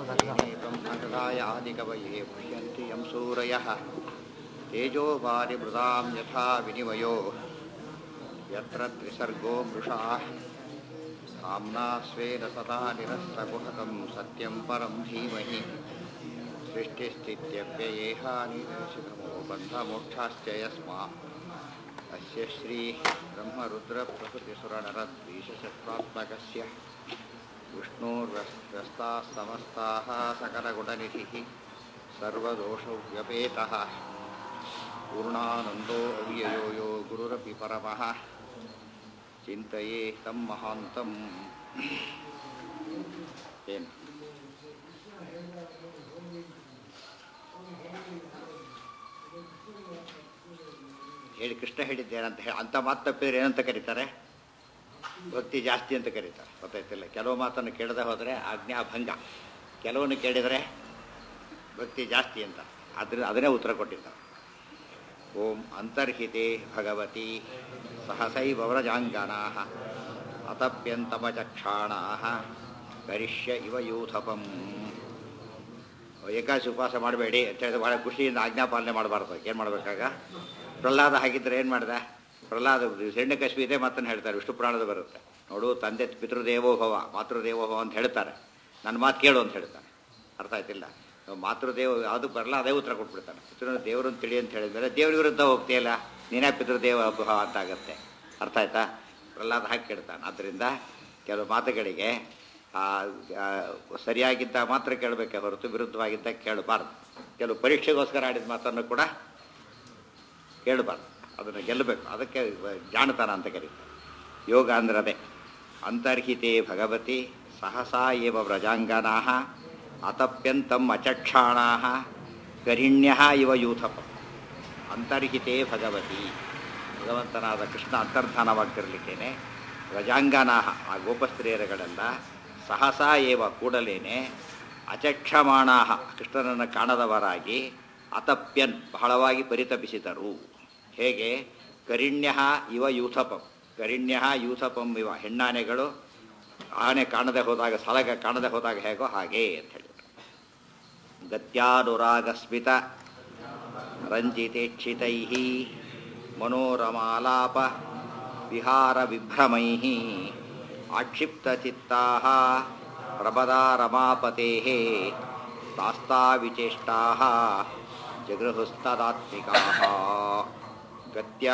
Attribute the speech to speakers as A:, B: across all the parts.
A: ब्रह्महृदायादिकवये मुह्यन्ति यं सूरयः तेजो वारिमृदां यथा विनिमयो यत्र त्रिसर्गो मृषा धाम्ना स्वेन सदा निरस्तकुहकं सत्यं परं धीमहि सृष्टिस्थित्यप्ययेहानिशिखमो बन्धमोक्षाश्च यस्मात् अस्य श्रीब्रह्मरुद्रप्रभृतिसुरनरद्वीशशत्रात्मकस्य विष्णोर्व्यस्ताः समस्ताः सकलगुणनिधिः सर्वदोषव्यपेतः पूर्णानन्दो अव्ययो यो गुरुरपि परमः चिन्तये तं महान्तम् ಏನು ಹೇಳಿ ಕೃಷ್ಣ ಹೇಳಿದ್ದೇನಂತ ಹೇಳಿ ಅಂಥ ಮಾತು ತಪ್ಪಿದ್ರೆ ಏನಂತ ಕರೀತಾರೆ ಭಕ್ತಿ ಜಾಸ್ತಿ ಅಂತ ಕರೀತಾರೆ ಗೊತ್ತಾಯ್ತಿಲ್ಲ ಕೆಲವು ಮಾತನ್ನು ಕೇಳದೆ ಹೋದರೆ ಆಜ್ಞಾಭಂಗ ಕೆಲವನ್ನು ಕೇಳಿದರೆ ಭಕ್ತಿ ಜಾಸ್ತಿ ಅಂತ ಅದ್ರ ಅದನ್ನೇ ಉತ್ತರ ಕೊಟ್ಟಿದ್ದಾರೆ ಓಂ ಅಂತರ್ಹಿತೆ ಭಗವತಿ ಸಹಸೈವ ವ್ರಜಾಂಗನಾ ಅತಪ್ಯಂತಮಚಕ್ಷಾಣ ಕರಿಷ್ಯ ಇವ ಯೂಥಪಂ ಏಕಾಶಿ ಉಪವಾಸ ಮಾಡಬೇಡಿ ಅಂತ ಹೇಳಿದ್ರೆ ಭಾಳ ಖುಷಿಯಿಂದ ಆಜ್ಞಾಪಾಲನೆ ಮಾಡಬಾರ್ದು ಏನು ಮಾಡಬೇಕಾಗ ಪ್ರಹ್ಲಾದ ಹಾಗಿದ್ರೆ ಏನು ಮಾಡಿದೆ ಪ್ರಹ್ಲಾದ ಸೆಣ್ಣೆ ಕಶ್ಮಿ ಇದೆ ಮಾತನ್ನು ಹೇಳ್ತಾರೆ ವಿಷ್ಣು ಪುರಾಣದ ಬರುತ್ತೆ ನೋಡು ತಂದೆ ಪಿತೃದೇವೋಭವ ಮಾತೃದೇವೋಭವ ಅಂತ ಹೇಳ್ತಾರೆ ನನ್ನ ಮಾತು ಕೇಳು ಅಂತ ಹೇಳ್ತಾರೆ ಅರ್ಥ ಆಯ್ತಿಲ್ಲ ಮಾತೃದೇವ ಯಾವುದು ಬರಲ್ಲ ಅದೇ ಉತ್ತರ ಕೊಟ್ಬಿಡ್ತಾನೆ ಪಿತೃ ದೇವರನ್ನು ತಿಳಿ ಅಂತ ಹೇಳಿದ್ಮೇಲೆ ದೇವ್ರ ವಿರುದ್ಧ ಹೋಗ್ತೀಯಲ್ಲ ನೀನೇ ಪಿತೃದೇವ ಅಭವ ಅಂತ ಆಗುತ್ತೆ ಅರ್ಥ ಆಯ್ತಾ ಪ್ರಹ್ಲಾದ ಹಾಕಿ ಕೇಳ್ತಾನೆ ಆದ್ದರಿಂದ ಕೆಲವು ಮಾತುಗಳಿಗೆ ಸರಿಯಾಗಿದ್ದ ಮಾತ್ರ ಕೇಳಬೇಕೆ ಹೊರತು ವಿರುದ್ಧವಾಗಿದ್ದ ಕೇಳಬಾರ್ದು ಕೆಲವು ಪರೀಕ್ಷೆಗೋಸ್ಕರ ಆಡಿದ ಮಾತನ್ನು ಕೂಡ ಕೇಳಬಾರ್ದು ಅದನ್ನು ಗೆಲ್ಲಬೇಕು ಅದಕ್ಕೆ ಜಾಣತನ ಅಂತ ಕರೀತಾರೆ ಯೋಗ ಅಂದ್ರೆ ಅದೇ ಅಂತರ್ಹಿತೆ ಭಗವತಿ ಸಹಸಾ ಏವ ವ್ರಜಾಂಗನಾ ಅತಪ್ಯಂತಂ ಅಚಕ್ಷಾಣ ಕರಿಣ್ಯ ಇವ ಯೂಥಪ ಅಂತರ್ಹಿತೆ ಭಗವತಿ ಭಗವಂತನಾದ ಕೃಷ್ಣ ಅಂತರ್ಧಾನವಾಗ್ತಿರ್ಲಿಕ್ಕೇನೆ ವ್ರಜಾಂಗನಾ ಆ ಗೋಪಸ್ತ್ರೀಯರುಗಳೆಲ್ಲ ಸಹಸಾ ಏವ ಕೂಡಲೇನೆ ಅಚಕ್ಷಮಾಣಾ ಕೃಷ್ಣನನ್ನು ಕಾಣದವರಾಗಿ ಅತಪ್ಯನ್ ಬಹಳವಾಗಿ ಪರಿತಪಿಸಿದರು ಹೇಗೆ ಕರಿಣ್ಯ ಇವ ಯೂಥಪಂ ಕರಿಣ್ಯ ಯೂಥಪಂ ಇವ ಹೆಣ್ಣಾನೆಗಳು ಆನೆ ಕಾಣದೆ ಹೋದಾಗ ಸಲಗ ಕಾಣದೆ ಹೋದಾಗ ಹೇಗೋ ಹಾಗೆ ಅಂತ ಹೇಳಿದರು ಗತ್ಯಾನುರಾಗಸ್ಮಿತ ರಂಜಿತೇಕ್ಷಿತೈ ಮನೋರಮಾಲಾಪ ವಿಹಾರ ವಿಭ್ರಮೈ ಆಕ್ಷಿಪ್ತಚಿತ್ತಾ ಪ್ರಬದಾ ರಮಾಪತೆ ತಾಸ್ತಾವಿಚೇಷ್ಟಾ ಜಗೃಹುಸ್ತದಾತ್ಮಿಕಾ ಗತ್ಯ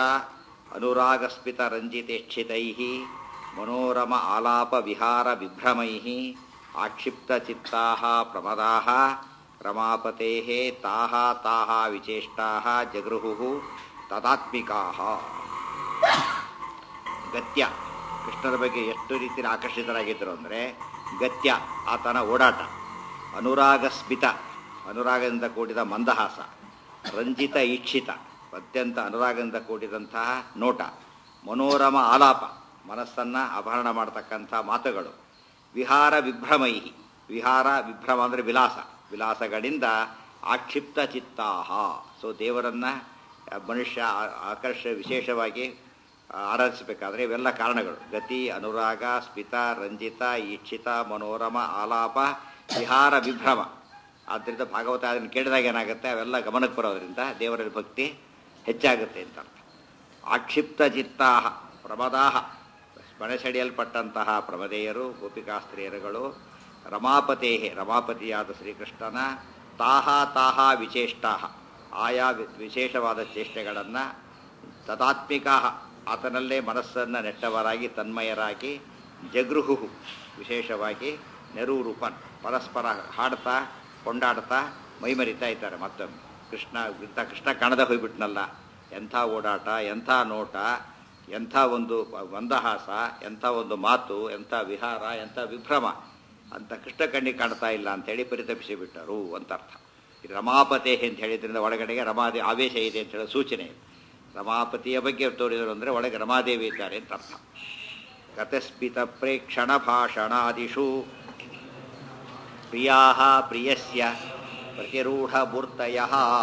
A: ಅನುರಾಗಸ್ಮಿತರಂಜಿತೇಕ್ಷಿತೈ ಮನೋರಮ ಆಲಾಪ ವಿಹಾರ ವಿಭ್ರಮೈ ಆಕ್ಷಿಪ್ತಚಿತ್ತಾ ಪ್ರಮದಾ ರಮಾಪತೆ ತಾಹ ತಾಹ ವಿಚೇಷ್ಟಾ ಜಗೃಹು ತದಾತ್ಮಿಕಾ ಗತ್ಯ ಕೃಷ್ಣರ ಬಗ್ಗೆ ಎಷ್ಟು ರೀತಿಯಲ್ಲಿ ಆಕರ್ಷಿತರಾಗಿದ್ದರು ಅಂದರೆ ಗತ್ಯ ಆತನ ಓಡಾಟ ಅನುರಾಗ ಸ್ಮಿತ ಅನುರಾಗದಿಂದ ಕೂಡಿದ ಮಂದಹಾಸ ರಂಜಿತ ಈಕ್ಷಿತ ಅತ್ಯಂತ ಅನುರಾಗದಿಂದ ಕೂಡಿದಂತಹ ನೋಟ ಮನೋರಮ ಆಲಾಪ ಮನಸ್ಸನ್ನು ಅಪಹರಣ ಮಾಡತಕ್ಕಂಥ ಮಾತುಗಳು ವಿಹಾರ ವಿಭ್ರಮೈ ವಿಹಾರ ವಿಭ್ರಮ ಅಂದರೆ ವಿಲಾಸ ವಿಲಾಸಗಳಿಂದ ಆಕ್ಷಿಪ್ತ ಚಿತ್ತಾಹ ಸೊ ದೇವರನ್ನು ಮನುಷ್ಯ ಆಕರ್ಷ ವಿಶೇಷವಾಗಿ ಆರಾಧಿಸಬೇಕಾದ್ರೆ ಇವೆಲ್ಲ ಕಾರಣಗಳು ಗತಿ ಅನುರಾಗ ಸ್ಮಿತ ರಂಜಿತ ಈಕ್ಷಿತ ಮನೋರಮ ಆಲಾಪ ವಿಹಾರ ವಿಭ್ರಮ ಆದ್ದರಿಂದ ಭಾಗವತ ಅದನ್ನು ಕೇಳಿದಾಗ ಏನಾಗುತ್ತೆ ಅವೆಲ್ಲ ಗಮನಕ್ಕೆ ಬರೋದ್ರಿಂದ ದೇವರಲ್ಲಿ ಭಕ್ತಿ ಹೆಚ್ಚಾಗುತ್ತೆ ಅಂತ ಅರ್ಥ ಆಕ್ಷಿಪ್ತ ಚಿತ್ತಾಹ ಪ್ರಮದಾಹ ಮನಸೆಳೆಯಲ್ಪಟ್ಟಂತಹ ಪ್ರಮದೇಯರು ಗೋಪಿಕಾಸ್ತ್ರೀಯರುಗಳು ರಮಾಪತೇ ರಮಾಪತಿಯಾದ ಶ್ರೀಕೃಷ್ಣನ ತಾಹ ತಾಹ ವಿಚೇಷ್ಟಾ ಆಯಾ ವಿಶೇಷವಾದ ಚೇಷ್ಟೆಗಳನ್ನು ತದಾತ್ಮಿಕಾ ಆತನಲ್ಲೇ ಮನಸ್ಸನ್ನು ನೆಟ್ಟವರಾಗಿ ತನ್ಮಯರಾಗಿ ಜಗೃಹು ವಿಶೇಷವಾಗಿ ನೆರೂರೂಪನ್ ಪರಸ್ಪರ ಹಾಡ್ತಾ ಕೊಂಡಾಡ್ತಾ ಮೈಮರಿತಾ ಇದ್ದಾರೆ ಮತ್ತೊಮ್ಮೆ ಕೃಷ್ಣ ಇಂಥ ಕೃಷ್ಣ ಕಾಣದೆ ಹೋಗ್ಬಿಟ್ನಲ್ಲ ಎಂಥ ಓಡಾಟ ಎಂಥ ನೋಟ ಎಂಥ ಒಂದು ಮಂದಹಾಸ ಎಂಥ ಒಂದು ಮಾತು ಎಂಥ ವಿಹಾರ ಎಂಥ ವಿಭ್ರಮ ಅಂತ ಕೃಷ್ಣ ಕಣ್ಣಿಗೆ ಕಾಣ್ತಾ ಇಲ್ಲ ಅಂತೇಳಿ ಪರಿತಪಿಸಿ ಬಿಟ್ಟರು ಅಂತ ಅರ್ಥ ರಮಾಪತೆ ಅಂತ ಹೇಳಿದ್ರಿಂದ ಒಳಗಡೆಗೆ ರಮಾದೇವಿ ಆವೇಶ ಇದೆ ಅಂತ ಹೇಳೋ ಸೂಚನೆ ಇದೆ ರಮಾಪತಿಯ ಬಗ್ಗೆ ತೋರಿದರು ಅಂದರೆ ಒಳಗೆ ರಮಾದೇವಿ ಇದ್ದಾರೆ ಅಂತ ಅರ್ಥ ಗತಸ್ಮಿತ ಪ್ರೇಕ್ಷಣ ಭಾಷಣಾದಿಷು ಪ್ರಿಯಾ ಪ್ರಿಯಸ್ಯ ಪ್ರತಿರೂಢಮೂರ್ತಯ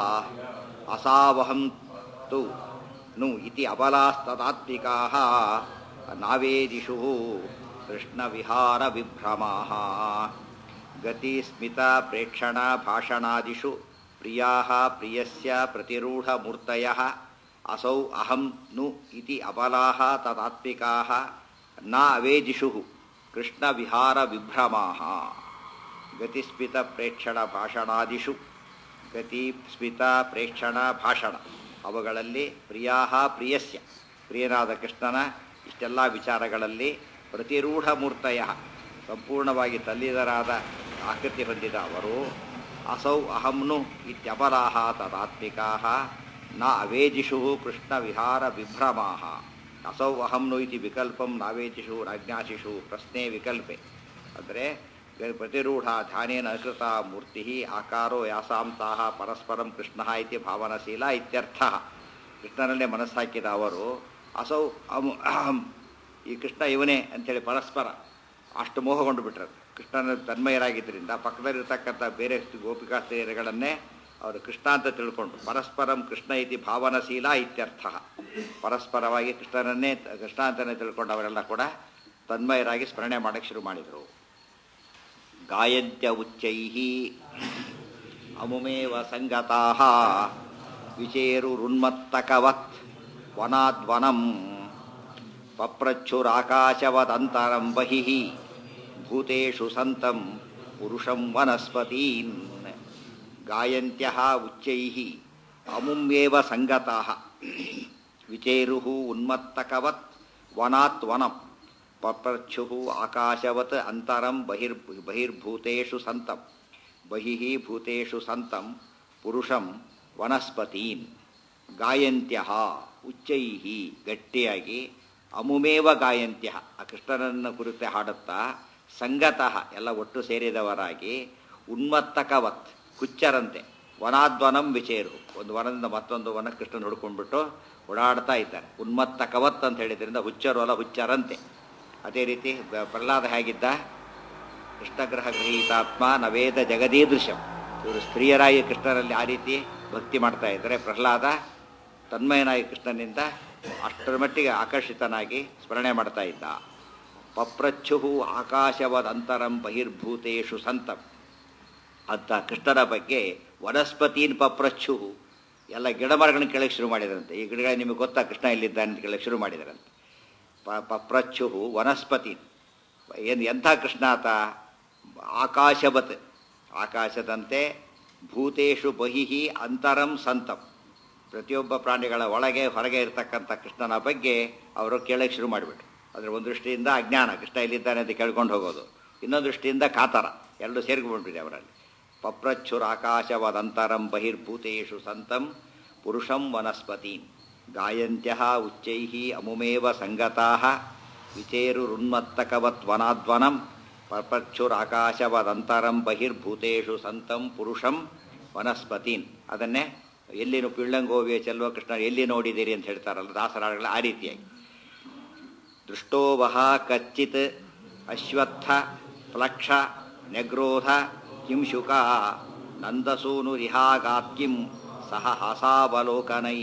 A: ಅಸಾವಹಂತು ನು ಇತಿ ಅಬಲಾಸ್ತದಾತ್ಮಿಕಾ ನಾವೇದಿಷು ಕೃಷ್ಣವಿಹಾರ ವಿಭ್ರಮಾ ಗತಿ ಸ್ಮಿತ ಪ್ರೇಕ್ಷಣ ಭಾಷಣಾದಿಷು ಪ್ರಿಯಾ ಪ್ರಿಯಸ್ಯ ಪ್ರತಿರೂಢ ಮೂರ್ತಯ ಅಸೌ ಅಹಂ ನು ಇತಿ ಅಬಲಾ ತದಾತ್ಮಿಕಾ ನ ಅವೇಜಿಷು ಕೃಷ್ಣ ವಿಹಾರ ವಿಭ್ರಮಾ ಗತಿಸ್ಮಿತ ಪ್ರೇಕ್ಷಣ ಭಾಷಣಾದಿಷು ಗತಿ ಸ್ಮಿತ ಪ್ರೇಕ್ಷಣ ಭಾಷಣ ಅವುಗಳಲ್ಲಿ ಪ್ರಿಯಾ ಪ್ರಿಯಸ್ಯ ಪ್ರಿಯನಾದ ಕೃಷ್ಣನ ಇಷ್ಟೆಲ್ಲ ವಿಚಾರಗಳಲ್ಲಿ ಪ್ರತಿರೂಢ ಮೂರ್ತಯ ಸಂಪೂರ್ಣವಾಗಿ ತಲ್ಲಿದರಾದ ಆಕೃತಿ ಹೊಂದಿದ ಅವರು ಅಸೌ ಅಹಂನು ಇತ್ಯಪರಾಹ ತದಾತ್ಮಿಕಾ ನ ಅವೇಜಿಷು ಕೃಷ್ಣ ವಿಹಾರ ವಿಭ್ರಮಾ ಅಸೌ ಅಹಂನು ಇತಿ ವಿಕಲ್ಪಂ ನಾವೇಜಿಷು ನಾಜ್ಞಾಸಿಷು ಪ್ರಶ್ನೆ ವಿಕಲ್ಪೆ ಅಂದರೆ ಪ್ರತಿರೂಢ ಧ್ಯಾನೇನ ಅಕೃತ ಮೂರ್ತಿ ಆಕಾರೋ ಯಾಸಾಂತಹ ಪರಸ್ಪರಂ ಕೃಷ್ಣ ಇತಿ ಭಾವನಶೀಲ ಇತ್ಯರ್ಥ ಕೃಷ್ಣನಲ್ಲೇ ಮನಸ್ಸಾಕಿದ ಅವರು ಅಸೌ ಅಮು ಅಹಂ ಈ ಕೃಷ್ಣ ಇವನೇ ಅಂಥೇಳಿ ಪರಸ್ಪರ ಅಷ್ಟು ಮೋಹಗೊಂಡು ಬಿಟ್ರು ಕೃಷ್ಣನ ತನ್ಮಯರಾಗಿದ್ದರಿಂದ ಪಕ್ಕದಲ್ಲಿರ್ತಕ್ಕಂಥ ಬೇರೆ ಗೋಪಿಕಾ ಸ್ತ್ರೀಯರುಗಳನ್ನೇ ಅವರು ಕೃಷ್ಣ ಅಂತ ತಿಳ್ಕೊಂಡು ಪರಸ್ಪರಂ ಕೃಷ್ಣ ಇತಿ ಭಾವನಶೀಲ ಇತ್ಯರ್ಥ ಪರಸ್ಪರವಾಗಿ ಕೃಷ್ಣನನ್ನೇ ಕೃಷ್ಣ ಅಂತಲೇ ತಿಳ್ಕೊಂಡು ಅವರೆಲ್ಲ ಕೂಡ ತನ್ಮಯರಾಗಿ ಸ್ಮರಣೆ ಮಾಡೋಕ್ಕೆ ಶುರು ಮಾಡಿದರು ಗಾಯಂತ್ಯ ಉಚ್ಚೈ ಅಮುಮೇವ ಸಂಗತಾ ವಿಚೇರುರುನ್ಮತ್ತಕವತ್ ವನಾದ್ವನಂ ಪಪ್ರಚ್ಛುರಾಕಾಶವದಂತರಂ ಬಹಿಃ ಭೂತೇಷು ಸಂತಂ ಪುರುಷಂ ವನಸ್ಪತೀನ್ ಗಾಯಂತ್ಯಃ ಉಚ್ಚೈಃ ಅಮುಮ್ಯೇವ ಸಂಗತಾಃ ವಿಚೇರುಃ ಉನ್ಮತ್ತಕವತ್ ವನಾತ್ ವನಂ ಪಪ್ರಚ್ಛುಃ ಆಕಾಶವತ್ ಅಂತರಂ ಬಹಿರ್ ಬಹಿರ್ಭೂತೇಷು ಸಂತಂ ಬಹಿಃ ಭೂತೇಷು ಸಂತಂ ಪುರುಷಂ ವನಸ್ಪತೀನ್ ಗಾಯಂತ್ಯಃ ಉಚ್ಚೈಃ ಗಟ್ಟಿಯಾಗಿ ಅಮುಮೇವ ಗಾಯಂತ್ಯ ಆ ಕೃಷ್ಣನನ್ನು ಕುರಿತು ಹಾಡುತ್ತಾ ಸಂಗತಃ ಎಲ್ಲ ಒಟ್ಟು ಸೇರಿದವರಾಗಿ ಉನ್ಮತ್ತಕವತ್ ಹುಚ್ಚರಂತೆ ವನಾದ್ವನಂ ವಿಚೇರು ಒಂದು ವನದಿಂದ ಮತ್ತೊಂದು ವನ ಕೃಷ್ಣನ ಹುಡ್ಕೊಂಡ್ಬಿಟ್ಟು ಓಡಾಡ್ತಾ ಇದ್ದಾರೆ ಉನ್ಮತ್ತಕವತ್ ಅಂತ ಹೇಳಿದ್ರಿಂದ ಹುಚ್ಚರು ಅಲ್ಲ ಹುಚ್ಚರಂತೆ ಅದೇ ರೀತಿ ಬ- ಪ್ರಹ್ಲಾದ ಹೇಗಿದ್ದ ಕೃಷ್ಣಗ್ರಹ ಗೃಹೀತಾತ್ಮ ನವೇದ ಜಗದೀದೃಶಂ ಇವರು ಸ್ತ್ರೀಯರಾಗಿ ಕೃಷ್ಣನಲ್ಲಿ ಆ ರೀತಿ ಭಕ್ತಿ ಮಾಡ್ತಾ ಇದ್ದಾರೆ ಪ್ರಹ್ಲಾದ ತನ್ಮಯನಾಗಿ ಕೃಷ್ಣನಿಂದ ಅಷ್ಟರ ಮಟ್ಟಿಗೆ ಆಕರ್ಷಿತನಾಗಿ ಸ್ಮರಣೆ ಮಾಡ್ತಾ ಇದ್ದ ಪಪ್ರಚ್ಛು ಆಕಾಶವದಂತರಂ ಬಹಿರ್ಭೂತೇಷು ಸಂತಂ ಅಂತ ಕೃಷ್ಣನ ಬಗ್ಗೆ ವನಸ್ಪತೀನ್ ಪಪ್ರಚ್ಛು ಎಲ್ಲ ಗಿಡ ಮರಗಳನ್ನ ಕೇಳಕ್ಕೆ ಶುರು ಮಾಡಿದ್ರಂತೆ ಈ ಗಿಡಗಳ ನಿಮಗೆ ಗೊತ್ತಾ ಕೃಷ್ಣ ಇಲ್ಲಿದ್ದಾನೆ ಅಂತ ಕೇಳಕ್ಕೆ ಶುರು ಮಾಡಿದ್ರಂತೆ ಪ ಪಪ್ರಚ್ಛು ವನಸ್ಪತಿ ಏನು ಎಂಥ ಕೃಷ್ಣ ಆತ ಆಕಾಶವತ್ ಆಕಾಶದಂತೆ ಭೂತೇಶು ಬಹಿಹಿ ಅಂತರಂ ಸಂತಂ ಪ್ರತಿಯೊಬ್ಬ ಪ್ರಾಣಿಗಳ ಒಳಗೆ ಹೊರಗೆ ಇರತಕ್ಕಂಥ ಕೃಷ್ಣನ ಬಗ್ಗೆ ಅವರು ಕೇಳಕ್ಕೆ ಶುರು ಮಾಡಿಬಿಟ್ರು ಅದರ ಒಂದು ದೃಷ್ಟಿಯಿಂದ ಅಜ್ಞಾನ ಕೃಷ್ಣ ಇಲ್ಲಿದ್ದಾನೆ ಅಂತ ಕೇಳ್ಕೊಂಡು ಹೋಗೋದು ಇನ್ನೊಂದು ದೃಷ್ಟಿಯಿಂದ ಕಾತರ ಎರಡು ಸೇರ್ಕೊಂಡ್ಬಿಟ್ಟಿದೆ ಅವರಲ್ಲಿ ಪಪ್ರಚ್ಛುರಾಕಾಶವದಂತರಂ ಬಹಿರ್ಭೂತೇಷು ಸಂತಂ ಪುರುಷಂ ವನಸ್ಪತೀನ್ ಗಾಯಂತ್ಯ ಉಚ್ಚೈ ಅಮುಮೇವ ಸಂಗತಾ ವಿಚೇರುರುನ್ಮತ್ತಕವತ್ ವನಾದ್ವನಂ ಪಪ್ರಚ್ಛುರಾಕಾಶವದಂತರಂ ಬಹಿರ್ಭೂತೇಷು ಸಂತಂ ಪುರುಷಂ ವನಸ್ಪತೀನ್ ಅದನ್ನೇ ಎಲ್ಲಿ ನೀವು ಪಿಳ್ಳಂಗೋವಿಯ ಚೆಲ್ವ ಕೃಷ್ಣ ಎಲ್ಲಿ ನೋಡಿದ್ದೀರಿ ಅಂತ ಹೇಳ್ತಾರಲ್ಲ ದಾಸರಾಳಗಳ ಆ ರೀತಿಯಾಗಿ ದೃಷ್ಟೋವಹ ಕಚ್ಚಿತ್ ಅಶ್ವತ್ಥ ಪ್ಲಕ್ಷ ನೆಗ್ರೋಧ ಕಿಂಶುಕ ನಂದಸೂನುರಿಹಾಗಾತ್ಕಿಂ ಸಹ ಹಾಸಾವಲೋಕನೈ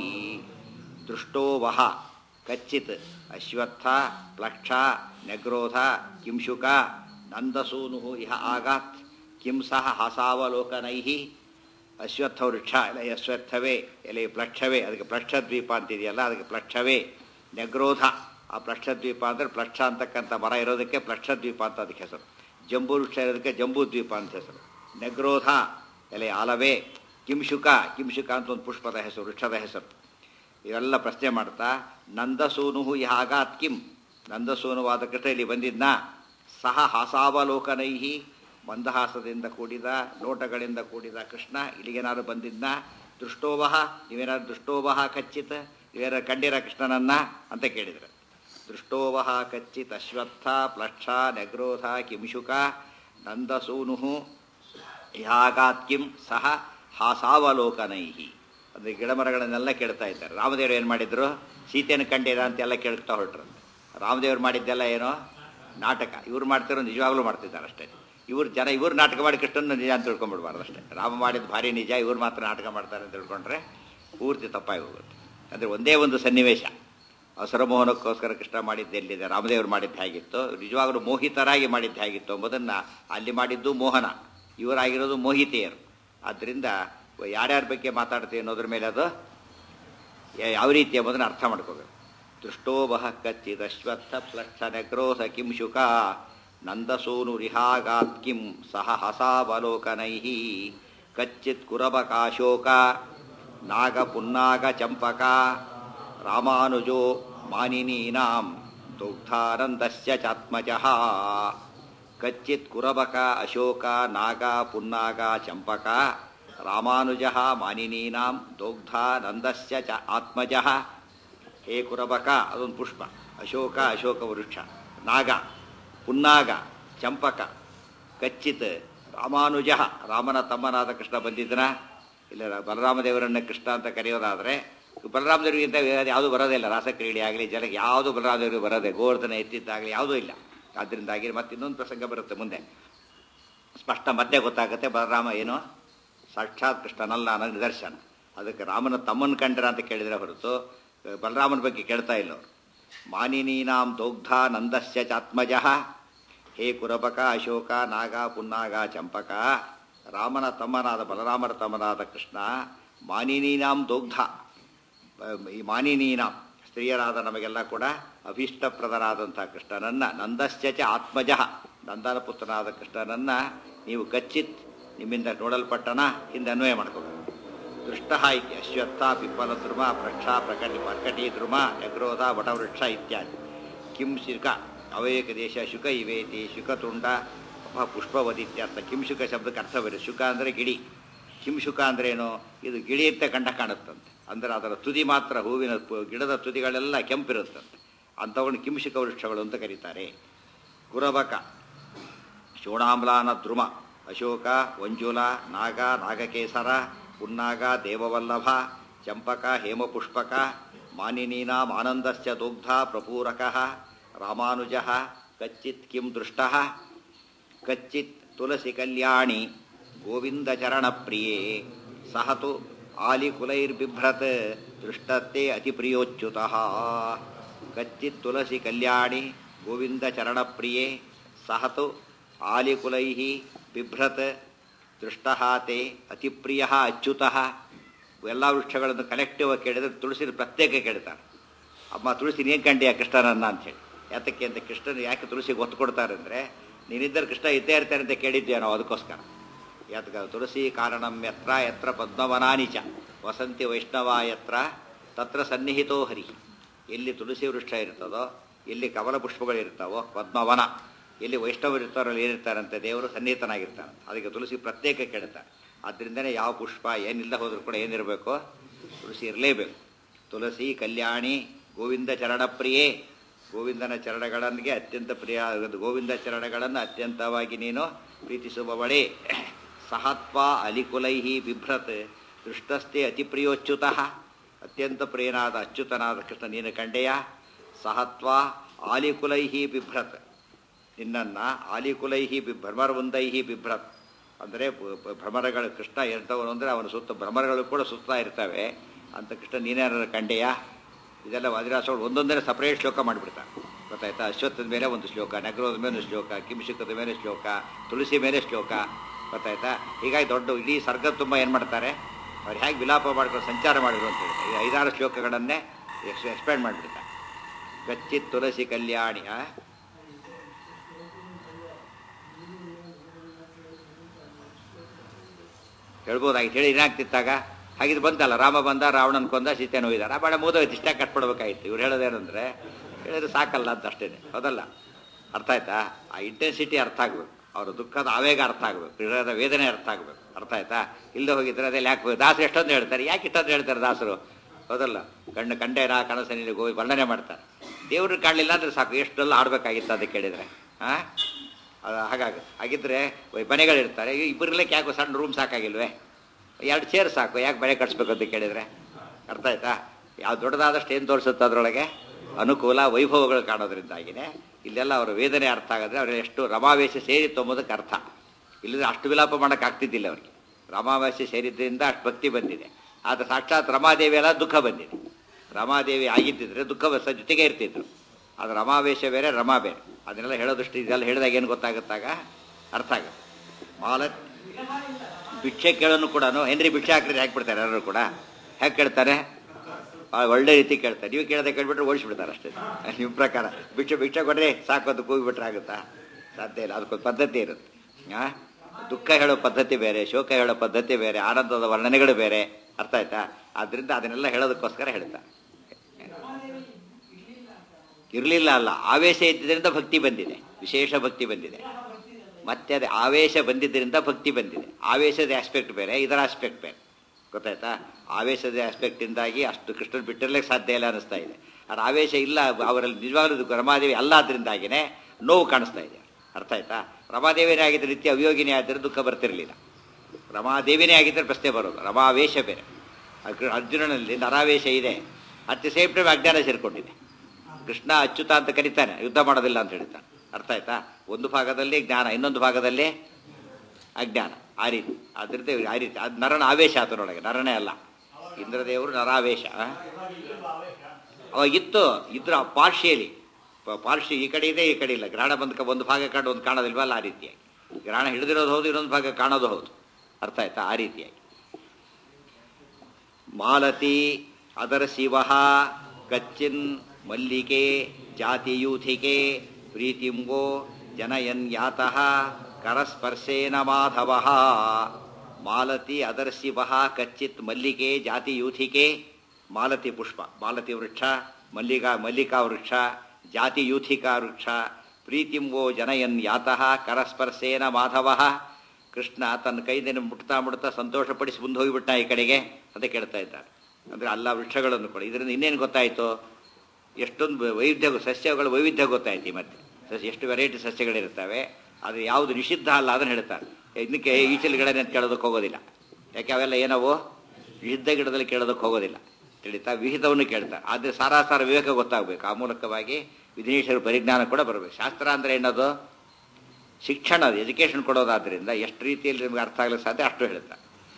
A: ದೃಷ್ಟೋವಹ ಕಚ್ಚಿತ್ ಅಶ್ವತ್ಥ ಪ್ಲಕ್ಷ ನೆಗ್ರೋಧ ಕಿಂಶುಕ ನಂದಸೂನು ಇಹ ಆಗಾತ್ ಕಿಂ ಸಹ ಹಾಸಾವಲೋಕನೈ ಅಶ್ವತ್ಥ ವೃಕ್ಷ ಇಲ್ಲ ಅಶ್ವತ್ಥವೇ ಎಲೆ ಪ್ಲಕ್ಷವೇ ಅದಕ್ಕೆ ಪ್ಲಕ್ಷದ್ವೀಪ ಅಂತಿದೆಯಲ್ಲ ಅದಕ್ಕೆ ಪ್ಲಕ್ಷವೇ ನೆಗ್ರೋಧ ಆ ಪ್ಲಕ್ಷದ್ವೀಪ ಅಂದರೆ ಪ್ಲಕ್ಷ ಅಂತಕ್ಕಂಥ ಮರ ಇರೋದಕ್ಕೆ ಪ್ಲಕ್ಷದ್ವೀಪ ಅಂತ ಅದಕ್ಕೆ ಹೆಸರು ಜಂಬೂ ವೃಕ್ಷ ಇರೋದಕ್ಕೆ ಜಂಬೂ ದ್ವೀಪ ಅಂತ ಹೆಸರು ನೆಗ್ರೋಧ ಎಲೆ ಆಲವೇ ಕಿಂಶುಕ ಕಿಂಶುಕ ಅಂತ ಒಂದು ಪುಷ್ಪದ ಹೆಸರು ವೃಕ್ಷದ ಹೆಸರು ಇವೆಲ್ಲ ಪ್ರಶ್ನೆ ಮಾಡ್ತಾ ನಂದಸೂನು ಯಾಗಾತ್ ಕಿಂ ನಂದಸೂನುವಾದ ಕೃಷ್ಣ ಇಲ್ಲಿ ಬಂದಿದ್ನ ಸಹ ಹಾಸಾವಲೋಕನೈಹಿ ಮಂದಹಾಸದಿಂದ ಕೂಡಿದ ನೋಟಗಳಿಂದ ಕೂಡಿದ ಕೃಷ್ಣ ಇಲ್ಲಿಗೇನಾದ್ರು ಬಂದಿದ್ನ ದೃಷ್ಟೋವಹ ನೀವೇನಾದ್ರು ದೃಷ್ಟೋವಹ ಕಚ್ಚಿತ್ ನೀವೇನಾದ್ರು ಕಂಡಿರ ಕೃಷ್ಣನನ್ನ ಅಂತ ಕೇಳಿದ್ರು ದೃಷ್ಟೋವಹ ಕಚ್ಚಿತ್ ಅಶ್ವತ್ಥ ಪ್ಲಕ್ಷ ನೆಗ್ರೋಧ ಕಿಂಶುಕ ನಂದಸೂನು ಯಾಗಾತ್ ಕಿಂ ಸಹ ಹಾಸಾವಲೋಕನೈಹಿ ಅಂದರೆ ಗಿಡಮರಗಳನ್ನೆಲ್ಲ ಕೇಳ್ತಾ ಇದ್ದಾರೆ ರಾಮದೇವರು ಏನು ಮಾಡಿದ್ರು ಸೀತೆಯನ್ನು ಕಂಡಿರ ಅಂತೆಲ್ಲ ಕೇಳ್ತಾ ಹೊರಟ್ರು ರಾಮದೇವ್ರು ಮಾಡಿದ್ದೆಲ್ಲ ಏನೋ ನಾಟಕ ಇವ್ರು ಮಾಡ್ತಿರೋ ನಿಜವಾಗ್ಲೂ ಮಾಡ್ತಿದ್ದಾರೆ ಅಷ್ಟೇ ಇವ್ರು ಜನ ಇವ್ರು ನಾಟಕ ಮಾಡಿ ಕೃಷ್ಣನ ನಿಜ ಅಂತ ತಿಳ್ಕೊಂಡ್ಬಿಡ್ಬಾರ್ದು ಅಷ್ಟೇ ರಾಮ ಮಾಡಿದ ಭಾರಿ ನಿಜ ಇವ್ರು ಮಾತ್ರ ನಾಟಕ ಮಾಡ್ತಾರೆ ಅಂತ ತಿಳ್ಕೊಂಡ್ರೆ ಪೂರ್ತಿ ತಪ್ಪಾಗಿ ಹೋಗುತ್ತೆ ಅಂದರೆ ಒಂದೇ ಒಂದು ಸನ್ನಿವೇಶ ಅಸರಮೋಹನಕ್ಕೋಸ್ಕರ ಕೃಷ್ಣ ಮಾಡಿದ್ದು ಎಲ್ಲಿದೆ ರಾಮದೇವರು ಮಾಡಿದ್ದು ಹೇಗಿತ್ತು ನಿಜವಾಗಲೂ ಮೋಹಿತರಾಗಿ ಮಾಡಿದ್ದು ಹೇಗಿತ್ತು ಎಂಬುದನ್ನು ಅಲ್ಲಿ ಮಾಡಿದ್ದು ಮೋಹನ ಇವರಾಗಿರೋದು ಮೋಹಿತೆಯರು ಆದ್ದರಿಂದ ಯಾರ್ಯಾರ ಬಗ್ಗೆ ಮಾತಾಡ್ತೀವಿ ಅನ್ನೋದ್ರ ಮೇಲೆ ಅದು ಯಾ- ಯಾವ ರೀತಿ ಎಂಬುದನ್ನು ಅರ್ಥ ಮಾಡ್ಕೋಬೇಕು ದೃಷ್ಟೋಬಹ ಕಚ್ಚಿದಶ್ವತ್ಥ ಪ್ಲಕ್ಷ ನೆಗ್ರೋಧ ಕಿಂ ಶುಕ ನಂದಸೂನುರಿಹಾಗಾತ್ ಕಿಂ ಸಹ ಹಸಾವಲೋಕನೈ ಕಚ್ಚಿತ್ ಕುರಬಕಾಶೋಕ ನಾಗಪುನ್ನಾಗ ಚಂಪಕ ರಾಮಾನುಜೋ ಮಾನಿನೀನಾಂ ದುಗ್ಧಾನಂದಸ್ಯ ಚಾತ್ಮಜಃ ಕಚ್ಚಿತ್ ಕುರಬಕ ಅಶೋಕ ನಾಗ ಪುನ್ನಾಗ ಚಂಪಕ ರಾಮಾನುಜ ಮಾನಿನೀನಾಂ ದೌಗ್ಧಾನಂದಸ್ಯ ಚ ಆತ್ಮಜಃ ಹೇ ಕುರಬಕ ಅದೊಂದು ಪುಷ್ಪ ಅಶೋಕ ಅಶೋಕ ವೃಕ್ಷ ನಾಗ ಪುನ್ನಾಗ ಚಂಪಕ ಕಚ್ಚಿತ್ ರಾಮಾನುಜ ರಾಮನ ತಮ್ಮನಾದ ಕೃಷ್ಣ ಬಂದಿದ್ದನ ಇಲ್ಲ ಬಲರಾಮದೇವರನ್ನ ಕೃಷ್ಣ ಅಂತ ಕರೆಯೋದಾದ್ರೆ ಬಲರಾಮದೇವರಿಗಿಂತ ಯಾವುದು ಬರೋದೇ ಇಲ್ಲ ರಾಸಕ್ರೀಡೆ ಆಗಲಿ ಜನಕ್ಕೆ ಯಾವುದು ಬಲರಾಮದೇವರಿಗೆ ಬರೋದೇ ಗೋವರ್ಧನ ಎತ್ತಿದ್ದಾಗಲಿ ಯಾವುದೂ ಇಲ್ಲ ಆದ್ದರಿಂದಾಗಿ ಮತ್ತೆ ಇನ್ನೊಂದು ಪ್ರಸಂಗ ಬರುತ್ತೆ ಮುಂದೆ ಸ್ಪಷ್ಟ ಮತ್ತೆ ಗೊತ್ತಾಗುತ್ತೆ ಬಲರಾಮ ಏನು ಸಾಕ್ಷಾತ್ ಕೃಷ್ಣನಲ್ಲ ಅನ್ನೋ ನಿದರ್ಶನ ಅದಕ್ಕೆ ರಾಮನ ತಮ್ಮನ ಕಂಡ್ರ ಅಂತ ಕೇಳಿದ್ರೆ ಹೊರತು ಬಲರಾಮನ ಬಗ್ಗೆ ಕೇಳ್ತಾ ಇಲ್ಲ ಅವರು ಮಾನಿನೀನಾಂ ದೌಗ್ಧ ನಂದಸ್ಯ ಚಾತ್ಮಜಃ ಹೇ ಕುರಬಕ ಅಶೋಕ ನಾಗ ಪುನ್ನಾಗ ಚಂಪಕ ರಾಮನ ತಮ್ಮನಾದ ಬಲರಾಮನ ತಮ್ಮನಾದ ಕೃಷ್ಣ ಮಾನಿನೀನಾಂ ದೌಗ್ಧ ಈ ಮಾನಿನೀನಾಂ ಸ್ತ್ರೀಯರಾದ ನಮಗೆಲ್ಲ ಕೂಡ ಅಭೀಷ್ಟಪ್ರದನಾದಂಥ ಕೃಷ್ಣನನ್ನ ನಂದಶ್ಚ ಚ ಆತ್ಮಜಃ ನಂದನ ಪುತ್ರನಾದ ಕೃಷ್ಣನನ್ನ ನೀವು ಕಚ್ಚಿತ್ ನಿಮ್ಮಿಂದ ನೋಡಲ್ಪಟ್ಟನ ಹಿಂದೆ ಅನ್ವಯ ಮಾಡ್ಕೋಬೇಕು ದೃಷ್ಟ ಇತಿ ಅಶ್ವತ್ಥ ಪಿಪ್ಪಲ ಧ್ರುವ ಪ್ರಕ್ಷ ಪ್ರಕಟಿ ಪ್ರಕಟಿ ಧ್ರುವ ಯಗ್ರೋಧ ವಟವೃಕ್ಷ ಇತ್ಯಾದಿ ಕಿಂ ಶುಕ ಅವೇಕ ದೇಶ ಶುಕ ಇವೇತಿ ಶುಕತುಂಡ ಅಪ ಪುಷ್ಪವದಿತ್ಯರ್ಥ ಕಿಂ ಶುಕ ಶಬ್ದಕ್ಕೆ ಅರ್ಥ ಬೇರೆ ಶುಕ ಅಂದರೆ ಗಿಡಿ ಕಿಂ ಶುಕ ಅಂದ್ರೆ ಏನು ಇದು ಗಿಳಿ ಅಂತ ಕಂಡ ಕಾಣುತ್ತಂತೆ ಅಂದರೆ ಅದರ ತುದಿ ಮಾತ್ರ ಹೂವಿನ ಪು- ಗಿಡದ ತುದಿಗಳೆಲ್ಲ ಕೆಂಪಿರುತ್ತಂತೆ ಅಂಥವನ್ನು ಕಿಂಶುಕ ವೃಕ್ಷಗಳು ಅಂತ ಕರೀತಾರೆ ಕುರಬಕ ಶೋಣಾಮ್ಲಾನ ದ್ರುಮ ಅಶೋಕ ವಂಜುಲ ನಾಗ ನಾಗಕೇಸರ ಪುನ್ನಾಗ ದೇವವಲ್ಲಭ ಚಂಪಕ ಹೇಮಪುಷ್ಪಕ ಮಾನಿನೀನಾಂ ಆನಂದಸ್ಯ ದುಗ್ಧ ಪ್ರಪೂರಕ ರಾಮಾನುಜ ಕಚ್ಚಿತ್ ಕಿಂ ದೃಷ್ಟ ಕಚ್ಚಿತ್ ತುಳಸಿ ಕಲ್ಯಾಣಿ ಗೋವಿಂದ ಚರಣ ಪ್ರಿಯೇ ಸಹತು ಆಲಿಕುಲೈರ್ಬಿಭ್ರತ್ ದೃಷ್ಟತೆ ಅತಿಪ್ರಿಯೋಚ್ಯುತ ಕಚ್ಚಿತ್ ತುಳಸಿ ಕಲ್ಯಾಣಿ ಗೋವಿಂದ ಚರಣ ಪ್ರಿಯೇ ಸಹತು ಆಲಿಕುಲೈ ಬಿಭ್ರತ್ ದೃಷ್ಟ ತೇ ಅತಿಪ್ರಿಯ ಅಚ್ಯುತ ಎಲ್ಲ ವೃಕ್ಷಗಳನ್ನು ಕಲೆಕ್ಟಿವ್ ಆಗಿ ಕೇಳಿದ್ರೆ ತುಳಸಿ ಪ್ರತ್ಯೇಕ ಕೇಳ್ತಾರೆ ಅಮ್ಮ ತುಳಸಿ ನೀನು ಕಂಡಿಯ ಕೃಷ್ಣನನ್ನ ಅಂತ ಹೇಳಿ ಯಾತಕ್ಕೆ ಅಂತ ಕೃಷ್ಣನ ಯಾಕೆ ತುಳಸಿಗೆ ಒತ್ತು ಕೊಡ್ತಾರೆ ಅಂದರೆ ನೀನಿದ್ದರೆ ಕೃಷ್ಣ ಇದ್ದೇ ಇರ್ತಾರೆ ಅಂತ ಕೇಳಿದ್ದೆ ನಾವು ಅದಕ್ಕೋಸ್ಕರ ಯಾತಕ ತುಳಸಿ ಕಾರಣಂ ಯತ್ರ ಯತ್ರ ಪದ್ಮವನಾನಿ ಚ ವಸಂತಿ ವೈಷ್ಣವ ಯತ್ರ ತತ್ರ ಸನ್ನಿಹಿತೋ ಹರಿ ಎಲ್ಲಿ ತುಳಸಿ ವೃಕ್ಷ ಇರ್ತದೋ ಎಲ್ಲಿ ಕಮಲ ಪುಷ್ಪಗಳಿರ್ತಾವೋ ಪದ್ಮವನ ಎಲ್ಲಿ ವೈಷ್ಣವರು ಇರ್ತಾರೋ ಅಲ್ಲಿ ಏನಿರ್ತಾರಂತೆ ದೇವರು ಸನ್ನಿಹಿತನಾಗಿರ್ತಾನೆ ಅದಕ್ಕೆ ತುಳಸಿ ಪ್ರತ್ಯೇಕ ಕೇಳ್ತಾರೆ ಆದ್ದರಿಂದನೇ ಯಾವ ಪುಷ್ಪ ಏನಿಲ್ಲ ಹೋದ್ರೂ ಕೂಡ ಏನಿರಬೇಕು ತುಳಸಿ ಇರಲೇಬೇಕು ತುಳಸಿ ಕಲ್ಯಾಣಿ ಗೋವಿಂದ ಚರಣಪ್ರಿಯೇ ಗೋವಿಂದನ ಚರಣಗಳಿಗೆ ಅತ್ಯಂತ ಪ್ರಿಯ ಗೋವಿಂದ ಚರಣಗಳನ್ನು ಅತ್ಯಂತವಾಗಿ ನೀನು ಪ್ರೀತಿಸುವವಳೇ ಸಹತ್ವ ಅಲಿಕುಲೈ ಬಿಭ್ರತ್ ದೃಷ್ಟಸ್ಥೆ ಅತಿ ಪ್ರಿಯೋಚ್ಯುತ ಅತ್ಯಂತ ಪ್ರಿಯನಾದ ಅಚ್ಯುತನಾದ ಕೃಷ್ಣ ನೀನು ಕಂಡೆಯ ಸಹತ್ವ ಆಲಿಕುಲೈ ಬಿಭ್ರತ್ ನಿನ್ನನ್ನು ಆಲಿಕುಲೈ ಬಿ ಭ್ರಮರವೃಂದೈ ಬಿಭ್ರತ್ ಅಂದರೆ ಭ್ರಮರಗಳು ಕೃಷ್ಣ ಎಂಥವನು ಅಂದರೆ ಅವನ ಸುತ್ತ ಭ್ರಮರಗಳು ಕೂಡ ಸುತ್ತಾ ಇರ್ತವೆ ಅಂತ ಕೃಷ್ಣ ನೀನೇನಾರು ಕಂಡೆಯ ಇದೆಲ್ಲ ವಜ್ರಾಸಗಳು ಒಂದೊಂದನೇ ಸಪರೇಟ್ ಶ್ಲೋಕ ಮಾಡಿಬಿಡ್ತಾರೆ ಗೊತ್ತಾಯ್ತಾ ಅಶ್ವತ್ಥದ ಮೇಲೆ ಒಂದು ಶ್ಲೋಕ ನಗರದ ಮೇಲೆ ಒಂದು ಶ್ಲೋಕ ಕಿಂಶುಕದ ಮೇಲೆ ಶ್ಲೋಕ ತುಳಸಿ ಮೇಲೆ ಶ್ಲೋಕ ಗೊತ್ತಾಯ್ತಾ ಹೀಗಾಗಿ ದೊಡ್ಡ ಇಡೀ ಸರ್ಗ ತುಂಬ ಏನು ಮಾಡ್ತಾರೆ ಅವ್ರು ಹೇಗೆ ವಿಲಾಪ ಮಾಡ್ಕೊಂಡು ಸಂಚಾರ ಮಾಡಿದ್ರು ಅಂತ ಹೇಳಿ ಈ ಐದಾರು ಶ್ಲೋಕಗಳನ್ನೇ ಎಕ್ಸ್ ಎಕ್ಸ್ಪ್ಲೇನ್ ಮಾಡಿಬಿಡ್ತಾರೆ ಗಚ್ಚಿತ್ ತುಳಸಿ ಕಲ್ಯಾಣಿ ಆ? ಹೇಳ್ಬೋದಾಗಿತ್ತು ಹೇಳಿ ಏನಾಗ್ತಿತ್ತಾಗ ಹಾಗಿದ್ದು ಬಂತಲ್ಲ ರಾಮ ಬಂದ ರಾವಣನ ಕೊಂದ ಸೀತೆನ ಒಯ್ದಾರ ಬೇಡ ಮುಗಿದೋಯ್ತು ಇಷ್ಟ ಕಟ್ಬಿಡ್ಬೇಕಾಯ್ತು ಇವ್ರು ಹೇಳೋದೇನಂದ್ರೆ ಹೇಳಿದ್ರೆ ಸಾಕಲ್ಲ ಅಂತ ಅಷ್ಟೇ ಹೌದಲ್ಲ ಅರ್ಥ ಆಯ್ತಾ ಆ ಇಂಟೆನ್ಸಿಟಿ ಅರ್ಥ ಆಗ್ಬೇಕು ಅವ್ರ ದುಃಖದ ಆವೇಗ ಅರ್ಥ ಆಗ್ಬೇಕು ಹೃದಯದ ವೇದನೆ ಅರ್ಥ ಆಗ್ಬೇಕು ಅರ್ಥ ಆಯ್ತಾ ಇಲ್ಲದೆ ಹೋಗಿದ್ರೆ ಅದೆಲ್ಲ ಯಾಕೆ ದಾಸರು ಎಷ್ಟೊಂದು ಹೇಳ್ತಾರೆ ಯಾಕೆ ಇಷ್ಟೊಂದು ಹೇಳ್ತಾರೆ ದಾಸರು ಹೌದಲ್ಲ ಕಣ್ಣು ಕಂಡೇನ ಕನಸನಲ್ಲಿ ಹೋಗಿ ವರ್ಣನೆ ಮಾಡ್ತಾರೆ ದೇವ್ರಿಗೆ ಕಾಣಲಿಲ್ಲ ಅಂದ್ರೆ ಸಾಕು ಎಷ್ಟೆಲ್ಲ ಆಡ್ಬೇಕಾಗಿತ್ತು ಅದಕ್ಕೆ ಕೇಳಿದ್ರೆ ಹಾಂ ಅದು ಹಾಗಾಗಿ ಹಾಗಿದ್ರೆ ಮನೆಗಳಿರ್ತಾರೆ ಈಗ ಇಬ್ಬರಿಲ್ಲಕ್ಕೆ ಯಾಕೆ ಸಣ್ಣ ರೂಮ್ ಸಾಕಾಗಿಲ್ವೇ ಎರಡು ಚೇರ್ ಸಾಕು ಯಾಕೆ ಮನೆ ಕಟ್ಸ್ಬೇಕು ಅಂತ ಕೇಳಿದರೆ ಅರ್ಥ ಆಯ್ತಾ ಯಾವ ದೊಡ್ಡದಾದಷ್ಟು ಏನು ತೋರಿಸುತ್ತೆ ಅದರೊಳಗೆ ಅನುಕೂಲ ವೈಭವಗಳು ಕಾಣೋದ್ರಿಂದಾಗಿನೇ ಇಲ್ಲೆಲ್ಲ ಅವರ ವೇದನೆ ಅರ್ಥ ಆಗಿದ್ರೆ ಅವ್ರಿಗೆ ಎಷ್ಟು ರಮಾವೇಶ ಸೇರಿತ್ತು ಅಂಬೋದಕ್ಕೆ ಅರ್ಥ ಇಲ್ಲದ್ರೆ ಅಷ್ಟು ವಿಲಾಪ ಮಾಡೋಕೆ ಆಗ್ತಿದ್ದಿಲ್ಲ ಅವರಿಗೆ ರಮಾವೇಶ ಸೇರಿದ್ದರಿಂದ ಅಷ್ಟು ಭಕ್ತಿ ಬಂದಿದೆ ಆದರೆ ಸಾಕ್ಷಾತ್ ರಮಾದೇವಿ ಎಲ್ಲ ದುಃಖ ಬಂದಿದೆ ರಮಾದೇವಿ ಆಗಿದ್ದಿದ್ರೆ ದುಃಖ ಬಸ ಜೊತೆಗೆ ಇರ್ತಿದ್ರು ಅದು ರಮಾವೇಶ ಬೇರೆ ರಮಾ ಬೇರೆ ಅದನ್ನೆಲ್ಲ ಹೇಳೋದಷ್ಟು ಇದೆಲ್ಲ ಹೇಳಿದಾಗ ಏನು ಗೊತ್ತಾಗುತ್ತಾಗ ಅರ್ಥ ಆಗುತ್ತೆ ಮಾಲ ಭಿಕ್ಷೆ ಕೇಳೋನು ಕೂಡ ಹೆನ್ರಿ ಭಿಕ್ಷೆ ಹಾಕಿದ್ರೆ ಹಾಕ್ಬಿಡ್ತಾರೆ ಎಲ್ಲರೂ ಕೂಡ ಹೇಗೆ ಕೇಳ್ತಾರೆ ಆ, ಒಳ್ಳೆ ರೀತಿ ಕೇಳ್ತಾರೆ ನೀವು ಕೇಳದೆ ಕೇಳ್ಬಿಟ್ರೆ ಓಡಿಸ್ಬಿಡ್ತಾರೆ ಅಷ್ಟೇ ನಿಮ್ಮ ಪ್ರಕಾರ ಭಿಕ್ಷೆ ಭಿಕ್ಷೆ ಕೊಡ್ರಿ ಸಾಕು ಅಂತ ಕೂಗಿಬಿಟ್ರೆ ಆಗುತ್ತಾ ಸಾಧ್ಯ ಇಲ್ಲ ಅದಕ್ಕೊಂದು ಪದ್ಧತಿ ಇರುತ್ತೆ ಆ? ದುಃಖ ಹೇಳೋ ಪದ್ಧತಿ ಬೇರೆ ಶೋಕ ಹೇಳೋ ಪದ್ಧತಿ ಬೇರೆ ಆನಂದದ ವರ್ಣನೆಗಳು ಬೇರೆ ಅರ್ಥ ಆಯ್ತಾ ಆದ್ರಿಂದ ಅದನ್ನೆಲ್ಲ ಹೇಳೋದಕ್ಕೋಸ್ಕರ ಹೇಳ್ತಾರೆ ಇರಲಿಲ್ಲ ಅಲ್ಲ ಆವೇಶ ಇದ್ದಿದ್ದರಿಂದ ಭಕ್ತಿ ಬಂದಿದೆ ವಿಶೇಷ ಭಕ್ತಿ ಬಂದಿದೆ ಮತ್ತೆ ಅದೇ ಆವೇಶ ಬಂದಿದ್ದರಿಂದ ಭಕ್ತಿ ಬಂದಿದೆ ಆವೇಶದ ಆಸ್ಪೆಕ್ಟ್ ಬೇರೆ ಇದರ ಆಸ್ಪೆಕ್ಟ್ ಬೇರೆ ಗೊತ್ತಾಯ್ತಾ ಆವೇಶದ ಆಸ್ಪೆಕ್ಟ್ ಇಂದಾಗಿ ಅಷ್ಟು ಕೃಷ್ಣನ್ ಬಿಟ್ಟಿರ್ಲಿಕ್ಕೆ ಸಾಧ್ಯ ಇಲ್ಲ ಅನಿಸ್ತಾ ಇದೆ ಅದು ಆವೇಶ ಇಲ್ಲ ಅವರಲ್ಲಿ ನಿಜವಾಗ್ಲೂ ರಮಾದೇವಿ ಅಲ್ಲ ಆದ್ರಿಂದಾಗಿನೇ ನೋವು ಕಾಣಿಸ್ತಾ ಇದೆ ಅರ್ಥ ಆಯ್ತಾ ರಮಾದೇವಿನೇ ಆಗಿದ್ದ ರೀತಿ ಅವಿಯೋಗಿನೇ ಆಗಿದ್ರೆ ದುಃಖ ಬರ್ತಿರ್ಲಿಲ್ಲ ರಮಾದೇವಿನೇ ಆಗಿದ್ದರೆ ಪ್ರಶ್ನೆ ಬರೋದು ರಮಾವೇಶ ಬೇರೆ ಅರ್ಜು- ಅರ್ಜುನನಲ್ಲಿ ನರಾವೇಶ ಇದೆ ಅಟ್ ದಿ ಸೇಮ್ ಟೈಮ್ ಅಜ್ಞಾನ ಸೇರ್ಕೊಂಡಿದೆ ಕೃಷ್ಣ ಅಚ್ಯುತ ಅಂತ ಕರೀತಾನೆ ಯುದ್ಧ ಮಾಡೋದಿಲ್ಲ ಅಂತ ಹೇಳ್ತಾನೆ ಅರ್ಥ ಆಯ್ತಾ ಒಂದು ಭಾಗದಲ್ಲಿ ಜ್ಞಾನ ಇನ್ನೊಂದು ಭಾಗದಲ್ಲಿ ಅಜ್ಞಾನ ಆ ರೀತಿ ಅದ್ರದ್ದು ಆ ರೀತಿ ಅದು ನರನ ಆವೇಶ ಆತನೊಳಗೆ ನರನೇ ಅಲ್ಲ ಇಂದ್ರದೇವರು ನರಾವೇಶ ಆ? ಅವಾಗಿತ್ತು ಇದ್ರ ಪಾರ್ಶಿಯಲಿ ಪಾರ್ಶಿ ಈ ಕಡೆ ಇದೆ ಈ ಕಡೆ ಇಲ್ಲ ಗ್ರಹಣ ಬಂದ ಒಂದು ಭಾಗ ಕಂಡು ಒಂದು ಕಾಣೋದಿಲ್ವಲ್ಲ ಆ ರೀತಿಯಾಗಿ ಗ್ರಹಣ ಹಿಡಿದಿರೋದು ಹೌದು ಇನ್ನೊಂದು ಭಾಗ ಕಾಣೋದು ಹೌದು ಅರ್ಥ ಆಯ್ತಾ ಆ ರೀತಿಯಾಗಿ ಮಾಲತಿ ಅದರ ಶಿವ ಕಚ್ಚಿನ್ ಮಲ್ಲಿಕೆ ಜಾತಿಯೂಥಿಕೆ ಪ್ರೀತಿಂಗೋ ಜನಯನ್ಯಾತಃ ಕರಸ್ಪರ್ಶೇನ ಮಾಧವ ಮಾಲತಿ ಅದರ ಶಿವ ಕಚ್ಚಿತ್ ಮಲ್ಲಿಕೆ ಜಾತಿಯೂಥಿಕೆ ಮಾಲತಿ ಪುಷ್ಪ ಮಾಲತಿ ವೃಕ್ಷ ಮಲ್ಲಿಕಾ ಮಲ್ಲಿಕಾ ವೃಕ್ಷ ಜಾತಿಯೂಥಿಕಾ ವೃಕ್ಷ ಪ್ರೀತಿಂಗೋ ಜನಯನ್ ಯಾತಃ ಕರಸ್ಪರ್ಶೇನ ಮಾಧವ ಕೃಷ್ಣ ತನ್ನ ಕೈದಿಂದ ಮುಟ್ತಾ ಮುಟ್ತಾ ಸಂತೋಷಪಡಿಸಿ ಮುಂದೆ ಹೋಗಿಬಿಟ್ಟ ಈ ಕಡೆಗೆ ಅಂತ ಕೇಳ್ತಾ ಇದ್ದಾರೆ ಅಂದರೆ ಎಲ್ಲ ವೃಕ್ಷಗಳನ್ನು ಕೂಡ ಇದರಿಂದ ಇನ್ನೇನು ಗೊತ್ತಾಯಿತು ಎಷ್ಟೊಂದು ವೈವಿಧ್ಯ ಸಸ್ಯಗಳ ವೈವಿಧ್ಯ ಗೊತ್ತಾಯ್ತು ಈ ಮತ್ತೆ ಸಸ್ಯ ಎಷ್ಟು ವೆರೈಟಿ ಸಸ್ಯಗಳಿರ್ತವೆ ಅದು ಯಾವುದು ನಿಷಿದ್ಧ ಅಲ್ಲ ಅದನ್ನು ಹೇಳ್ತಾರೆ ಇದಕ್ಕೆ ಈಚಲು ಗಿಡನೇ ಅಂತ ಕೇಳೋದಕ್ಕೆ ಹೋಗೋದಿಲ್ಲ ಯಾಕೆ ಅವೆಲ್ಲ ಏನವು ನಿಷಿದ್ಧ ಗಿಡದಲ್ಲಿ ಕೇಳೋದಕ್ಕೆ ಹೋಗೋದಿಲ್ಲ ತಿಳಿತಾ ವಿಹಿತವನ್ನು ಕೇಳ್ತಾರೆ ಆದರೆ ಸಾರಾಸಾರ ವಿವೇಕ ಗೊತ್ತಾಗಬೇಕು ಆ ಮೂಲಕವಾಗಿ ವಿಧಿನೇಶ್ವರ ಪರಿಜ್ಞಾನ ಕೂಡ ಬರಬೇಕು ಶಾಸ್ತ್ರ ಅಂದರೆ ಏನದು ಶಿಕ್ಷಣ ಅದು ಎಜುಕೇಶನ್ ಕೊಡೋದಾದ್ರಿಂದ ಎಷ್ಟು ರೀತಿಯಲ್ಲಿ ನಿಮ್ಗೆ ಅರ್ಥ ಆಗ್ಲಿಕ್ಕೆ ಸಾಧ್ಯ ಅಷ್ಟು ಹೇಳ್ತಾರೆ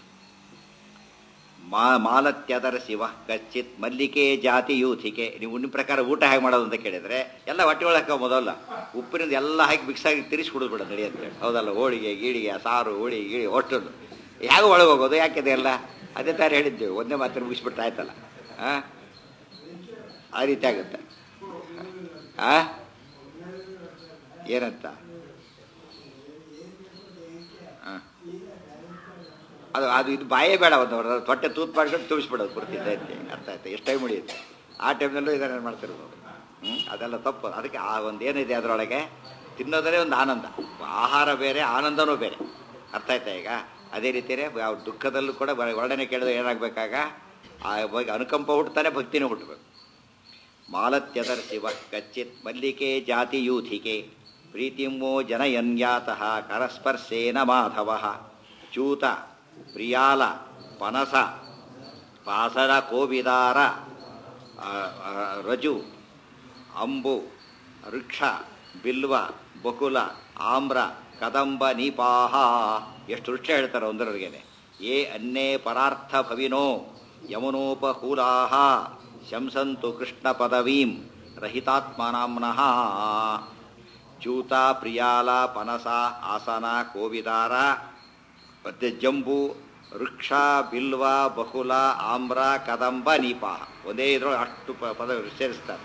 A: ಮಾ ಮಾಲತ್ಯದರ ಶಿವ ಕಚ್ಚಿತ್ ಮಲ್ಲಿಕೆ ಜಾತಿ ಯೂಥಿಕೆ ನೀವು ನಿಮ್ಮ ಪ್ರಕಾರ ಊಟ ಹೇಗೆ ಮಾಡೋದು ಅಂತ ಕೇಳಿದ್ರೆ ಎಲ್ಲ ಹೊಟ್ಟೆ ಒಳಗೆ ಮೊದಲ ಉಪ್ಪಿನಿಂದ ಎಲ್ಲ ಹಾಕಿ ಮಿಕ್ಸ್ ಆಗಿ ತಿರ್ಸಿ ಕುಡಿದು ಬಿಡೋದು ನಡಿ ಅಂತೇಳಿ ಹೌದಲ್ಲ ಹೋಳಿಗೆ ಗೀಳಿಗೆ ಸಾರು ಹೋಳಿ ಗೀಳಿ ಒಟ್ಟದು ಹೇಗೆ ಒಳಗೆ ಹೋಗೋದು ಯಾಕಿದೆ ಎಲ್ಲ ಅದೇ ಥರ ಹೇಳಿದ್ದೇವೆ ಒಂದೇ ಮಾತ್ರ ಮುಗಿಸ್ಬಿಟ್ರೆ ಆಯ್ತಲ್ಲ ಆ ಆ ರೀತಿ ಆಗುತ್ತೆ ಆ ಏನಂತ ಆ ಅದು ಅದು ಇದು ಬಾಯೇ ಬೇಡ ಒಂದು ಅವ್ರ ತೊಟ್ಟೆ ತೂತ್ ಮಾಡ್ಕೊಂಡು ತುಂಬಿಸ್ಬಿಡೋದು ಪೂರ್ತಿ ದೈತ್ಯ ಅರ್ಥ ಆಯ್ತಾ ಎಷ್ಟು ಟೈಮ್ ಉಳಿಯುತ್ತೆ ಆ ಟೈಮ್ನಲ್ಲೂ ಇದನ್ನು ಮಾಡ್ತಿರೋದು ಹ್ಞೂ ಅದೆಲ್ಲ ತಪ್ಪು ಅದಕ್ಕೆ ಆ ಒಂದು ಏನಿದೆ ಅದರೊಳಗೆ ತಿನ್ನೋದರೇ ಒಂದು ಆನಂದ ಆಹಾರ ಬೇರೆ ಆನಂದನೂ ಬೇರೆ ಅರ್ಥ ಆಯ್ತಾ ಈಗ ಅದೇ ರೀತಿಯೇ ಯಾವ ದುಃಖದಲ್ಲೂ ಕೂಡ ಬ- ವರ್ಣನೆ ಕೇಳಿದ್ರೆ ಏನಾಗಬೇಕಾಗ ಆ ಬಗ್ಗೆ ಅನುಕಂಪ ಹುಟ್ಟುತ್ತಾನೆ ಭಕ್ತಿನೂ ಹುಟ್ಟಬೇಕು ಮಾಲತ್ಯದರ್ ಶಿವ ಕಚ್ಚಿತ್ ಮಲ್ಲಿಕೆ ಜಾತಿ ಯೂಥಿಕೆ ಪ್ರೀತಿಮೋ ಜನಯನ್ಯಾತಃ ಕರಸ್ಪರ್ಶೇನ ಮಾಧವ ಚೂತ ಪ್ರಿಯಾಲ ಪನಸ ಪಾಸರ ಕೋವಿದಾರ ಆ, ಆ, ರಜು ಅಂಬು ವೃಕ್ಷ ಬಿಲ್ವ ಬಕುಲ ಆಮ್ರ ಕದಂಬ ನೀಪಾಹ ಎಷ್ಟು ವೃಕ್ಷ ಹೇಳ್ತಾರೆ ಒಂದರೊಳಗೇನೆ ಏ ಅನ್ನೇ ಪರಾರ್ಥ ಭವಿನೋ ಯಮುನೋಪಕೂಲಾಹ ಶಂಸಂತು ಕೃಷ್ಣ ಪದವೀಂ ರಹಿತಾತ್ಮನಾಮ್ನಃ ಚೂತ ಪ್ರಿಯಾಲ ಪನಸ ಆಸನ ಕೋವಿದಾರ ಮತ್ತೆ ಜಂಬು ವೃಕ್ಷ ಬಿಲ್ವ ಬಕುಲ ಆಮ್ರ ಕದಂಬ ನೀಪಾಹ ಒಂದೇ ಇದ್ರೊಳಗೆ ಅಷ್ಟು ಪ ಪದ ಸೇರಿಸ್ತಾರೆ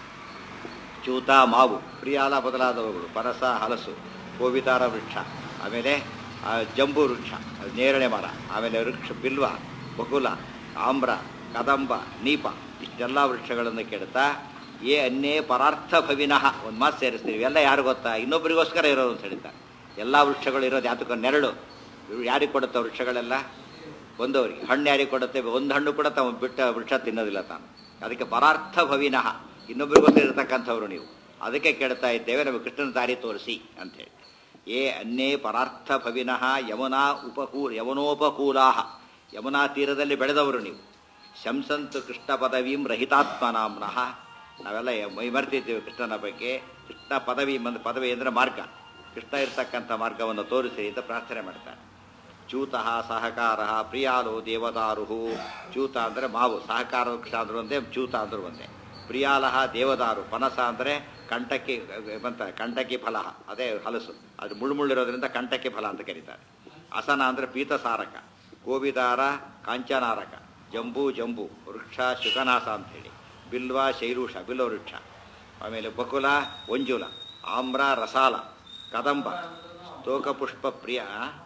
A: ಚೂತ ಮಾವು ಪ್ರಿಯಾಲ ಬದಲಾದವುಗಳು ಪನಸ ಹಲಸು ಕೋವಿದಾರ ವೃಕ್ಷ ಆಮೇಲೆ ಆ, ಜಂಬು ವೃಕ್ಷ ಅದು ನೇರಳೆ ಮರ ಆಮೇಲೆ ವೃಕ್ಷ ಬಿಲ್ವ ಬಕುಲ ಆಮ್ರ ಕದಂಬ ನೀಪ ಇಷ್ಟೆಲ್ಲ ವೃಕ್ಷಗಳನ್ನು ಕೇಳ್ತಾ ಏ ಅನ್ನೇ ಪರಾರ್ಥ ಭವಿನಃ ಒಂದು ಮಾತು ಸೇರಿಸ್ತೀವಿ ಎಲ್ಲ ಯಾರು ಗೊತ್ತಾ ಇನ್ನೊಬ್ಬರಿಗೋಸ್ಕರ ಇರೋದು ಅಂತ ಹೇಳ್ತಾರೆ ಎಲ್ಲ ವೃಕ್ಷಗಳು ಇರೋದು ಯಾತಕ್ಕ ನೆರಳು ಇವ್ರು ಯಾರಿಗೆ ಕೊಡುತ್ತೆ ವೃಕ್ಷಗಳೆಲ್ಲ ಒಂದವರಿಗೆ ಹಣ್ಣು ಯಾರಿಗೆ ಕೊಡುತ್ತೆ ಒಂದು ಹಣ್ಣು ಕೂಡ ತಾವು ಬಿಟ್ಟ ವೃಕ್ಷ ತಿನ್ನೋದಿಲ್ಲ ತಾನು ಅದಕ್ಕೆ ಪರಾರ್ಥ ಭವಿನಃ ಇನ್ನೊಬ್ಬರಿಗೋಸ್ಕರ ಇರತಕ್ಕಂಥವ್ರು ನೀವು ಅದಕ್ಕೆ ಕೇಳ್ತಾ ಇದ್ದೇವೆ ನಮಗೆ ಕೃಷ್ಣನ ದಾರಿ ತೋರಿಸಿ ಅಂತೇಳಿ ಏ ಅನ್ನೇ ಪರಾರ್ಥ ಭವಿನಃ ಯಮುನಾ ಉಪಕೂ ಯಮುನೋಪಕೂಲಾಹ ಯಮುನಾ ತೀರದಲ್ಲಿ ಬೆಳೆದವರು ನೀವು ಶಂಸಂತು ಕೃಷ್ಣ ಪದವೀಂ ರಹಿತಾತ್ಮನಾಮ್ನಃ ನಾವೆಲ್ಲ ಮೈ ಮರ್ತಿದ್ದೇವೆ ಕೃಷ್ಣನ ಬಗ್ಗೆ ಕೃಷ್ಣ ಪದವಿ ಮಂದ್ ಪದವಿ ಅಂದರೆ ಮಾರ್ಗ ಕೃಷ್ಣ ಇರ್ತಕ್ಕಂಥ ಮಾರ್ಗವನ್ನು ತೋರಿಸಿ ಅಂತ ಪ್ರಾರ್ಥನೆ ಮಾಡ್ತಾರೆ ಚ್ಯೂತಃ ಸಹಕಾರ ಪ್ರಿಯಾಲೋ ದೇವದಾರು ಚ್ಯೂತ ಅಂದರೆ ಮಾವು ಸಹಕಾರ ವೃಕ್ಷ ಅಂದ್ರೂ ಒಂದೇ ಚ್ಯೂತ ಅಂದ್ರೂ ಒಂದೇ ಪ್ರಿಯಾಲಹ ದೇವದಾರು ಪನಸ ಅಂದರೆ ಕಂಟಕಿ ಬಂತ ಕಂಟಕಿ ಫಲ ಅದೇ ಹಲಸು ಅದು ಮುಳ್ಳು ಮುಳ್ಳಿರೋದ್ರಿಂದ ಕಂಟಕಿ ಫಲ ಅಂತ ಕರೀತಾರೆ ಅಸನ ಅಂದರೆ ಪೀತಸಾರಕ ಗೋವಿದಾರ ಕಾಂಚನಾರಕ ಜಂಬೂ ಜಂಬು ವೃಕ್ಷ ಶುಕನಾಸ ಅಂಥೇಳಿ ಬಿಲ್ವ ಶೈಲೂಷ ಬಿಲ್ವ ವೃಕ್ಷ ಆಮೇಲೆ ಬಕುಲ ಒಂಜುಲ ಆಮ್ರ ರಸಾಲ ಕದಂಬ ಸ್ತೋಕಪುಷ್ಪ ಪ್ರಿಯ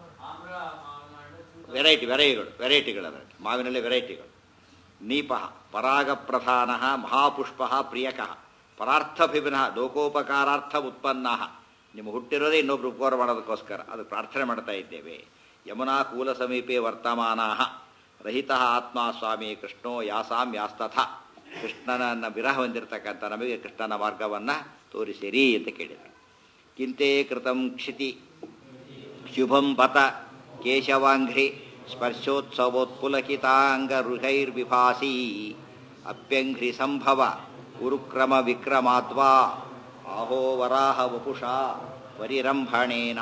A: ವೆರೈಟಿ ವೆರೈಟಿಗಳು ವೆರೈಟಿಗಳು ಅದರಲ್ಲಿ ಮಾವಿನಲ್ಲಿ ವೆರೈಟಿಗಳು ನೀಪ ಪರಾಗ ಪ್ರಧಾನ ಮಹಾಪುಷ್ಪ ಪ್ರಿಯಕ ಪರಾರ್ಥಭಿಭಿನ ಲೋಕೋಪಕಾರಾರ್ಥ ಉತ್ಪನ್ನ ನಿಮ್ಮ ಹುಟ್ಟಿರೋದೇ ಇನ್ನೊಬ್ರು ಉಪಕಾರ ಮಾಡೋದಕ್ಕೋಸ್ಕರ ಅದು ಪ್ರಾರ್ಥನೆ ಮಾಡ್ತಾ ಇದ್ದೇವೆ ಯಮುನಾ ಕೂಲ ಸಮೀಪೆ ವರ್ತಮಾನಾ ರಹಿತ ಆತ್ಮ ಸ್ವಾಮಿ ಕೃಷ್ಣೋ ಯಾಸಾಂ ಯಾಸ್ತಥ ಕೃಷ್ಣನನ್ನ ವಿರಹ ಹೊಂದಿರತಕ್ಕಂಥ ನಮಗೆ ಕೃಷ್ಣನ ಮಾರ್ಗವನ್ನು ತೋರಿಸಿರಿ ಅಂತ ಕೇಳಿದರು ಕಿಂತೆ ಕೃತಂ ಕ್ಷಿತಿ ಶುಭಂ ಬತ ಕೇಶವಾಂಘ್ರಿ ಸ್ಪರ್ಶೋತ್ಸವೋತ್ಪುಲಕಿತಾಂಗರುಹೈರ್ವಿಭಾಸಿ ಅಪ್ಯಂಘ್ರಿ ಸಂಭವ ಉರುಕ್ರಮ ವಿಕ್ರಮಾದ್ವಾ ಆಹೋ ವರಾಹ ವಪುಷಾ ಪರಿರಂಭಣೇನ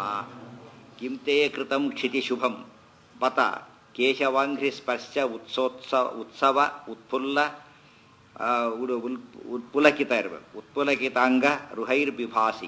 A: ಕಿಂ ತೇ ಕೃತಂ ಕ್ಷಿತಿ ಶುಭಂ ಬತ ಕೇಶವಾಂಘ್ರಿ ಸ್ಪರ್ಶ ಉತ್ಸೋತ್ಸ ಉತ್ಸವ ಉತ್ಫುಲ್ಲ ಆ, ಉಡು- ಉಲ್- ಉತ್ಪುಲಕಿತ ಇರಬೇಕು ಉತ್ಪುಲಕಿತಾಂಗ ರುಹೈರ್ಬಿಭಾಸಿ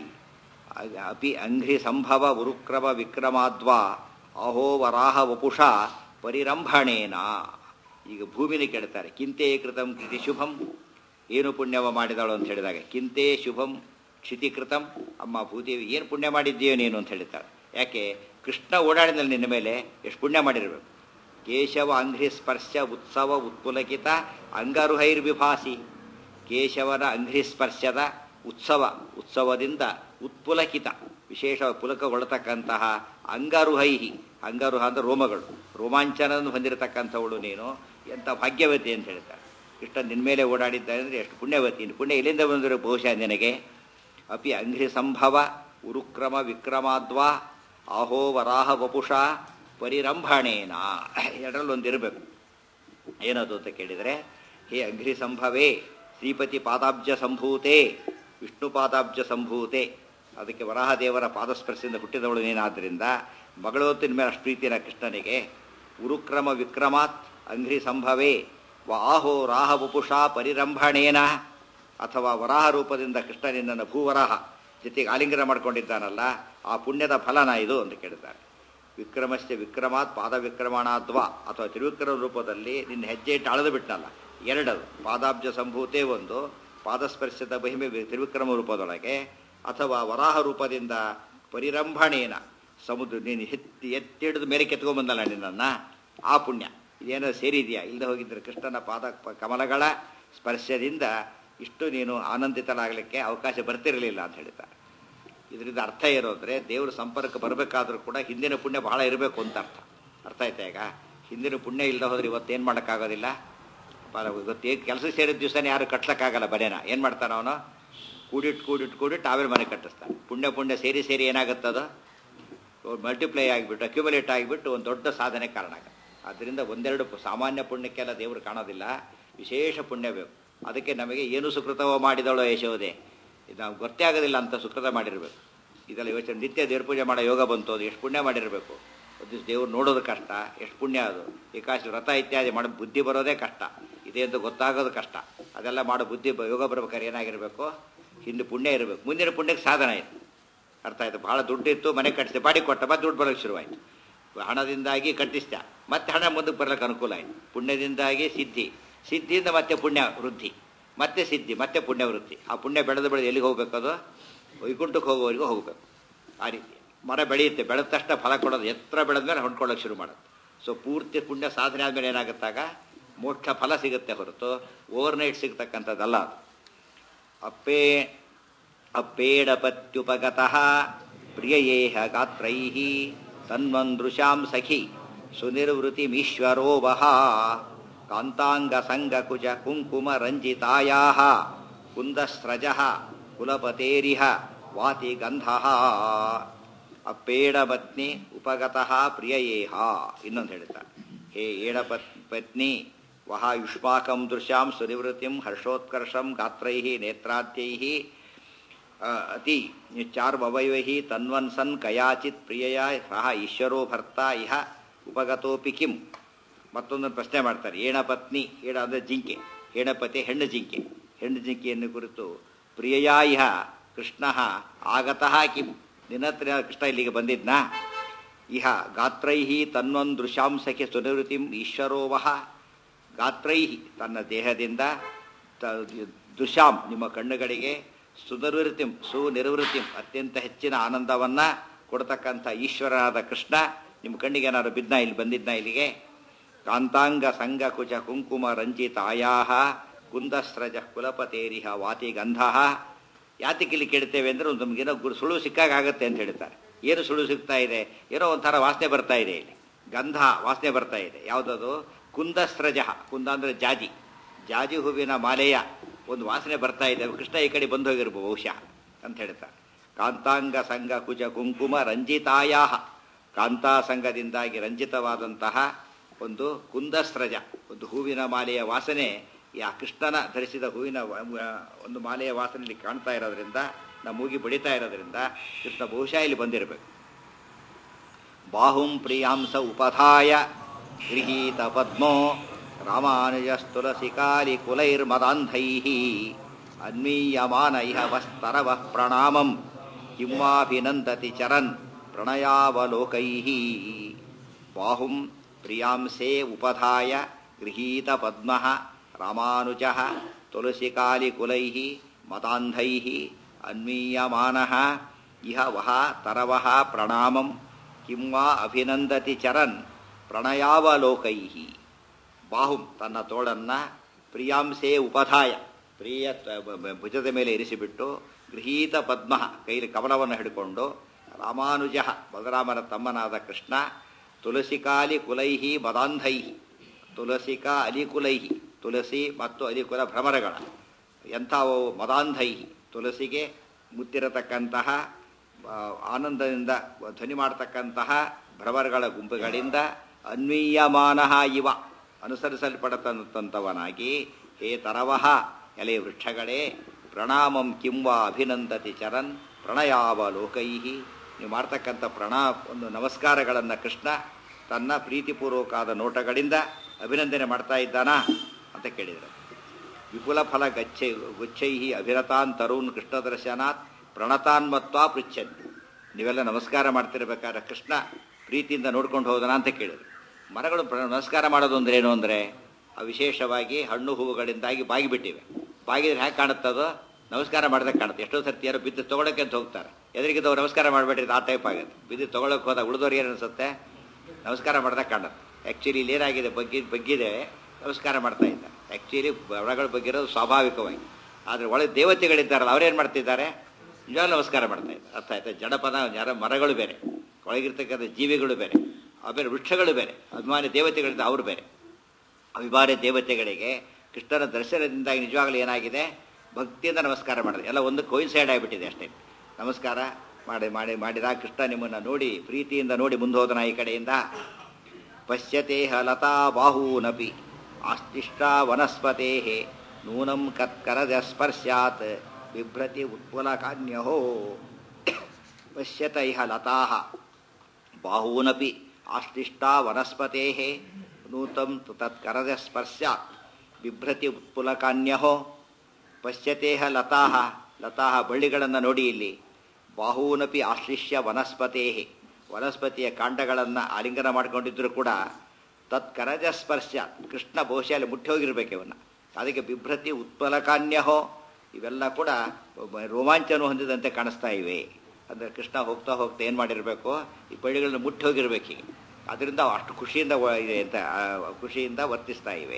A: ಅಪಿ ಅಂಘ್ರಿ ಸಂಭವ ಉರುಕ್ರಮ ವಿಕ್ರಮಾದ್ವಾ ಅಹೋ ವರಾಹ ವಪುಷ ಪರಿರಂಭಣೇನ ಈಗ ಭೂಮಿಲಿ ಕೇಳ್ತಾರೆ ಕಿಂತೆ ಕೃತಂ ಕೃತಿ ಶುಭಂ ಏನು ಪುಣ್ಯವ ಮಾಡಿದಳು ಅಂತ ಹೇಳಿದಾಗ ಕಿಂತೆ ಶುಭಂ ಕ್ಷಿತಿ ಕೃತಂ ಅಮ್ಮ ಭೂದೇವಿ ಏನು ಪುಣ್ಯ ಮಾಡಿದ್ದೀಯೋ ನೀನು ಅಂತ ಹೇಳ್ತಾಳೆ ಯಾಕೆ ಕೃಷ್ಣ ಓಡಾಡಿದಲ್ಲಿ ನಿನ್ನ ಮೇಲೆ ಎಷ್ಟು ಪುಣ್ಯ ಮಾಡಿರಬೇಕು ಕೇಶವ ಅಂಘ್ರಿ ಸ್ಪರ್ಶ ಉತ್ಸವ ಉತ್ಪುಲಕಿತ ಅಂಗರುಹೈರ್ವಿಭಾಸಿ ಕೇಶವನ ಅಂಘ್ರಿ ಸ್ಪರ್ಶದ ಉತ್ಸವ ಉತ್ಸವದಿಂದ ಉತ್ಪುಲಕಿತ ವಿಶೇಷ ಪುಲಕಗೊಳ್ಳತಕ್ಕಂತಹ ಅಂಗರುಹೈಹಿ ಅಂಗರುಹ ಅಂದ್ರೆ ರೋಮಗಳು ರೋಮಾಂಚನವನ್ನು ಹೊಂದಿರತಕ್ಕಂಥವಳು ನೀನು ಎಂಥ ಭಾಗ್ಯವತಿ ಅಂತ ಹೇಳ್ತಾರೆ ಕೃಷ್ಣ ನಿನ್ನ ಮೇಲೆ ಓಡಾಡಿದ್ದಾರೆ ಅಂದರೆ ಎಷ್ಟು ಪುಣ್ಯವತಿ ನೀನು ಪುಣ್ಯ ಎಲ್ಲಿಂದ ಬಂದಿರೋ ಬಹುಶಃ ನಿನಗೆ ಅಪಿ ಅಂಘ್ರಿ ಸಂಭವ ಉರುಕ್ರಮ ವಿಕ್ರಮಾದ್ವಾ ಆಹೋ ವರಾಹ ವಪುಷ ಪರಿರಂಭಣೇನ ಎರಡರಲ್ಲೊಂದಿರಬೇಕು ಏನದು ಅಂತ ಕೇಳಿದರೆ ಹೇ ಅಘ್ರಿ ಸಂಭವೇ ಶ್ರೀಪತಿ ಪಾದಾಬ್ಜ ಸಂಭೂತೆ ವಿಷ್ಣು ಪಾದಾಬ್ಜ ಸಂಭೂತೆ ಅದಕ್ಕೆ ವರಾಹದೇವರ ಪಾದಸ್ಪರ್ಶದಿಂದ ಹುಟ್ಟಿದವಳು ನೀನಾದ್ದರಿಂದ ಮಗಳು ಹೊತ್ತಿನ ಮೇಲೆ ಅಷ್ಟು ಪ್ರೀತಿನ ಕೃಷ್ಣನಿಗೆ ಉರುಕ್ರಮ ವಿಕ್ರಮಾತ್ ಅಂಘ್ರಿ ಸಂಭವೇ ವಾಹೋ ರಾಹ ವಪುಷಾ ಪರಿರಂಭಣೇನ ಅಥವಾ ವರಾಹ ರೂಪದಿಂದ ಕೃಷ್ಣ ನಿನ್ನನ್ನು ಭೂವರಾಹ ಜೊತೆಗೆ ಆಲಿಂಗನ ಮಾಡ್ಕೊಂಡಿದ್ದಾನಲ್ಲ ಆ ಪುಣ್ಯದ ಫಲನ ಇದು ಅಂತ ಕೇಳ್ತಾರೆ ವಿಕ್ರಮಸ್ಯ ವಿಕ್ರಮಾತ್ ಪಾದ ವಿಕ್ರಮಣಾದ್ವಾ ಅಥವಾ ತ್ರಿವಿಕ್ರಮ ರೂಪದಲ್ಲಿ ನಿನ್ನ ಹೆಜ್ಜೆ ಇಟ್ಟು ಅಳೆದು ಬಿಟ್ಟನಲ್ಲ ಎರಡದು ಪಾದಾಬ್ಜ ಸಂಭೂತೆ ಒಂದು ಪಾದಸ್ಪರ್ಶದ ಮಹಿಮೆ ವಿ- ತ್ರಿವಿಕ್ರಮ ರೂಪದೊಳಗೆ ಅಥವಾ ವರಾಹ ರೂಪದಿಂದ ಪರಿರಂಭಣೇನ ಸಮುದ್ರ ನೀನು ಎತ್ತಿ ಎತ್ತಿಡಿದ ಮೇಲೆ ಕೆತ್ಕೊಂಡ್ಬಂದಲ್ಲ ನಿನ್ನನ್ನು ಆ ಪುಣ್ಯ ಇದೇನೋ ಸೇರಿದೆಯಾ ಇಲ್ಲದೆ ಹೋಗಿದ್ರೆ ಕೃಷ್ಣನ ಪಾದ ಪ- ಕಮಲಗಳ ಸ್ಪರ್ಶದಿಂದ ಇಷ್ಟು ನೀನು ಆನಂದಿತನಾಗಲಿಕ್ಕೆ ಅವಕಾಶ ಬರ್ತಿರಲಿಲ್ಲ ಅಂತ ಹೇಳ್ತಾರೆ ಇದರಿಂದ ಅರ್ಥ ಏನು ಅಂದರೆ ದೇವ್ರ ಸಂಪರ್ಕ ಬರಬೇಕಾದ್ರೂ ಕೂಡ ಹಿಂದಿನ ಪುಣ್ಯ ಬಹಳ ಇರಬೇಕು ಅಂತ ಅರ್ಥ ಅರ್ಥ ಆಯ್ತಾ ಈಗ ಹಿಂದಿನ ಪುಣ್ಯ ಇಲ್ಲದೆ ಹೋದ್ರೆ ಇವತ್ತೇನು ಮಾಡೋಕ್ಕಾಗೋದಿಲ್ಲ ಇವತ್ತು ಕೆಲಸಕ್ಕೆ ಸೇರಿದ ದಿವಸನೇ ಯಾರು ಕಟ್ಲಕ್ಕಾಗಲ್ಲ ಬನೇನ ಏನು ಮಾಡ್ತಾನೆ ಅವನು ಕೂಡಿಟ್ಟು ಕೂಡಿಟ್ಟು ಕೂಡಿಟ್ಟು ಆಮೇಲೆ ಮನೆ ಕಟ್ಟಿಸ್ತಾನೆ ಪುಣ್ಯ ಪುಣ್ಯ ಸೇರಿ ಸೇರಿ ಏನಾಗುತ್ತದು ಮಲ್ಟಿಪ್ಲೈ ಆಗಿಬಿಟ್ಟು ಅಕ್ಯುಮುಲೇಟ್ ಆಗಿಬಿಟ್ಟು ಒಂದು ದೊಡ್ಡ ಸಾಧನೆ ಕಾರಣ ಆಗುತ್ತೆ ಆದ್ದರಿಂದ ಒಂದೆರಡು ಪು- ಸಾಮಾನ್ಯ ಪುಣ್ಯಕ್ಕೆಲ್ಲ ದೇವರು ಕಾಣೋದಿಲ್ಲ ವಿಶೇಷ ಪುಣ್ಯ ಬೇಕು ಅದಕ್ಕೆ ನಮಗೆ ಏನು ಸುಕೃತವೋ ಮಾಡಿದಳೋ ಯಶೋದೆ ಇದು ನಾವು ಗೊತ್ತೇ ಆಗೋದಿಲ್ಲ ಅಂತ ಸುಕೃತ ಮಾಡಿರಬೇಕು ಇದೆಲ್ಲ ಯೋಚನೆ ನಿತ್ಯ ದೇವ್ರ ಪೂಜೆ ಮಾಡೋ ಯೋಗ ಬಂತು ಅದು ಎಷ್ಟು ಪುಣ್ಯ ಮಾಡಿರಬೇಕು ಒಂದು ದೇವ್ರು ನೋಡೋದು ಕಷ್ಟ ಎಷ್ಟು ಪುಣ್ಯ ಅದು ಏಕಾಶಿ ವ್ರತ ಇತ್ಯಾದಿ ಮಾಡೋ ಬುದ್ಧಿ ಬರೋದೇ ಕಷ್ಟ ಇದೆ ಅಂತ ಗೊತ್ತಾಗೋದು ಕಷ್ಟ ಅದೆಲ್ಲ ಮಾಡೋ ಬುದ್ಧಿ ಬ- ಯೋಗ ಬರ್ಬೇಕಾದ್ರೆ ಏನಾಗಿರಬೇಕು ಹಿಂದೆ ಪುಣ್ಯ ಇರಬೇಕು ಮುಂದಿನ ಪುಣ್ಯಕ್ಕೆ ಸಾಧನ ಆಯಿತು ಅರ್ಥ ಆಯ್ತು ಭಾಳ ದುಡ್ಡಿತ್ತು ಮನೆ ಕಟ್ಟಿಸಿ ಬಾಡಿ ಕೊಟ್ಟ ಮತ್ತೆ ದುಡ್ಡು ಬರೋಕ್ಕೆ ಶುರುವಾಯಿತು ಹಣದಿಂದಾಗಿ ಕಟ್ಟಿಸ್ದ ಮತ್ತೆ ಹಣ ಮುಂದಕ್ಕೆ ಬರಲಿಕ್ಕೆ ಅನುಕೂಲ ಆಯಿತು ಪುಣ್ಯದಿಂದಾಗಿ ಸಿದ್ಧಿ ಸಿದ್ಧಿಯಿಂದ ಮತ್ತೆ ಪುಣ್ಯ ವೃದ್ಧಿ ಮತ್ತೆ ಸಿದ್ಧಿ ಮತ್ತೆ ಪುಣ್ಯ ವೃದ್ಧಿ ಆ ಪುಣ್ಯ ಬೆಳೆದು ಬೆಳೆದು ಎಲ್ಲಿಗೆ ಹೋಗ್ಬೇಕು ಅದು ವೈಕುಂಠಕ್ಕೆ ಹೋಗೋವರೆಗೂ ಹೋಗಬೇಕು ಆ ರೀತಿ ಮರ ಬೆಳೆಯುತ್ತೆ ಬೆಳೆದ ತಕ್ಷಣ ಫಲ ಕೊಡೋದು ಎತ್ತರ ಬೆಳೆದ ಮೇಲೆ ಹೊಂದ್ಕೊಳ್ಳೋಕೆ ಶುರು ಮಾಡುತ್ತೆ ಸೊ ಪೂರ್ತಿ ಪುಣ್ಯ ಸಾಧನೆ ಆದಮೇಲೆ ಏನಾಗುತ್ತಾಗ ಮೋಕ್ಷ ಫಲ ಸಿಗುತ್ತೆ ಹೊರತು ಓವರ್ ನೈಟ್ ಸಿಗ್ತಕ್ಕಂಥದ್ದಲ್ಲ ಅದು ಅಪ್ಪೇ ಅಪ್ಪೇಡಪತ್ಯುಪಗತಃ ಪ್ರಿಯಯೇಹ ಗಾತ್ರೈ ತನ್ಮಂದೃಶಾಂ ಸಖಿ ಸುನಿರ್ವೃತಿಮೀಶ್ವರೋ ವಹ ಕಾಂತಾಂಗಸಂಗಕುಜ ಕುಂಕುಮ ರಂಜಿತಾಯಾ ಕುಂದಸ್ರಜ ಕುಲಪತೇರಿಹ ವಾತಿ ಗಂಧ ಅಪ್ಪೇಡಪತ್ನಿ ಉಪಗತಃ ಪ್ರಿಯಯೇಹ ಇನ್ನೊಂದು ಹೇಳ್ತಾರೆ ಹೇ ಏಡಪತ್ ಪತ್ನಿ ವಹ ಯುಷ್ಮಾಕಂ ದೃಶ್ಯಾಂ ಸುನಿವೃತ್ತಿಂ ಹರ್ಷೋತ್ಕರ್ಷಂ ಗಾತ್ರೈ ನೇತ್ರಾದ್ಯೈ ಆ, ಅತಿ ಚಾರ್ವವೈವಹಿ ತನ್ವನ್ ಸನ್ ಕಯಾಚಿತ್ ಪ್ರಿಯಯ ಸಹ ಈಶ್ವರೋ ಭರ್ತ ಇಹ ಉಪಗತೋಪಿ ಕಿಂ ಮತ್ತೊಂದನ್ನು ಪ್ರಶ್ನೆ ಮಾಡ್ತಾರೆ ಏಣ ಪತ್ನಿ ಏಣ ಅಂದರೆ ಜಿಂಕೆ ಹೇಣಪತಿ ಹೆಣ್ಣು ಜಿಂಕೆ ಹೆಣ್ಣು ಜಿಂಕೆಯನ್ನು ಕುರಿತು ಪ್ರಿಯಯಾ ಇಹ ಕೃಷ್ಣ ಆಗತಃ ಕಿಂ ನಿನ್ನ ಹತ್ರ ಕೃಷ್ಣ ಇಲ್ಲಿಗೆ ಬಂದಿದ್ನಾ ಇಹ ಗಾತ್ರೈ ತನ್ನೊಂದು ದೃಶಾಂಸಕ್ಕೆ ಸುನಿವೃತ್ತಿಂ ಈಶ್ವರೋವಹ ಗಾತ್ರೈ ತನ್ನ ದೇಹದಿಂದ ತ- ದುಶಾಂ ನಿಮ್ಮ ಕಣ್ಣುಗಳಿಗೆ ಸುನಿವೃತ್ತಿಂ ಸುನಿರ್ವೃತ್ತಿಂ ಅತ್ಯಂತ ಹೆಚ್ಚಿನ ಆನಂದವನ್ನ ಕೊಡ್ತಕ್ಕಂಥ ಈಶ್ವರನಾದ ಕೃಷ್ಣ ನಿಮ್ಮ ಕಣ್ಣಿಗೆ ಏನಾದ್ರು ಬಿದ್ನ ಇಲ್ಲಿ ಬಂದಿದ್ನ ಇಲ್ಲಿಗೆ ಕಾಂತಾಂಗ ಸಂಗ ಕುಚ ಕುಂಕುಮ ರಂಜಿತಾಯಾಹ ಕುಂದಸ್ರಜ ಕುಲಪತೇರಿಹ ವಾತಿ ಗಂಧ ಯಾತಕ್ಕೆ ಇಲ್ಲಿ ಕೇಳ್ತೇವೆ ಅಂದ್ರೆ ಒಂದು ನಮಗೇನೋ ಗುರು ಸುಳು ಸಿಕ್ಕಾಗ ಆಗತ್ತೆ ಅಂತ ಹೇಳ್ತಾರೆ ಏನು ಸುಳು ಸಿಗ್ತಾ ಇದೆ ಏನೋ ಒಂಥರ ವಾಸನೆ ಬರ್ತಾ ಇದೆ ಇಲ್ಲಿ ಗಂಧ ವಾಸನೆ ಬರ್ತಾ ಇದೆ ಯಾವುದದು ಕುಂದಸ್ರಜ ಕುಂದ ಅಂದ್ರೆ ಜಾಜಿ ಜಾಜಿ ಹೂವಿನ ಮಾಲೆಯ ಒಂದು ವಾಸನೆ ಬರ್ತಾ ಇದೆ ಕೃಷ್ಣ ಈ ಕಡೆ ಬಂದು ಹೋಗಿರ್ಬೋದು ಬಹುಶಃ ಅಂತ ಹೇಳ್ತಾರೆ ಕಾಂತಾಂಗ ಸಂಗ ಕುಜ ಕುಂಕುಮ ರಂಜಿತಾಯಾಹ ಕಾಂತಾ ಸಂಘದಿಂದಾಗಿ ರಂಜಿತವಾದಂತಹ ಒಂದು ಕುಂದಸ್ರಜ ಒಂದು ಹೂವಿನ ಮಾಲೆಯ ವಾಸನೆ ಈ ಆ ಕೃಷ್ಣನ ಧರಿಸಿದ ಹೂವಿನ ವ- ವ- ಒಂದು ಮಾಲೆಯ ವಾಸನೆಯಲ್ಲಿ ಕಾಣ್ತಾ ಇರೋದ್ರಿಂದ ನಮ್ಮ ಮೂಗಿ ಬಡಿತಾ ಇರೋದ್ರಿಂದ ಕೃಷ್ಣ ಬಹುಶಃ ಇಲ್ಲಿ ಬಂದಿರಬೇಕು ಬಾಹುಂ ಪ್ರಿಯಾಂಸ ಉಪಧಾಯ ಗೃಹೀತ ಪದ್ಮೋ ರಾಮಾನುಜಸ್ತುಲಸಿಕಾಲಿ ಕುಲೈರ್ಮದಾಂಧೈ ಅನ್ಮೀಯಮಾನ ಇಹ ವಸ್ತರವ ಪ್ರಣಾಮಂ ಕಿಮ್ಮಾಭಿನಂದತಿ ಚರನ್ ಪ್ರಣಯಾವಲೋಕೈ ಬಾಹುಂ ಪ್ರಿಯಾಂಸೇ ಉಪಧಾಯ ಗೃಹೀತ ಪದ್ಮ ರಾಮಾನುಜ ತುಳಸಿಕಾಲಿಕುಲೈ ಮದಾಂಧೈ ಅನ್ಮೀಯಮಾನ ಇಹ ವಹ ತರವಃ ಪ್ರಣಾಮಂ ಕಿಂ ವಾ ಅಭಿನಂದತಿ ಚರನ್ ಪ್ರಣಯಾವಲೋಕೈ ಬಾಹುಂ ತನ್ನ ತೋಳನ್ನ ಪ್ರಿಯಾಂಸೇ ಉಪಧಾಯ ಪ್ರಿಯ ತ- ಬ- ಬ- ಭುಜದ ಮೇಲೆ ಇರಿಸಿಬಿಟ್ಟು ಗೃಹೀತ ಪದ್ಮ ಕೈಲಿ ಕಮಲವನ್ನು ಹಿಡ್ಕೊಂಡು ರಾಮಾನುಜ ಬಲರಾಮನ ತಮ್ಮನಾದ ಕೃಷ್ಣ ತುಳಸಿಕಾಲಿ ಕುಲೈಹಿ ಮದಾಂಧೈಹಿ ತುಳಸಿಕಾ ಅಲಿಕುಲೈಹಿ ತುಳಸಿ ಮತ್ತು ಅಲಿಕುಲ ಭ್ರಮರಗಳ ಎಂಥವು ಮದಾಂಧೈಹಿ ತುಳಸಿಗೆ ಮುತ್ತಿರತಕ್ಕಂತಹ ಆ, ಆನಂದದಿಂದ ಧ್ವನಿ ಮಾಡತಕ್ಕಂತಹ ಭ್ರಮರಗಳ ಗುಂಪುಗಳಿಂದ ಅನ್ವೀಯಮಾನ ಇವ ಅನುಸರಿಸಲ್ಪಡತಂತವನಾಗಿ ಹೇ ತರವಹ ಎಲೆ ವೃಕ್ಷಗಳೇ ಪ್ರಣಾಮಂ ಕಿಂವ ಅಭಿನಂದತಿ ಚರನ್ ಪ್ರಣಯಾವಲೋಕೈ ನೀವು ಮಾಡ್ತಕ್ಕಂಥ ಪ್ರಣಾ ಒಂದು ನಮಸ್ಕಾರಗಳನ್ನು ಕೃಷ್ಣ ತನ್ನ ಪ್ರೀತಿಪೂರ್ವಕವಾದ ನೋಟಗಳಿಂದ ಅಭಿನಂದನೆ ಮಾಡ್ತಾ ಇದ್ದಾನಾ ಅಂತ ಕೇಳಿದರು ವಿಪುಲ ಫಲ ಗಚ್ಚೈ ಗುಚ್ಛೈ ಅಭಿರತಾನ್ ತರೂನ್ ಕೃಷ್ಣ ದರ್ಶನಾತ್ ಪ್ರಣತಾನ್ಮತ್ವಾ ಪೃಚ್ಛಂತಿ ನೀವೆಲ್ಲ ನಮಸ್ಕಾರ ಮಾಡ್ತಿರ್ಬೇಕಾದ್ರೆ ಕೃಷ್ಣ ಪ್ರೀತಿಯಿಂದ ನೋಡ್ಕೊಂಡು ಹೋದನ ಅಂತ ಕೇಳಿದ್ರು ಮರಗಳು ಪ್ರ- ನಮಸ್ಕಾರ ಮಾಡೋದು ಅಂದ್ರೆ ಏನು ಅಂದರೆ ವಿಶೇಷವಾಗಿ ಹಣ್ಣು ಹೂವುಗಳಿಂದಾಗಿ ಬಾಗಿಬಿಟ್ಟಿವೆ ಬಾಗಿದ್ರೆ ಹೇಗೆ ಕಾಣುತ್ತದೋ ನಮಸ್ಕಾರ ಮಾಡಿದಾಗ ಕಾಣುತ್ತೆ ಎಷ್ಟೋ ಸರ್ತಿ ಯಾರು ಬಿದ್ದು ತೊಗೊಳಕ್ಕೆ ಅಂತ ಹೋಗ್ತಾರೆ ಎದುರಿಗಿದ್ದವ್ರು ನಮಸ್ಕಾರ ಮಾಡಬೇಡ್ರಿ ಆ ಟೈಪ್ ಆಗುತ್ತೆ ಬಿದ್ದು ತೊಗೊಳಕ್ಕೆ ಹೋದಾಗ ಉಳಿದವ್ರು ಏನು ಅನ್ಸುತ್ತೆ ನಮಸ್ಕಾರ ಮಾಡಿದಾಗ ಕಾಣುತ್ತೆ ಆ್ಯಕ್ಚುಲಿ ಇಲ್ಲಿ ಏನಾಗಿದೆ ಬಗ್ಗಿ ಬಗ್ಗಿದೆ ನಮಸ್ಕಾರ ಮಾಡ್ತಾ ಇದ್ದಾರೆ ಆ್ಯಕ್ಚುಲಿ ಒಳಗಳ ಬಗ್ಗಿರೋದು ಸ್ವಾಭಾವಿಕವಾಗಿ ಆದರೆ ಒಳಗೆ ದೇವತೆಗಳಿದ್ದಾರಲ್ಲ ಅವ್ರೇನು ಮಾಡ್ತಿದ್ದಾರೆ ನಿಜವಾಗ್ಲೂ ನಮಸ್ಕಾರ ಮಾಡ್ತಾ ಇದ್ದಾರೆ ಅರ್ಥ ಆಯ್ತಾ ಜಡಪದ ಜಡ ಮರಗಳು ಬೇರೆ ಒಳಗಿರ್ತಕ್ಕಂಥ ಜೀವಿಗಳು ಬೇರೆ ಆಮೇಲೆ ವೃಕ್ಷಗಳು ಬೇರೆ ಅಭಿಮಾನಿ ದೇವತೆಗಳಿಂದ ಅವರು ಬೇರೆ ಅಭಿಮಾನಿ ದೇವತೆಗಳಿಗೆ ಕೃಷ್ಣನ ದರ್ಶನದಿಂದಾಗಿ ನಿಜವಾಗ್ಲೂ ಏನಾಗಿದೆ ಭಕ್ತಿಯಿಂದ ನಮಸ್ಕಾರ ಮಾಡಿದೆ ಎಲ್ಲ ಒಂದು ಕೋಯಿನ್ಸೈಡ್ ಆಗಿಬಿಟ್ಟಿದೆ ಅಷ್ಟೇ ನಮಸ್ಕಾರ ಮಾಡಿ ಮಾಡಿ ಮಾಡಿದಾಗ ಕೃಷ್ಣ ನಿಮ್ಮನ್ನು ನೋಡಿ ಪ್ರೀತಿಯಿಂದ ನೋಡಿ ಮುಂದೆ ಹೋದನ ಈ ಕಡೆಯಿಂದ ಪಶ್ಯತೆ ಲತಾ ಬಾಹೂನಪಿ ಆಸ್ತಿಷ್ಟ ವನಸ್ಪತೆ ನೂನಂ ಕತ್ಕರದ ಸ್ಪರ್ಶಾತ್ ಬಿಭ್ರತಿ ಉತ್ಪುಲಕಾನ್ಯಹೋ ಪಶ್ಯತ ಇಹ ಲತಾ ಬಾಹೂನಪಿ ಆಶ್ಲಿಷ್ಟಾ ವನಸ್ಪತೆ ನೂತಂ ತತ್ಕರದ ಸ್ಪರ್ಶಾತ್ ಬಿಭ್ರತಿ ಉತ್ಪುಲಕಾನ್ಯಹೋ ಪಶ್ಯತೇಹ ಲತಾ ಲತಾ ಬಳ್ಳಿಗಳನ್ನು ನೋಡಿ ಇಲ್ಲಿ ಬಾಹೂನಪಿ ಆಶ್ಲಿಷ್ಯ ವನಸ್ಪತೇ ವನಸ್ಪತಿಯ ಕಾಂಡಗಳನ್ನು ಆಲಿಂಗನ ಮಾಡ್ಕೊಂಡಿದ್ರು ಕೂಡ ತತ್ಕರಜ ಸ್ಪರ್ಶ ಕೃಷ್ಣ ಬಹುಶಃ ಅಲ್ಲಿ ಮುಟ್ಟಿ ಹೋಗಿರ್ಬೇಕು ಇವನ್ನ ಅದಕ್ಕೆ ಬಿಭ್ರತಿ ಉತ್ಪಲಕಾನ್ಯಹೋ ಇವೆಲ್ಲ ಕೂಡ ರೋಮಾಂಚನ ಹೊಂದಿದಂತೆ ಕಾಣಿಸ್ತಾ ಇವೆ ಅಂದರೆ ಕೃಷ್ಣ ಹೋಗ್ತಾ ಹೋಗ್ತಾ ಏನು ಮಾಡಿರಬೇಕು ಈ ಬಳ್ಳಿಗಳನ್ನ ಮುಟ್ಟಿ ಹೋಗಿರ್ಬೇಕು ಹೀಗೆ ಅದರಿಂದ ಅವು ಅಷ್ಟು ಖುಷಿಯಿಂದ ವ- ಇದೆ ಅಂತ ಆ, ಖುಷಿಯಿಂದ ವರ್ತಿಸ್ತಾ ಇವೆ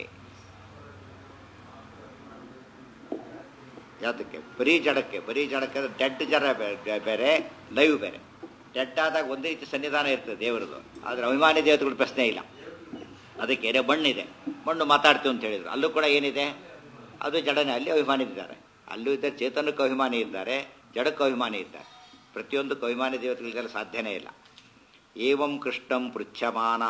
A: ಯಾತಕ್ಕೆ ಬರೀ ಜಡಕ್ಕೆ ಬರೀ ಜಡಕ್ಕೆ ಅಂದ್ರೆ ಡೆಡ್ ಜಡ ಬೇ- ಬೇರೆ ಲೈವ್ ಬೇರೆ ಡೆಡ್ ಆದಾಗ ಒಂದೇ ರೀತಿ ಸನ್ನಿಧಾನ ಇರ್ತದೆ ದೇವರದು ಆದರೆ ಅಭಿಮಾನಿ ದೇವತೆಗಳ ಪ್ರಶ್ನೆ ಇಲ್ಲ ಅದಕ್ಕೆ ಏನೇ ಮಣ್ಣಿದೆ ಮಣ್ಣು ಮಾತಾಡ್ತೀವಿ ಅಂತ ಹೇಳಿದ್ರು ಅಲ್ಲೂ ಕೂಡ ಏನಿದೆ ಅದು ಜಡನೆ ಅಲ್ಲಿ ಅಭಿಮಾನಿ ಇದ್ದಾರೆ ಅಲ್ಲೂ ಇದ್ದಾರೆ ಚೇತನಕ್ಕೂ ಅಭಿಮಾನಿ ಇದ್ದಾರೆ ಜಡಕ್ಕೂ ಅಭಿಮಾನಿ ಇದ್ದಾರೆ ಪ್ರತಿಯೊಂದಕ್ಕೂ ಅಭಿಮಾನಿ ದೇವತೆಗಳಿಗೆಲ್ಲ ಸಾಧ್ಯನೇ ಇಲ್ಲ ಏವಂ ಕೃಷ್ಣಂ ಪೃಚ್ಛಮಾನಾ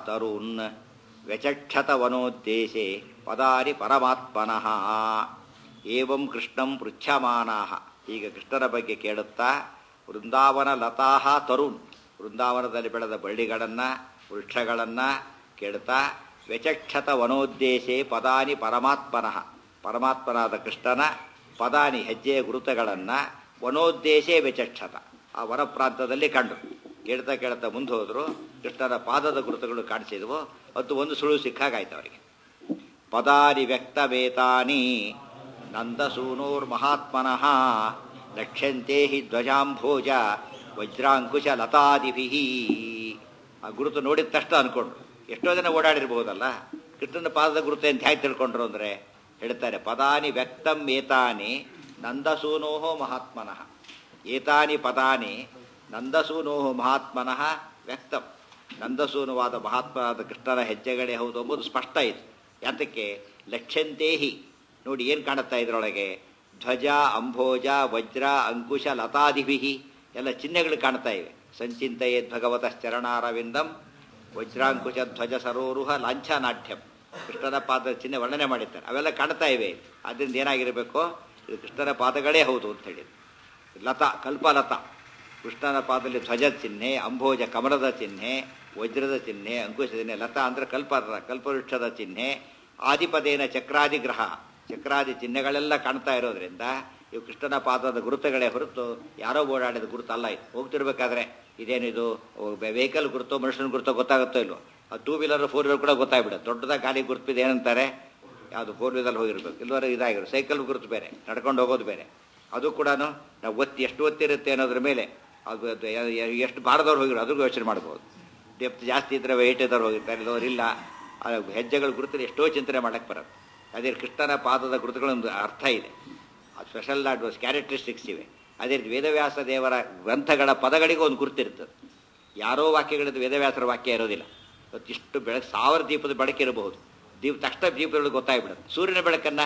A: ವೃಂದಾವನಲತಾಸ್ತರೂನ್ ವ್ಯಚಕ್ಷತ ವನೋದ್ದೇಶೆ ಪದಾರಿ ಪರಮಾತ್ಮನಃ ಏವಂ ಕೃಷ್ಣಂ ಪೃಚ್ಛಮಾನಾಹ ಈಗ ಕೃಷ್ಣನ ಬಗ್ಗೆ ಕೇಳುತ್ತಾ ವೃಂದಾವನ ಲತಾಹ ತರುಣ್ ವೃಂದಾವನದಲ್ಲಿ ಬೆಳೆದ ಬಳ್ಳಿಗಳನ್ನು ವೃಕ್ಷಗಳನ್ನು ಕೇಳುತ್ತಾ ವ್ಯಚಕ್ಷತ ವನೋದ್ದೇಶೆ ಪದಾನಿ ಪರಮಾತ್ಮನಃ ಪರಮಾತ್ಮನಾದ ಕೃಷ್ಣನ ಪದಾನಿ ಹೆಜ್ಜೆಯ ಗುರುತುಗಳನ್ನು ವನೋದ್ದೇಶೇ ವ್ಯಚಕ್ಷತ ಆ ವನ ಪ್ರಾಂತದಲ್ಲಿ ಕಂಡು ಕೇಳ್ತಾ ಕೇಳ್ತಾ ಮುಂದೆ ಹೋದ್ರು ಕೃಷ್ಣನ ಪಾದದ ಗುರುತುಗಳು ಕಾಣಿಸಿದವು ಅದು ಒಂದು ಸುಳು ಸಿಕ್ಕಾಗಾಯ್ತು ಅವರಿಗೆ ಪದಾನಿ ವ್ಯಕ್ತವೇತಾನಿ ನಂದಸೂನೋರ್ ಮಹಾತ್ಮನಃ ಲಕ್ಷ್ಯಂತೆ ಹಿ ಧ್ವಜಾಂಭೋಜ ವಜ್ರಾಂಕುಶ ಲತಾದಿಭಿ ಆ ಗುರುತು ನೋಡಿದ ತಕ್ಷಣ ಅನ್ಕೊಂಡ್ರು ಎಷ್ಟೋ ಜನ ಓಡಾಡಿರ್ಬಹುದಲ್ಲ ಕೃಷ್ಣನ ಪಾದದ ಗುರುತು ಅಂತ ಹೇಗೆ ತಿಳ್ಕೊಂಡ್ರು ಅಂದರೆ ಹೇಳ್ತಾರೆ ಪದಾನಿ ವ್ಯಕ್ತಂ ಏತಾನಿ ನಂದಸೂನೋಹೋ ಮಹಾತ್ಮನಃ ಏತಾನಿ ಪದಾನಿ ನಂದಸೂನೋಹೋ ಮಹಾತ್ಮನಃ ವ್ಯಕ್ತಂ ನಂದಸೂನುವಾದ ಮಹಾತ್ಮನಾದ ಕೃಷ್ಣನ ಹೆಜ್ಜೆಗಳೇ ಹೌದು ಎಂಬುದು ಸ್ಪಷ್ಟ ಇದೆ ಯಾತಕ್ಕೆ ಲಕ್ಷ್ಯಂತೇಹಿ ನೋಡಿ ಏನು ಕಾಣುತ್ತಾ ಇದರೊಳಗೆ ಧ್ವಜ ಅಂಭೋಜ ವಜ್ರ ಅಂಕುಶ ಲತಾದಿಭಿ ಎಲ್ಲ ಚಿಹ್ನೆಗಳು ಕಾಣ್ತಾ ಇವೆ ಸಂಚಿಂತೆಯೇದ್ ಭಗವತ ಚರಣಾರವಿಂದಂ ವಜ್ರಾಂಕುಶ ಧ್ವಜ ಸರೋರುಹ ಲಾಂಛನಾಢ್ಯಂ ಕೃಷ್ಣನ ಪಾದ ಚಿಹ್ನೆ ವರ್ಣನೆ ಮಾಡಿದ್ದಾರೆ ಅವೆಲ್ಲ ಕಾಣ್ತಾ ಇವೆ ಅದರಿಂದ ಏನಾಗಿರಬೇಕು ಇದು ಕೃಷ್ಣನ ಪಾದಗಳೇ ಹೌದು ಅಂತ ಹೇಳಿದ್ರು ಲತಾ ಕಲ್ಪಲತಾ ಕೃಷ್ಣನ ಪಾದದಲ್ಲಿ ಧ್ವಜ ಚಿಹ್ನೆ ಅಂಭೋಜ ಕಮಲದ ಚಿಹ್ನೆ ವಜ್ರದ ಚಿಹ್ನೆ ಅಂಕುಶ ಚಿಹ್ನೆ ಲತಾ ಅಂದ್ರೆ ಕಲ್ಪ ಕಲ್ಪವೃಕ್ಷದ ಚಿಹ್ನೆ ಆದಿಪದೇನ ಚಕ್ರಾದಿ ಗ್ರಹ ಚಕ್ರಾದಿ ಚಿಹ್ನೆಗಳೆಲ್ಲ ಕಾಣ್ತಾ ಇರೋದ್ರಿಂದ ಇವು ಕೃಷ್ಣನ ಪಾದದ ಗುರುತುಗಳೇ ಹೊರತು ಯಾರೋ ಓಡಾಡಿದ ಗುರುತು ಅಲ್ಲ ಇದು ಹೋಗ್ತಿರ್ಬೇಕಾದ್ರೆ ಇದೇನಿದು ವೆಹಿಕಲ್ ಗುರುತು ಮನುಷ್ಯನ ಗುರುತು ಗೊತ್ತಾಗುತ್ತೋ ಇಲ್ವೋ ಅದು ಟೂ ವೀಲರ್ ಫೋರ್ ವೀಲರ್ ಕೂಡ ಗೊತ್ತಾಗ್ಬಿಡುತ್ತೆ ದೊಡ್ಡದಾಗಿ ಗಾಡಿ ಗುರುತಿದೆ ಏನಂತಾರೆ ಯಾವುದು ಫೋರ್ ವೀಲರ್ ಹೋಗಿರ್ಬೇಕು ಇಲ್ಲವರೆ ಇದಾಗಿರೋ ಸೈಕಲ್ ಗುರುತು ಬೇರೆ ನಡ್ಕೊಂಡು ಹೋಗೋದು ಬೇರೆ ಅದು ಕೂಡ ನಾವು ಒತ್ತಿ ಎಷ್ಟು ಒತ್ತಿರುತ್ತೆ ಅನ್ನೋದ್ರ ಮೇಲೆ ಅದು ಅದು ಯ- ಎಷ್ಟು ಭಾರದವ್ರು ಹೋಗಿರೋ ಅದ್ರಿಗೂ ಯೋಚನೆ ಮಾಡ್ಬೋದು ಡೆಪ್ತ್ ಜಾಸ್ತಿ ಇದ್ದರೆ ವೆಯ್ಟ್ ಇದ್ದವ್ರು ಹೋಗಿರ್ತಾರೆ ಇಲ್ಲವ್ರು ಇಲ್ಲ ಆ ಹೆಜ್ಜೆಗಳ ಗುರುತು ಎಷ್ಟೋ ಚಿಂತನೆ ಮಾಡಕ್ಕೆ ಬರುತ್ತೆ ಅದೇ ಕೃಷ್ಣನ ಪಾದದ ಗುರುತುಗಳೊಂದು ಅರ್ಥ ಇದೆ ಅದು ಸ್ಪೆಷಲ್ ಅಡ್ವಾನ್ಸ್ ಕ್ಯಾರೆಕ್ಟರಿಸ್ಟಿಕ್ಸ್ ಇವೆ ಅದೇ ರೀತಿ ವೇದವ್ಯಾಸ ದೇವರ ಗ್ರಂಥಗಳ ಪದಗಳಿಗೂ ಒಂದು ಗುರುತಿರ್ತದೆ ಯಾರೋ ವಾಕ್ಯಗಳಿದ್ದು ವೇದವ್ಯಾಸರ ವಾಕ್ಯ ಇರೋದಿಲ್ಲ ಇವತ್ತು ಇಷ್ಟು ಬೆಳಕು ಸಾವಿರ ದೀಪದ ಬೆಳಕಿರಬಹುದು ದೀಪ ತಕ್ಷಣ ದೀಪಗಳು ಗೊತ್ತಾಗ್ಬಿಡುತ್ತೆ ಸೂರ್ಯನ ಬೆಳಕನ್ನು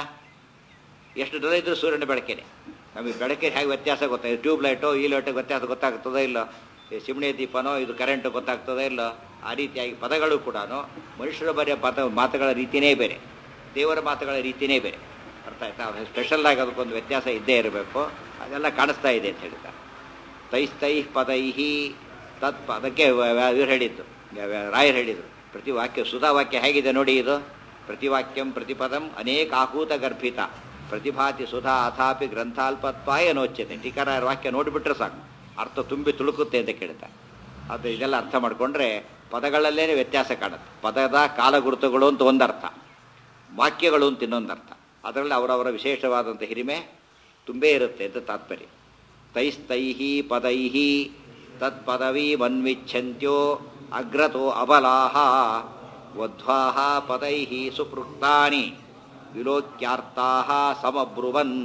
A: ಎಷ್ಟು ದೂರ ಇದ್ರೂ ಸೂರ್ಯನ ಬೆಳಕೇನೆ ನಮಗೆ ಬೆಳಕಿನ ಹೇಗೆ ವ್ಯತ್ಯಾಸ ಗೊತ್ತಾಗಿದೆ ಟ್ಯೂಬ್ ಲೈಟು ಈ ಲೈಟು ವ್ಯತ್ಯಾಸ ಗೊತ್ತಾಗ್ತದೋ ಇಲ್ಲ ಈ ಚಿಮಣಿ ದೀಪನೋ ಇದು ಕರೆಂಟು ಗೊತ್ತಾಗ್ತದೋ ಇಲ್ಲ ಆ ರೀತಿಯಾಗಿ ಪದಗಳು ಕೂಡ ಮನುಷ್ಯರ ಬರೆಯ ಪದ ಮಾತುಗಳ ರೀತಿಯೇ ಬೇರೆ ದೇವರ ಮಾತುಗಳ ರೀತಿಯೇ ಬೇರೆ ಅರ್ಥ ಆಯ್ತಾ ಸ್ಪೆಷಲ್ ಆಗಿ ಅದಕ್ಕೊಂದು ವ್ಯತ್ಯಾಸ ಇದ್ದೇ ಇರಬೇಕು ಅದೆಲ್ಲ ಕಾಣಿಸ್ತಾ ಇದೆ ಅಂತ ಹೇಳ್ತಾರೆ ತೈಸ್ತೈ ಪದೈಹಿ ತತ್ ಅದಕ್ಕೆ ಇವ್ರು ಹೇಳಿದ್ದು ರಾಯರು ಹೇಳಿದರು ಪ್ರತಿ ವಾಕ್ಯ ಸುಧಾ ವಾಕ್ಯ ಹೇಗಿದೆ ನೋಡಿ ಇದು ಪ್ರತಿ ವಾಕ್ಯಂ ಪ್ರತಿಪದಂ ಅನೇಕ ಆಹೂತ ಗರ್ಭಿತ ಪ್ರತಿಭಾತಿ ಸುಧಾ ಅಥಾಪಿ ಗ್ರಂಥಾಲ್ಪತ್ವಾಯ ನೋಚ್ಯತೆ ಟೀಕರಾಯರ ವಾಕ್ಯ ನೋಡಿಬಿಟ್ರೆ ಸಾಕು ಅರ್ಥ ತುಂಬಿ ತುಳುಕುತ್ತೆ ಅಂತ ಕೇಳ್ತಾರೆ ಅದು ಇದೆಲ್ಲ ಅರ್ಥ ಮಾಡಿಕೊಂಡ್ರೆ ಪದಗಳಲ್ಲೇ ವ್ಯತ್ಯಾಸ ಕಾಣುತ್ತೆ ಪದದ ಕಾಲಗುರುತುಗಳು ಅಂತ ಒಂದರ್ಥ ವಾಕ್ಯಗಳು ಅಂತ ಇನ್ನೊಂದರ್ಥ ಅದರಲ್ಲಿ ಅವರವರ ವಿಶೇಷವಾದಂಥ ಹಿರಿಮೆ ತುಂಬೇ ಇರುತ್ತೆ ಅಂತ ತಾತ್ಪರ್ಯ ತೈಸ್ತೈಹಿ ಪದೈಹಿ ತತ್ಪದವಿ ಮನ್ವಿಚ್ಛಂತ್ಯೋ ಅಗ್ರತೋ ಅಬಲಾಹ ವಧ್ವಾಹ ಪದೈಹಿ ಸುಪೃಕ್ತಾನಿ ವಿಲೋಕ್ಯಾರ್ಥಾಹ ಸಮಬ್ರುವನ್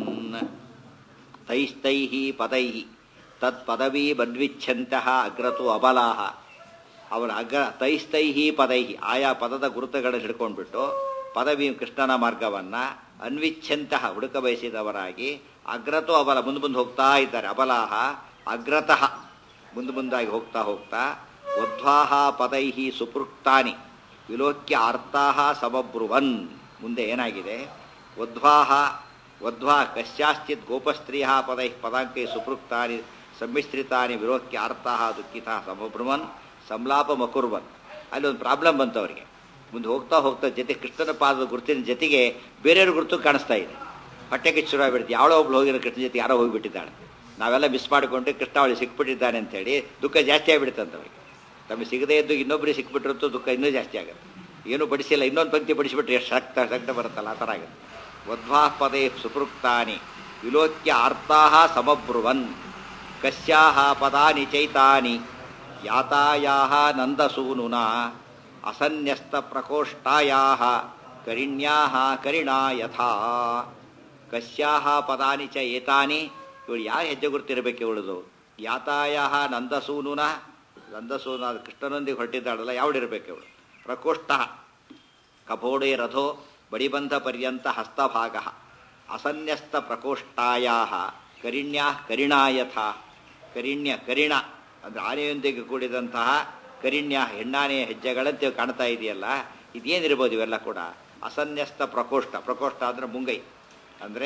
A: ತೈಸ್ತೈಹಿ ಪದೈಹಿ ತತ್ಪದವಿ ಮನ್ವಿಚ್ಛಂತಹ ಅಗ್ರತೋ ಅಬಲಾಹ ಅವರ ಅಗ್ರ ತೈಸ್ತೈಹಿ ಪದೈಹಿ ಆಯಾ ಪದದ ಗುರುತುಗಳನ್ನು ಹಿಡ್ಕೊಂಡ್ಬಿಟ್ಟು ಪದವಿ ಕೃಷ್ಣನ ಮಾರ್ಗವನ್ನ ಅನ್ವಿಚ್ಛಂತಹ ಹುಡುಕ ಬಯಸಿದವರಾಗಿ ಅಗ್ರತೋ ಅಬಲ ಮುಂದೆ ಮುಂದೆ ಹೋಗ್ತಾ ಇದ್ದಾರೆ ಅಬಲಾಹ ಅಗ್ರತಃ ಮುಂದೆ ಮುಂದಾಗಿ ಹೋಗ್ತಾ ಹೋಗ್ತಾ ವಧ್ವಾಹ ಪದೈಹಿ ಸುಪೃಕ್ತಾನಿ ವಿಲೋಕ್ಯ ಅರ್ಥಾಹ ಸಮಬ್ರುವನ್ ಮುಂದೆ ಏನಾಗಿದೆ ವಧ್ವಾಹ ವಧ್ವಾ ಕಶ್ಯಾಶ್ಚಿತ್ ಗೋಪಸ್ತ್ರೀಯ ಪದೈ ಪದಾಂಕೈ ಸುಪೃಕ್ತಾನಿ ಸಮ್ಮಿಶ್ರಿತಾನಿ ವಿಲೋಕ್ಯ ಅರ್ಥಾಹ ದುಃಖಿತ ಸಮಬ್ರುವನ್ ಸಂಲಾಪ ಮಕುರ್ವನ್ ಅಲ್ಲಿ ಒಂದು ಪ್ರಾಬ್ಲಮ್ ಬಂತು ಅವರಿಗೆ ಮುಂದೆ ಹೋಗ್ತಾ ಹೋಗ್ತಾ ಜೊತೆ ಕೃಷ್ಣನ ಪಾದದ ಗುರುತಿನ ಜೊತೆಗೆ ಬೇರೆಯವ್ರ ಗುರುತು ಕಾಣಿಸ್ತಾ ಇದೆ ಹೊಟ್ಟೆಗೆ ಶುರು ಆಗ್ಬಿಡ್ತು ಯಾವಳೋ ಒಬ್ಳು ಹೋಗಿರೋ ಕೃಷ್ಣ ಜೊತೆ ಯಾರೋ ಹೋಗಿಬಿಟ್ಟಿದ್ದಾಳೆ ನಾವೆಲ್ಲ ಮಿಸ್ ಮಾಡಿಕೊಂಡು ಕೃಷ್ಣ ಅವಳಿಗೆ ಸಿಕ್ಬಿಟ್ಟಿದ್ದಾನೆ ಅಂತೇಳಿ ದುಃಖ ಜಾಸ್ತಿ ಆಗಿಬಿಡುತ್ತೆ ಅವರಿಗೆ ತಮಗೆ ಸಿಗದೇ ಇದ್ದು ಇನ್ನೊಬ್ಬರಿಗೆ ಸಿಕ್ಬಿಟ್ಟಿರುತ್ತೋ ದುಃಖ ಇನ್ನೂ ಜಾಸ್ತಿ ಆಗುತ್ತೆ ಏನು ಬಡಿಸಿಲ್ಲ ಇನ್ನೊಂದು ಪಂಕ್ತಿ ಬಡಿಸಿಬಿಟ್ರೆ ಎಷ್ಟು ಶಕ್ತ ಶಕ್ತ ಬರುತ್ತಲ್ಲ ಆ ಥರ ಆಗುತ್ತೆ ವಧ್ವಾ ಪದೇ ಸುಪೃಕ್ತಾನಿ ವಿಲೋಕ್ಯ ಅರ್ಥಾಹ ಸಮಬ್ರುವನ್ ಕಸ್ಯಾಹ ಪದಾನಿ ಚೈತಾನಿ ಯಾತಾಯಾಹ ನಂದಸೂನುನಾ ಅಸನ್ಯಸ್ತ ಪ್ರಕೋಷ್ಠಾಯಾಹ ಕರಿಣ್ಯಾಹ ಕರಿಣಾ ಯಥಾ ಕಸ್ಯಾಹ ಪದಾನಿ ಚ ಏತಾನಿ ಇವಳು ಯಾವ ಹೆಜ್ಜೆ ಗುರುತಿರಬೇಕು ಇವಳದು ಯಾತಾಯಾಹ ನಂದಸೂನುನ ನಂದಸೂನ ಕೃಷ್ಣನೊಂದಿಗೆ ಹೊರಟಿದ್ದಾಳಲ್ಲ ಯಾವಳಿರಬೇಕು ಇವಳು ಪ್ರಕೋಷ್ಠ ಕಪೋಡೆ ರಥೋ ಬಡಿಬಂಧ ಪರ್ಯಂತ ಹಸ್ತಭಾಗ ಅಸನ್ಯಸ್ತ ಪ್ರಕೋಷ್ಠಾಯಾ ಕರಿಣ್ಯಾ ಕರಿಣಾಯಥ ಕರಿಣ್ಯ ಕರಿಣ ಅಂದರೆ ಆನೆಯೊಂದಿಗೆ ಕೂಡಿದಂತಹ ಕರಿಣ್ಯ ಹೆಣ್ಣಾನೆಯ ಹೆಜ್ಜೆಗಳಂತೆ ಕಾಣ್ತಾ ಇದೆಯಲ್ಲ ಇದೇನಿರ್ಬೋದು ಇವೆಲ್ಲ ಕೂಡ ಅಸನ್ಯಸ್ತ ಪ್ರಕೋಷ್ಠ ಪ್ರಕೋಷ್ಠ ಅಂದರೆ ಮುಂಗೈ ಅಂದರೆ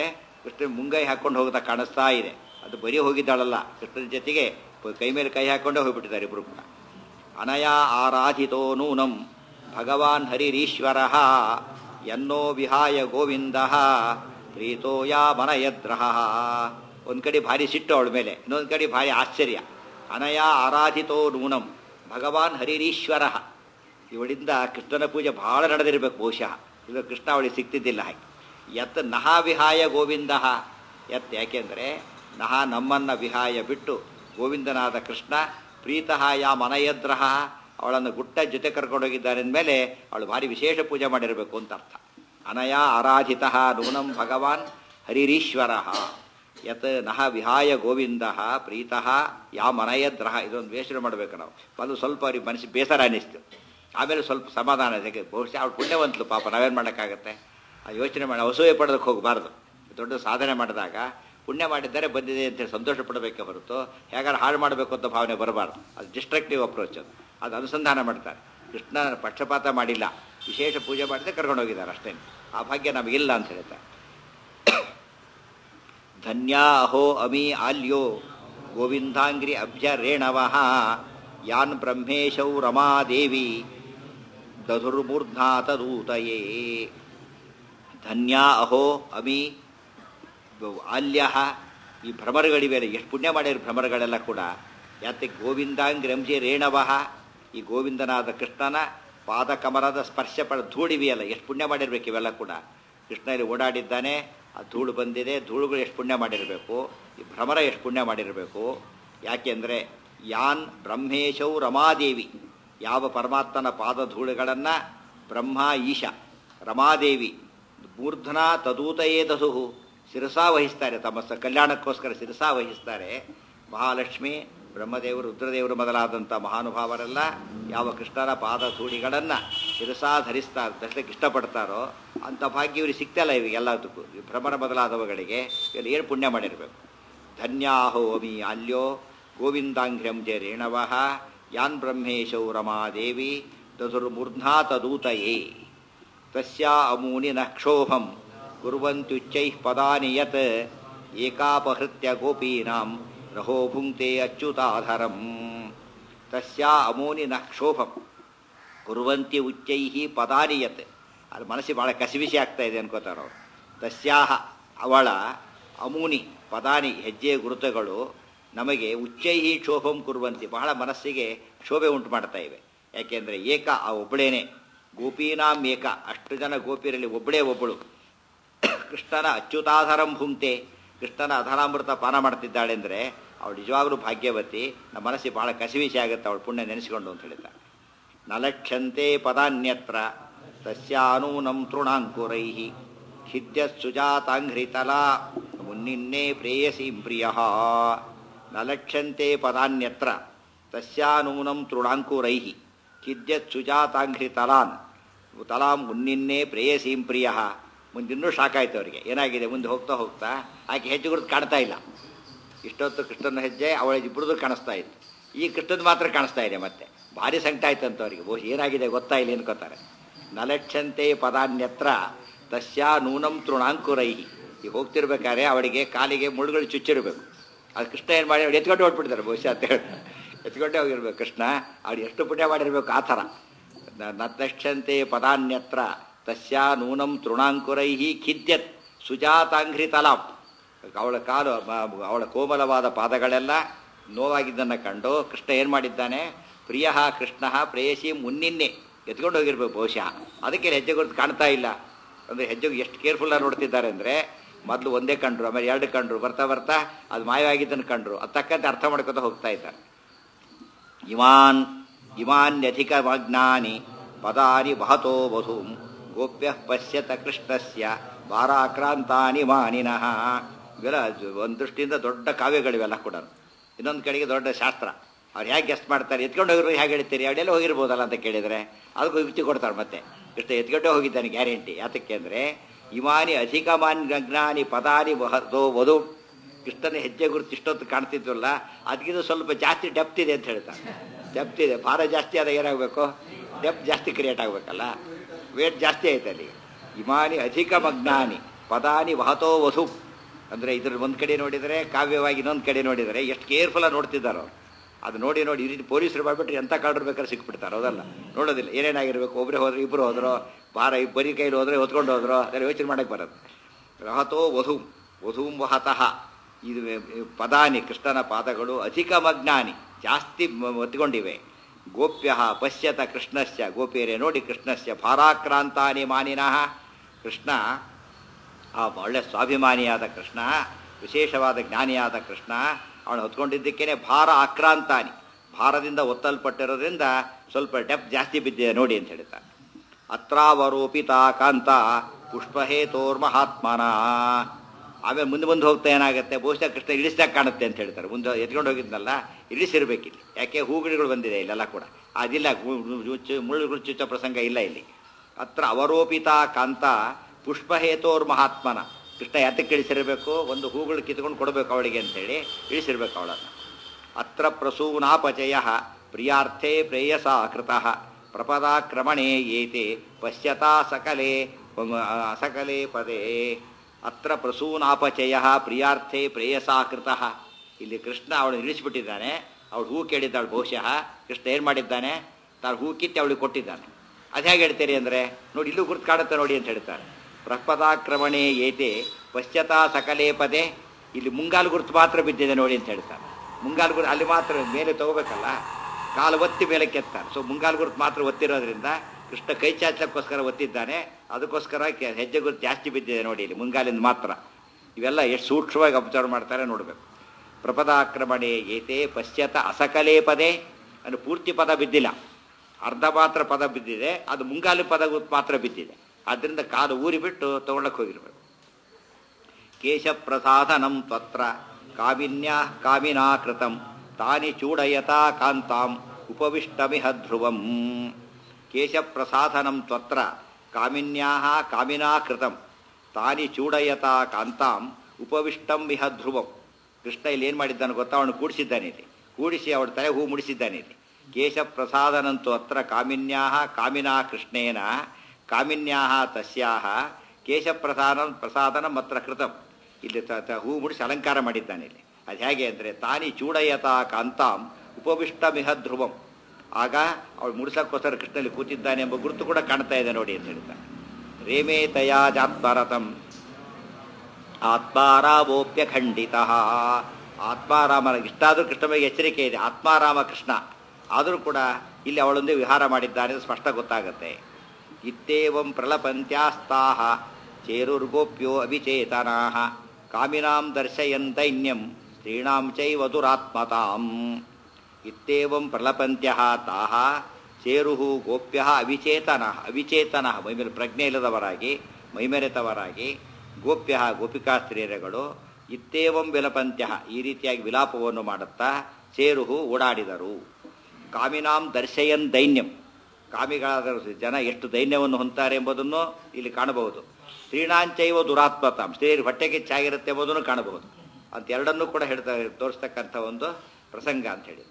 A: ಕೃಷ್ಣ ಮುಂಗೈ ಹಾಕೊಂಡು ಹೋಗ್ತಾ ಕಾಣಿಸ್ತಾ ಇದೆ ಅದು ಬರೀ ಹೋಗಿದ್ದಾಳಲ್ಲ ಕೃಷ್ಣನ ಜೊತೆಗೆ ಕೈ ಮೇಲೆ ಕೈ ಹಾಕೊಂಡೇ ಹೋಗ್ಬಿಟ್ಟಿದ್ದಾರೆ ಇಬ್ರು ಕೂಡ ಅನಯಾ ಆರಾಧಿತೋ ನೂನಂ ಭಗವಾನ್ ಹರಿರೀಶ್ವರ ಎನ್ನೋ ವಿಹಾಯ ಗೋವಿಂದ ಪ್ರೀತೋ ಯಾ ಮನಯದ್ರಹ ಒಂದು ಕಡೆ ಭಾರಿ ಸಿಟ್ಟು ಅವಳ ಮೇಲೆ ಇನ್ನೊಂದು ಕಡೆ ಭಾರಿ ಆಶ್ಚರ್ಯ ಅನಯಾ ಆರಾಧಿತೋ ನೂನಂ ಭಗವಾನ್ ಹರಿರೀಶ್ವರ ಇವಳಿಂದ ಕೃಷ್ಣನ ಪೂಜೆ ಬಹಳ ನಡೆದಿರಬೇಕು ಬಹುಶಃ ಇದು ಕೃಷ್ಣ ಅವಳಿಗೆ ಸಿಗ್ತಿದ್ದಿಲ್ಲ ಹಾಗೆ ಯತ್ ನಹ ವಿಹಾಯ ಗೋವಿಂದ ಯತ್ ಯಾಕೆಂದರೆ ನಹ ನಮ್ಮನ್ನ ವಿಹಾಯ ಬಿಟ್ಟು ಗೋವಿಂದನಾದ ಕೃಷ್ಣ ಪ್ರೀತಃ ಯಾ ಮನಯದ್ರಹ ಅವಳನ್ನು ಗುಟ್ಟ ಜೊತೆ ಕರ್ಕೊಂಡೋಗಿದ್ದಾರೆ ಅಂದಮೇಲೆ ಅವಳು ಭಾರಿ ವಿಶೇಷ ಪೂಜೆ ಮಾಡಿರಬೇಕು ಅಂತ ಅರ್ಥ ಅನಯ ಆರಾಧಿತ ನೂನಂ ಭಗವಾನ್ ಹರಿರೀಶ್ವರ ಯತ್ ನಹ ವಿಹಾಯ ಗೋವಿಂದ ಪ್ರೀತಃ ಯಾ ಮನಯದ್ರಹ ಇದೊಂದು ವೇಷಣೆ ಮಾಡಬೇಕು ನಾವು ಅದು ಸ್ವಲ್ಪ ಅವ್ರಿಗೆ ಮನಸ್ಸಿಗೆ ಬೇಸರ ಅನ್ನಿಸ್ತು ಆಮೇಲೆ ಸ್ವಲ್ಪ ಸಮಾಧಾನ ಇದೆ ಬಹುಶಃ ಅವಳು ಪುಣ್ಯವಂತಲು ಪಾಪ ನಾವೇನು ಮಾಡೋಕ್ಕಾಗತ್ತೆ ಆ ಯೋಚನೆ ಮಾಡಿ ಅಸೂಯೆ ಪಡೋದಕ್ಕೆ ಹೋಗಬಾರ್ದು ದೊಡ್ಡ ಸಾಧನೆ ಮಾಡಿದಾಗ ಪುಣ್ಯ ಮಾಡಿದ್ದಾರೆ ಬಂದಿದೆ ಅಂತೇಳಿ ಸಂತೋಷ ಪಡಬೇಕೆ ಹೊರತು ಹೇಗಾರು ಹಾಳು ಮಾಡಬೇಕು ಅಂತ ಭಾವನೆ ಬರಬಾರ್ದು ಅದು ಡಿಸ್ಟ್ರಕ್ಟಿವ್ ಅಪ್ರೋಚ್ ಅದು ಅದು ಅನುಸಂಧಾನ ಮಾಡ್ತಾರೆ ಕೃಷ್ಣ ಪಕ್ಷಪಾತ ಮಾಡಿಲ್ಲ ವಿಶೇಷ ಪೂಜೆ ಮಾಡಿದ್ರೆ ಕರ್ಕೊಂಡು ಹೋಗಿದ್ದಾರೆ ಅಷ್ಟೇ ಆ ಭಾಗ್ಯ ನಮಗಿಲ್ಲ ಅಂತ ಹೇಳ್ತಾರೆ ಧನ್ಯಾ ಅಹೋ ಅಮಿ ಆಲ್ಯೋ ಗೋವಿಂದಾಂಗ್ರಿ ಅಭ್ಯರೇಣವ ಯಾನ್ ಬ್ರಹ್ಮೇಶೌ ರಮಾದೇವಿ ದಧುರ್ಮೂರ್ಧ್ನಾ ತದೂತಯೇ ಧನ್ಯಾ ಅಹೋ ಅಮಿ ಆಲ್ಯ ಈ ಭ್ರಮರಗಳಿವೆಲ್ಲ ಎಷ್ಟು ಪುಣ್ಯ ಮಾಡ್ಯಾರ ಭ್ರಮರಗಳೆಲ್ಲ ಕೂಡ ಯಾತೆ ಗೋವಿಂದಾಂಗ್ರಂಜಿ ರೇಣವಃ ಈ ಗೋವಿಂದನಾದ ಕೃಷ್ಣನ ಪಾದಕಮರದ ಸ್ಪರ್ಶ ಪಡ ಧೂಳಿವೆಯಲ್ಲ ಎಷ್ಟು ಪುಣ್ಯ ಮಾಡಿರ್ಬೇಕು ಇವೆಲ್ಲ ಕೂಡ ಕೃಷ್ಣ ಇಲ್ಲಿ ಓಡಾಡಿದ್ದಾನೆ ಆ ಧೂಳು ಬಂದಿದೆ ಧೂಳುಗಳು ಎಷ್ಟು ಪುಣ್ಯ ಮಾಡಿರಬೇಕು ಈ ಭ್ರಮರ ಎಷ್ಟು ಪುಣ್ಯ ಮಾಡಿರಬೇಕು ಯಾಕೆಂದರೆ ಯಾನ್ ಬ್ರಹ್ಮೇಶೌ ರಮಾದೇವಿ ಯಾವ ಪರಮಾತ್ಮನ ಪಾದ ಧೂಳುಗಳನ್ನು ಬ್ರಹ್ಮ ಈಶ ರಮಾದೇವಿ ಮೂರ್ಧನ ತದೂತಯೇ ದಸುಹು ಶಿರಸಾ ವಹಿಸ್ತಾರೆ ತಮ್ಮ ಸ ಕಲ್ಯಾಣಕ್ಕೋಸ್ಕರ ಶಿರಸಾ ವಹಿಸ್ತಾರೆ ಮಹಾಲಕ್ಷ್ಮಿ ಬ್ರಹ್ಮದೇವರು ರುದ್ರದೇವರು ಮೊದಲಾದಂಥ ಮಹಾನುಭಾವರೆಲ್ಲ ಯಾವ ಕೃಷ್ಣನ ಪಾದ ಧೂಳಿಗಳನ್ನು ಶಿರಸಾ ಧರಿಸ್ತಾರೆ ದರ್ಶನಕ್ಕೆ ಇಷ್ಟಪಡ್ತಾರೋ ಅಂಥ ಭಾಗ್ಯ ಇವ್ರಿಗೆ ಸಿಗ್ತಲ್ಲ ಇವಾಗ ಎಲ್ಲದಕ್ಕೂ ಈ ಭ್ರಮರ ಮೊದಲಾದವುಗಳಿಗೆ ಇಲ್ಲಿ ಏನು ಪುಣ್ಯ ಮಾಡಿರಬೇಕು ಧನ್ಯಾಹೋ ಅಮಿ ಅಲ್ಯೋ ಗೋವಿಂದಾಂಘ್ರ್ಯಂ ಜೆ ರೇಣವಃ ಯಾನ್ ಬ್ರಹ್ಮೇಶೌ ರಮಾದೇವಿ ದಧುರ್ಮೂರ್ಧ್ನಾ ತದೂತಯೇ ತಸ್ಯಾ ಅಮೂನಿ ನ ಕ್ಷೋಭಂ ಕುರ್ವಂತ್ಯುಚ್ಚೈಃ ಪದಾನಿ ಯತ್ ಏಕಾಪಹೃತ್ಯ ಗೋಪೀನಾಂ ರಹೋ ಭುಂಕ್ತೆ ಅಚ್ಯುತಾಧರಂ ತಸ್ಯಾ ಅಮೂನಿ ನ ಕ್ಷೋಭಂ ಕುರ್ವಂತಿ ಉಚ್ಚೈಃ ಪದಾನಿ ಯತ್ ಅದು ಮನಸ್ಸಿಗೆ ಭಾಳ ಕಸಿವಿಸಿ ಆಗ್ತಾ ಇದೆ ಅನ್ಕೋತಾರೆ ಅವರು ತಸ್ಯಾಹ ಅವಳ ಅಮೂನಿ ಪದಾನಿ ಹೆಜ್ಜೆ ಗುರುತುಗಳು ನಮಗೆ ಉಚ್ಚೈಹಿ ಕ್ಷೋಭಂ ಕುರುವಂತಿ ಬಹಳ ಮನಸ್ಸಿಗೆ ಕ್ಷೋಭೆ ಉಂಟು ಮಾಡ್ತಾ ಇವೆ ಯಾಕೆಂದರೆ ಏಕ ಆ ಒಬ್ಬಳೇನೆ ಗೋಪೀನಾಂ ಏಕ ಅಷ್ಟು ಜನ ಗೋಪಿಯರಲ್ಲಿ ಒಬ್ಬಳೇ ಒಬ್ಬಳು ಕೃಷ್ಣನ ಅಚ್ಯುತಾಧರಂ ಭುಂಕ್ತೆ ಕೃಷ್ಣನ ಅಧರಾಮೃತ ಪಾನ ಮಾಡ್ತಿದ್ದಾಳೆ ಅಂದರೆ ಅವಳು ನಿಜವಾಗ್ಲೂ ಭಾಗ್ಯವತಿ ನಮ್ಮ ಮನಸ್ಸಿಗೆ ಬಹಳ ಕಸಿವಿಸಿ ಆಗುತ್ತೆ ಅವಳು ಪುಣ್ಯ ನೆನೆಸಿಕೊಂಡು ಅಂತ ಹೇಳ್ತಾರೆ ನಲಕ್ಷಂತೆ ಪದಾನ್ಯತ್ರ ತಸ್ಯಾನೂನಂ ತೃಣಾಂಕುರೈ ಹಿದ್ಯ ಸುಜಾತಾಂಘ್ರಿತಲಾ ಮುನ್ನಿನ್ನೇ ಪ್ರೇಯಸೀಂ ಪ್ರಿಯ ನಲಕ್ಷಂತೆ ಪದಾನ್ಯತ್ರ ತಸ್ಯಾನೂನಂ ತೃಣಾಂಕುರೈ ಹಿದ್ಯತ್ ಸುಜಾತಾಂಘ್ರಿ ತಲಾನ್ ತಲಾಂ ಮುನ್ನಿನ್ನೇ ಪ್ರೇಯಸೀಂ ಪ್ರಿಯ ಮುಂದಿನ್ನೂ ಶಾಕ್ ಆಯ್ತು ಅವರಿಗೆ ಏನಾಗಿದೆ ಮುಂದೆ ಹೋಗ್ತಾ ಹೋಗ್ತಾ ಆಕೆ ಹೆಜ್ಜೆ ಗುರುತು ಕಾಣ್ತಾ ಇಲ್ಲ ಇಷ್ಟೊತ್ತು ಕೃಷ್ಣನ ಹೆಜ್ಜೆ ಅವಳ ಇಬ್ಬರದು ಕಾಣಿಸ್ತಾ ಇತ್ತು ಈ ಕೃಷ್ಣದ ಮಾತ್ರ ಕಾಣಿಸ್ತಾ ಇದೆ ಮತ್ತೆ ಭಾರಿ ಸಂಕಟ ಆಯ್ತಂತ ಅವರಿಗೆ ಬಹುಶಃ ಏನಾಗಿದೆ ಗೊತ್ತಾ ಇಲ್ಲ ಅನ್ಕೋತಾರೆ ನಲಕ್ಷಂತೆ ಪದಾನ್ಯತ್ರ ತಸ್ಯಾ ನೂನಂ ತೃಣಾಂಕುರೈ ಈಗ ಹೋಗ್ತಿರ್ಬೇಕಾದ್ರೆ ಅವಳಿಗೆ ಕಾಲಿಗೆ ಮುಳುಗಳು ಚುಚ್ಚಿರಬೇಕು ಅದು ಕೃಷ್ಣ ಏನು ಮಾಡಿ ಅವ್ರು ಎತ್ಕೊಂಡು ಹೊಟ್ಬಿಡ್ತಾರೆ ಬಹುಶಃ ಅಂತ ಹೇಳಿ ಎತ್ಕೊಂಡೇ ಹೋಗಿರ್ಬೇಕು ಕೃಷ್ಣ ಅವ್ರು ಎಷ್ಟು ಪುಣ್ಯ ಮಾಡಿರ್ಬೇಕು ಆ ಥರ ನತ್ತಕ್ಷಂತೆ ಪದಾನ್ಯತ್ರ ತಸ್ಯಾ ನೂನಂ ತೃಣಾಂಕುರೈ ಖಿದ್ಯತ್ ಸುಜಾತಾಂಘ್ರಿ ತಲಾಂ ಅವಳ ಕಾಲು ಅವಳ ಕೋಮಲವಾದ ಪಾದಗಳೆಲ್ಲ ನೋವಾಗಿದ್ದನ್ನು ಕಂಡು ಕೃಷ್ಣ ಏನು ಮಾಡಿದ್ದಾನೆ ಪ್ರಿಯ ಕೃಷ್ಣ ಪ್ರೇಯಸಿ ಮುನ್ನಿನ್ನೆ ಎತ್ಕೊಂಡು ಹೋಗಿರ್ಬೇಕು ಬಹುಶಃ ಅದಕ್ಕೆ ಹೆಜ್ಜೆ ಗುರುತು ಕಾಣ್ತಾ ಇಲ್ಲ ಅಂದರೆ ಹೆಜ್ಜೆಗೆ ಎಷ್ಟು ಕೇರ್ಫುಲ್ಲಾಗಿ ನೋಡ್ತಿದ್ದಾರೆ ಅಂದರೆ ಮೊದಲು ಒಂದೇ ಕಂಡ್ರು ಆಮೇಲೆ ಎರಡು ಕಂಡ್ರು ಬರ್ತಾ ಬರ್ತಾ ಅದು ಮಾಯವಾಗಿದ್ದನ್ನು ಕಂಡ್ರು ಅದು ತಕ್ಕಂತೆ ಅರ್ಥ ಮಾಡ್ಕೊತಾ ಹೋಗ್ತಾ ಇದ್ದಾರೆ ಇಮಾನ್ ಇಮಾನ್ಯಧಿಕ ಮಜ್ಞಾನಿ ಪದಾನಿ ಮಹತೋ ವಧೂಂ ಗೋಪ್ಯ ಪಶ್ಯತ ಕೃಷ್ಣಸ್ಯ ವಾರಾಕ್ರಾಂತಾನಿ ಮಾನಿನಃ ಇವೆಲ್ಲ ಒಂದು ದೃಷ್ಟಿಯಿಂದ ದೊಡ್ಡ ಕಾವ್ಯಗಳಿವೆಲ್ಲ ಕೂಡ ಇನ್ನೊಂದು ಕಡೆಗೆ ದೊಡ್ಡ ಶಾಸ್ತ್ರ ಅವ್ರು ಹೇಗೆ ಗೆಸ್ಟ್ ಮಾಡ್ತಾರೆ ಎತ್ಕೊಂಡು ಹೋಗಿರೋ ಹೇಗೆ ಹೇಳ್ತೀರಿ ಅವಳೆಲ್ಲ ಹೋಗಿರ್ಬೋದಲ್ಲ ಅಂತ ಕೇಳಿದರೆ ಅದಕ್ಕೂ ಯುಕ್ತಿ ಕೊಡ್ತಾರೆ ಮತ್ತೆ ಕೃಷ್ಣ ಎತ್ಕೊಂಡೇ ಹೋಗಿದ್ದಾನೆ ಗ್ಯಾರಂಟಿ ಯಾತಕ್ಕೆ ಅಂದರೆ ಇಮಾನಿ ಅಧಿಕ ಮಾನ್ಜ್ಞಾನಿ ಪದಾನಿ ವಹತೋ ವಧು ಕೃಷ್ಣನ ಹೆಜ್ಜೆ ಗುರುತು ಇಷ್ಟೊತ್ತು ಕಾಣ್ತಿದ್ವಲ್ಲ ಅದಕ್ಕಿಂತ ಸ್ವಲ್ಪ ಜಾಸ್ತಿ ಡೆಪ್ತ್ ಇದೆ ಅಂತ ಹೇಳ್ತಾರೆ ಡೆಪ್ತ್ ಇದೆ ಭಾರ ಜಾಸ್ತಿ ಆದ ಏನಾಗಬೇಕು ಡೆಪ್ತ್ ಜಾಸ್ತಿ ಕ್ರಿಯೇಟ್ ಆಗಬೇಕಲ್ಲ ವೇಟ್ ಜಾಸ್ತಿ ಆಯ್ತು ಅಲ್ಲಿ ಇಮಾನಿ ಅಧಿಕ ಮಜ್ಞಾನಿ ಪದಾನಿ ವಹತೋ ವಧು ಅಂದರೆ ಇದ್ರ ಒಂದು ಕಡೆ ನೋಡಿದರೆ ಕಾವ್ಯವಾಗಿ ಇನ್ನೊಂದು ಕಡೆ ನೋಡಿದರೆ ಎಷ್ಟು ಕೇರ್ಫುಲ್ಲಾಗಿ ನೋಡ್ತಿದ್ದಾರೆ ಅವ್ರು ಅದು ನೋಡಿ ನೋಡಿ ಈ ರೀತಿ ಪೊಲೀಸರು ಮಾಡಿಬಿಟ್ರೆ ಎಂಥ ಕಾಡ್ರು ಬೇಕಾದ್ರೆ ಸಿಕ್ಬಿಡ್ತಾರೆ ಹೌದಲ್ಲ ನೋಡೋದಿಲ್ಲ ಏನೇನಾಗಿರ್ಬೇಕು ಒಬ್ಬರೇ ಹೋದ್ರೆ ಇಬ್ಬರು ಹೋದ್ರು ಭಾರ ಬರೀ ಕೈಲಿ ಹೋದ್ರೆ ಹೊತ್ಕೊಂಡು ಹೋದ್ರು ಅದೆಲ್ಲ ಯೋಚನೆ ಮಾಡಕ್ಕೆ ಬರೋದು ರಹತೋ ವಧು ವಧೂಂ ವಹತಃ ಇದು ಪದಾನಿ ಕೃಷ್ಣನ ಪಾದಗಳು ಅಧಿಕ ಮಜ್ಞಾನಿ ಜಾಸ್ತಿ ಮ- ಒತ್ತಿಕೊಂಡಿವೆ ಗೋಪ್ಯ ಪಶ್ಯತ ಕೃಷ್ಣಸ್ಯ ಗೋಪಿಯರೇ ನೋಡಿ ಕೃಷ್ಣಸ್ಯ ಭಾರಾಕ್ರಾಂತಾನಿ ಮಾನಿನಃ ಕೃಷ್ಣ ಆ ಒಳ್ಳೆ ಸ್ವಾಭಿಮಾನಿಯಾದ ಕೃಷ್ಣ ವಿಶೇಷವಾದ ಜ್ಞಾನಿಯಾದ ಕೃಷ್ಣ ಅವನು ಹೊತ್ಕೊಂಡಿದ್ದಕ್ಕೇನೆ ಭಾರ ಆಕ್ರಾಂತಾನಿ ಭಾರದಿಂದ ಒತ್ತಲ್ಪಟ್ಟಿರೋದ್ರಿಂದ ಸ್ವಲ್ಪ ಡೆಪ್ ಜಾಸ್ತಿ ಬಿದ್ದಿದೆ ನೋಡಿ ಅಂತ ಹೇಳ್ತಾರೆ ಅತ್ರಾವರೋಪಿತ ಕಾಂತ ಪುಷ್ಪಹೇತೋರ್ಮಹಾತ್ಮನ ಆಮೇಲೆ ಮುಂದೆ ಮುಂದೆ ಹೋಗ್ತಾ ಏನಾಗುತ್ತೆ ಬಹುಶಃ ಕೃಷ್ಣ ಇಳಿಸ್ದಾಗ ಕಾಣುತ್ತೆ ಅಂತ ಹೇಳ್ತಾರೆ ಮುಂದೆ ಎತ್ಕೊಂಡು ಹೋಗಿದ್ನಲ್ಲ ಇಳಿಸಿರ್ಬೇಕಿಲ್ಲಿ ಯಾಕೆ ಹೂಗಿಡಗಳು ಬಂದಿದೆ ಇಲ್ಲೆಲ್ಲ ಕೂಡ ಅದಿಲ್ಲ ಮುಳ್ಳುಗಳು ಚುಚ್ಚೋ ಪ್ರಸಂಗ ಇಲ್ಲ ಇಲ್ಲಿ ಅತ್ರ ಅವರೋಪಿತ ಕಾಂತ ಪುಷ್ಪಹೇತೋರ್ ಮಹಾತ್ಮನ ಕೃಷ್ಣ ಯಾತಕ್ಕೆ ಇಳಿಸಿರಬೇಕು ಒಂದು ಹೂಗಳು ಕಿತ್ಕೊಂಡು ಕೊಡಬೇಕು ಅವಳಿಗೆ ಅಂತೇಳಿ ಇಳಿಸಿರ್ಬೇಕು ಅವಳನ್ನು ಅತ್ರ ಪ್ರಸೂನಾಪಚಯ ಪ್ರಿಯಾರ್ಥೇ ಪ್ರೇಯಸ ಕೃತಃ ಪ್ರಪದಾಕ್ರಮಣೆ ಏತೆ ಪಶ್ಯತಾ ಸಕಲೆ ಸಕಲೆ ಪದೇ ಅತ್ರ ಪ್ರಸೂನಾಪಚಯ ಪ್ರಿಯಾರ್ಥೇ ಪ್ರೇಯಸಾ ಕೃತಃ ಇಲ್ಲಿ ಕೃಷ್ಣ ಅವಳು ಇಳಿಸಿಬಿಟ್ಟಿದ್ದಾನೆ ಅವಳು ಹೂ ಕೇಳಿದ್ದಾಳು ಬಹುಶಃ ಕೃಷ್ಣ ಏನು ಮಾಡಿದ್ದಾನೆ ತಾನು ಹೂ ಕಿತ್ತಿ ಅವಳಿಗೆ ಕೊಟ್ಟಿದ್ದಾನೆ ಅದು ಹೇಗೆ ಹೇಳ್ತೀರಿ ಅಂದರೆ ನೋಡಿ ಇಲ್ಲೂ ಗುರುತು ಕಾಣುತ್ತೆ ನೋಡಿ ಅಂತ ಹೇಳ್ತಾರೆ ಪ್ರಪದಾಕ್ರಮಣೆ ಏತೆ ಪಶ್ಚಾತಾ ಸಕಲೇ ಪದೇ ಇಲ್ಲಿ ಮುಂಗಾಲು ಗುರುತು ಮಾತ್ರ ಬಿದ್ದಿದೆ ನೋಡಿ ಅಂತ ಹೇಳ್ತಾರೆ ಮುಂಗಾಲು ಗುರುತು ಅಲ್ಲಿ ಮಾತ್ರ ಮೇಲೆ ತಗೋಬೇಕಲ್ಲ ಕಾಲು ಒತ್ತಿ ಮೇಲೆ ಕೆತ್ತಾರೆ ಸೊ ಮುಂಗಾಲು ಗುರುತು ಮಾತ್ರ ಒತ್ತಿರೋದ್ರಿಂದ ಕೃಷ್ಣ ಕೈ ಚಾಚಕ್ಕೋಸ್ಕರ ಒತ್ತಿದ್ದಾನೆ ಅದಕ್ಕೋಸ್ಕರ ಕೆ- ಹೆಜ್ಜೆ ಗುರುತು ಜಾಸ್ತಿ ಬಿದ್ದಿದೆ ನೋಡಿ ಇಲ್ಲಿ ಮುಂಗಾಲಿಂದ ಮಾತ್ರ ಇವೆಲ್ಲ ಎಷ್ಟು ಸೂಕ್ಷ್ಮವಾಗಿ ಅಬ್ಸರ್ವ್ ಮಾಡ್ತಾರೆ ನೋಡಬೇಕು ಪ್ರಪದಾಕ್ರಮಣೆ ಏತೆ ಪಶ್ಚಾತ ಅಸಕಲೇ ಪದೇ ಅಂದ್ರೆ ಪೂರ್ತಿ ಪದ ಬಿದ್ದಿಲ್ಲ ಅರ್ಧ ಮಾತ್ರ ಪದ ಬಿದ್ದಿದೆ ಅದು ಮುಂಗಾಲು ಪದ ಮಾತ್ರ ಬಿದ್ದಿದೆ ಆದ್ದರಿಂದ ಕಾಲು ಊರಿ ಬಿಟ್ಟು ತಗೊಳ್ಳಕ್ಕೆ ಹೋಗಿರ್ಬೇಕು ಕೇಶಪ್ರಸಾದನಂ ತ್ವತ್ರ ಕಾಮಿನ್ಯಾ ಕಾಮಿನಾ ಕೃತಂ ತಾನಿ ಚೂಡಯತಾ ಕಾಂತಾಂ ಉಪವಿಷ್ಟಮಿಹ ಧ್ರುವಂ ಕೇಶಪ್ರಸಾದನಂ ತ್ವತ್ರ ಕಾಮಿನ್ಯಾ ಕಾಮಿನಾ ಕೃತಂ ತಾನಿ ಚೂಡಯತಾ ಕಾಂತಾಂ ಉಪವಿಷ್ಟಂ ಇಹ ಧ್ರುವಂ ಕೃಷ್ಣ ಇಲ್ಲಿ ಏನು ಮಾಡಿದ್ದಾನೆ ಗೊತ್ತಾ ಅವನು ಕೂಡಿಸಿದ್ದಾನೆ ಇಲ್ಲಿ ಕೂಡಿಸಿ ಅವಳ ತಲೆ ಹೂ ಮುಡಿಸಿದ್ದಾನೆ ಇಲ್ಲಿ ಕೇಶಪ್ರಸಾದನಂತು ಅತ್ರ ಕಾಮಿನ್ಯಾ ಕಾಮಿನಾ ಕೃಷ್ಣೇನ ಕಾಮಿನ್ಯಾ ತಸ್ಯಾಹ ಕೇಶಪ್ರಸಾದನ ಪ್ರಸಾದನಂ ಅತ್ರ ಕೃತಂ ಇಲ್ಲಿ ತ- ತ- ಹೂ ಮುಡಿಸಿ ಅಲಂಕಾರ ಮಾಡಿದ್ದಾನೆ ಇಲ್ಲಿ ಅದು ಹೇಗೆ ಅಂದರೆ ತಾನಿ ಚೂಡಯತಾ ಕಾಂತಾಂ ಉಪವಿಷ್ಟಮಿಹ ಧ್ರುವಂ ಆಗ ಅವಳು ಮುಡಿಸಕ್ಕೋಸ್ಕರ ಕೃಷ್ಣಲ್ಲಿ ಕೂತಿದ್ದಾನೆ ಎಂಬ ಗುರುತು ಕೂಡ ಕಾಣ್ತಾ ಇದೆ ನೋಡಿ ಅಂತ ಹೇಳ್ತಾನೆ ರೇಮೇ ತಯಾ ಜಾತ್ಪರತಂ ಆತ್ಮಾರಾಮೋಪ್ಯ ಖಂಡಿತ ಆತ್ಮಾರಾಮನ ಇಷ್ಟಾದರೂ ಕೃಷ್ಣ ಬಗ್ಗೆ ಎಚ್ಚರಿಕೆ ಇದೆ ಆತ್ಮಾರಾಮ ಕೃಷ್ಣ ಆದರೂ ಕೂಡ ಇಲ್ಲಿ ಅವಳೊಂದೇ ವಿಹಾರ ಮಾಡಿದ್ದಾನೆ ಅಂತ ಸ್ಪಷ್ಟ ಗೊತ್ತಾಗುತ್ತೆ ಇತ್ತೇವಂ ಪ್ರಲಪಂತ್ಯಾಸ್ತಾಹ ಚೇರುರ್ಗೋಪ್ಯೋ ಅವಿಚೇತನಾ ಕಾಮಿನಾಂ ದರ್ಶಯನ್ ದೈನ್ಯಂ ಸ್ತ್ರೀಣಾಂ ಚೈವ ದುರಾತ್ಮತಾಂ ಇತ್ತೇವಂ ಪ್ರಲಪಂತ್ಯ ತಾಹ ಚೇರು ಗೋಪ್ಯ ಅವಿಚೇತನ ಅವಿಚೇತನ ಮೈಮೇಲೆ ಪ್ರಜ್ಞೆ ಇಲ್ಲದವರಾಗಿ ಮೈಮೆರೆತವರಾಗಿ ಗೋಪ್ಯ ಗೋಪಿಕಾ ಸ್ತ್ರೀಯರುಗಳು ಇತ್ತೇವಂ ವಿಲಪಂತ್ಯ ಈ ರೀತಿಯಾಗಿ ವಿಲಾಪವನ್ನು ಮಾಡುತ್ತಾ ಚೇರು ಓಡಾಡಿದರು ಕಾಮಿನಾಂ ದರ್ಶಯನ್ ದೈನ್ಯಂ ಕಾಮಿಗಳಾದ ಜನ ಎಷ್ಟು ದೈನ್ಯವನ್ನು ಹೊಂತಾರೆ ಎಂಬುದನ್ನು ಇಲ್ಲಿ ಕಾಣಬಹುದು ಸ್ತ್ರೀಣಾಂಚೈವ ದುರಾತ್ಮತಾಂ ಸ್ತ್ರೀಯರು ಹೊಟ್ಟೆಗೆ ಚಾಗಿರುತ್ತೆ ಎಂಬುದನ್ನು ಕಾಣಬಹುದು ಅಂತ ಎರಡನ್ನೂ ಕೂಡ ಹೇಳ್ತಾ ತೋರಿಸ್ತಕ್ಕಂಥ ಒಂದು ಪ್ರಸಂಗ ಅಂತ ಹೇಳಿ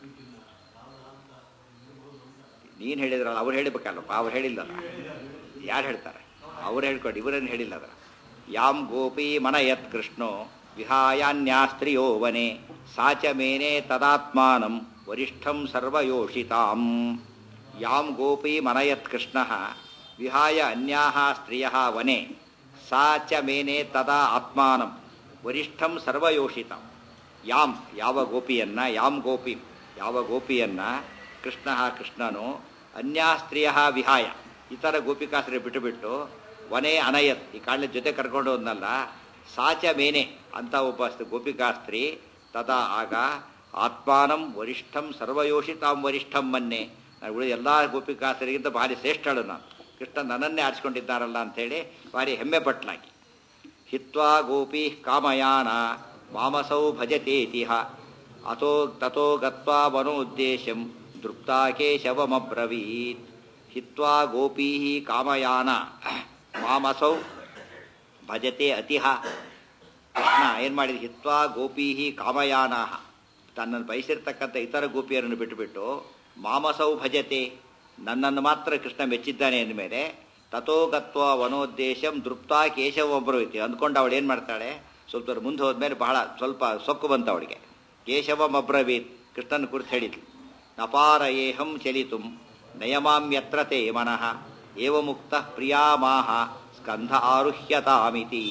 A: ನೀನು ಹೇಳಿದ್ರಲ್ಲ ಅವ್ರು ಹೇಳಿಬೇಕಲ್ಲಪ್ಪ ಅವ್ರು ಹೇಳಿಲ್ಲಲ್ಲ ಯಾರು ಹೇಳ್ತಾರೆ ಅವ್ರು ಹೇಳ್ಕೊಂಡು ಇವರೇನು ಹೇಳಿಲ್ಲ ಅದರ ಯಾಂ ಗೋಪಿ ಮನಯತ್ ಕೃಷ್ಣೋ ವಿಹಾಯಾನ್ಯಾಸ್ತ್ರಿಯೋ ವನೆ ಸಾಚ ಮೇನೆ ತದಾತ್ಮಾನಂ ವರಿಷ್ಠಂ ಸರ್ವಯೋಷಿತಾಂ ಯಾಂ ಗೋಪಿ ಮನಯತ್ ಕೃಷ್ಣ ವಿಹಾಯ ಅನ್ಯಾಹ ಸ್ತ್ರಿಯ ವನೆ ಸಾ ಚ ಮೇನೆ ತದಾ ಆತ್ಮಾನಂ ವರಿಷ್ಠಂ ಸರ್ವಯೋಷಿತಾಂ ಯಾಂ ಯಾವ ಗೋಪಿಯನ್ನ ಯಾಂ ಗೋಪಿ ಯಾವ ಗೋಪಿಯನ್ನ ಕೃಷ್ಣ ಕೃಷ್ಣನು ಅನ್ಯಾ ಸ್ತ್ರೀಯ ವಿಹಾಯ ಇತರ ಗೋಪಿಕಾಸ್ತ್ರೀ ಬಿಟ್ಟುಬಿಟ್ಟು ವನೇ ಅನಯತ್ ಈ ಕಾಳಿನ ಜೊತೆ ಕರ್ಕೊಂಡು ಹೋದ್ನಲ್ಲ ಸಾಚ ಮೇನೆ ಅಂತ ಒಬ್ಬ ಸ್ತ್- ಗೋಪಿಕಾಸ್ತ್ರೀ ತದಾ ಆಗ ಆತ್ಮಾನಂ ವರಿಷ್ಠಂ ಸರ್ವಯೋಷಿತಾಂ ವರಿಷ್ಠಂ ಮನ್ನೆ ನಾನು ಉಳಿದ ಎಲ್ಲ ಗೋಪಿಕಾಸ್ತ್ರೀಗಿಂತ ಭಾರಿ ಶ್ರೇಷ್ಠಳು ನಾನು ಕೃಷ್ಣ ನನ್ನನ್ನೇ ಆರಿಸ್ಕೊಂಡಿದ್ದಾರಲ್ಲ ಅಂಥೇಳಿ ಭಾರಿ ಹೆಮ್ಮೆ ಪಟ್ಲಾಗಿ ಹಿತ್ವಾ ಗೋಪಿ ಕಾಮಯಾನ ಮಾಮಸೌ ಭಜತೇತಿಹ ಅತೋ ತಥೋ ಗತ್ವಾ ವನೋದ್ದೇಶಂ ದೃಪ್ತಾ ಕೇಶವಮಬ್ರವೀತ್ ಹಿತ್ವಾ ಗೋಪೀ ಕಾಮಯಾನ ಮಾಮಸೌ ಭಜತೆ ಅತಿಹ ಕೃಷ್ಣ ಏನು ಮಾಡಿದ ಹಿತ್ವಾ ಗೋಪೀ ಕಾಮಯಾನ ತನ್ನನ್ನು ಬಯಸಿರ್ತಕ್ಕಂಥ ಇತರ ಗೋಪಿಯರನ್ನು ಬಿಟ್ಟುಬಿಟ್ಟು ಮಾಮಸೌ ಭಜತೆ ನನ್ನನ್ನು ಮಾತ್ರ ಕೃಷ್ಣ ಮೆಚ್ಚಿದ್ದಾನೆ ಅಂದಮೇಲೆ ತಥೋ ಗತ್ವ ವನೋದ್ದೇಶಂ ದೃಪ್ತಾ ಕೇಶವೊಬ್ಬರು ಐತಿ ಅಂದ್ಕೊಂಡು ಅವಳು ಏನು ಮಾಡ್ತಾಳೆ ಸ್ವಲ್ಪ ದೂರ ಮುಂದೆ ಹೋದ್ಮೇಲೆ ಬಹಳ ಸ್ವಲ್ಪ ಸೊಕ್ಕು ಬಂತು ಅವಳಿಗೆ ಕೇಶವಂ ಅಬ್ರವೀತ್ ಕೃಷ್ಣನ ಕುರಿತು ಹೇಳಿದ್ಲು ನಪಾರ ಏಹಂ ಚಲಿತುಂ ನಯಮಾಮ್ಯತ್ರ ತೇ ಮನಃ ಏವ ಮುಕ್ತ ಪ್ರಿಯಾಮಾಹ ಸ್ಕಂಧ ಆರುಹ್ಯತಾಮಿತಿ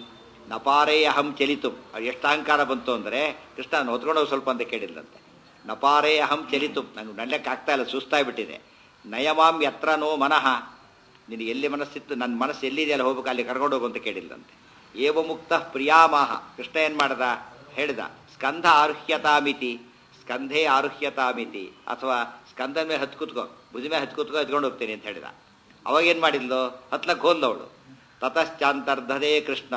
A: ನಪಾರೇ ಅಹಂ ಚಲಿತು ಅದು ಎಷ್ಟು ಅಹಂಕಾರ ಬಂತು ಅಂದರೆ ಕೃಷ್ಣ ಹೊತ್ಕೊಂಡೋಗಿ ಸ್ವಲ್ಪ ಅಂತ ಕೇಳಿದ್ಲಂತೆ ನಪಾರೇ ಅಹಂ ಚಲಿತು ನಂಗೆ ನಡ್ಲಕ್ಕೆ ಆಗ್ತಾ ಇಲ್ಲ ಸುಸ್ತಾಗ್ಬಿಟ್ಟಿದೆ ನಯಮಾಂ ಯತ್ರನೋ ಮನಃ ನಿನಗೆ ಎಲ್ಲಿ ಮನಸ್ಸಿತ್ತು ನನ್ನ ಮನಸ್ಸು ಎಲ್ಲಿದೆಯಲ್ಲ ಹೋಗ್ಬೇಕು ಅಲ್ಲಿ ಕರ್ಕೊಂಡು ಹೋಗು ಅಂತ ಕೇಳಿಲ್ಲಂತೆ ಏವ ಮುಕ್ತ ಪ್ರಿಯಾಮಾಹ ಕೃಷ್ಣ ಏನು ಮಾಡ್ದ ಹೇಳಿದ ಸ್ಕಂಧ ಆರುಹ್ಯತಾಮಿತಿ ಸ್ಕಂಧೇ ಆರುಹ್ಯತಾಮಿತಿ ಅಥವಾ ಸ್ಕಂದನ ಮೇಲೆ ಹತ್ತು ಕೂತ್ಕೋ ಭುಜ ಮೇಲೆ ಹತ್ತು ಕೂತ್ಕೋ ಎತ್ಕೊಂಡು ಹೋಗ್ತೀನಿ ಅಂತ ಹೇಳಿದ ಅವಾಗ ಏನು ಮಾಡಿದ್ಲು ಹತ್ಲಕ್ಕೆ ಹೋದ್ಲವಳು ತತಶ್ಚಾಂತರ್ಧದೇ ಕೃಷ್ಣ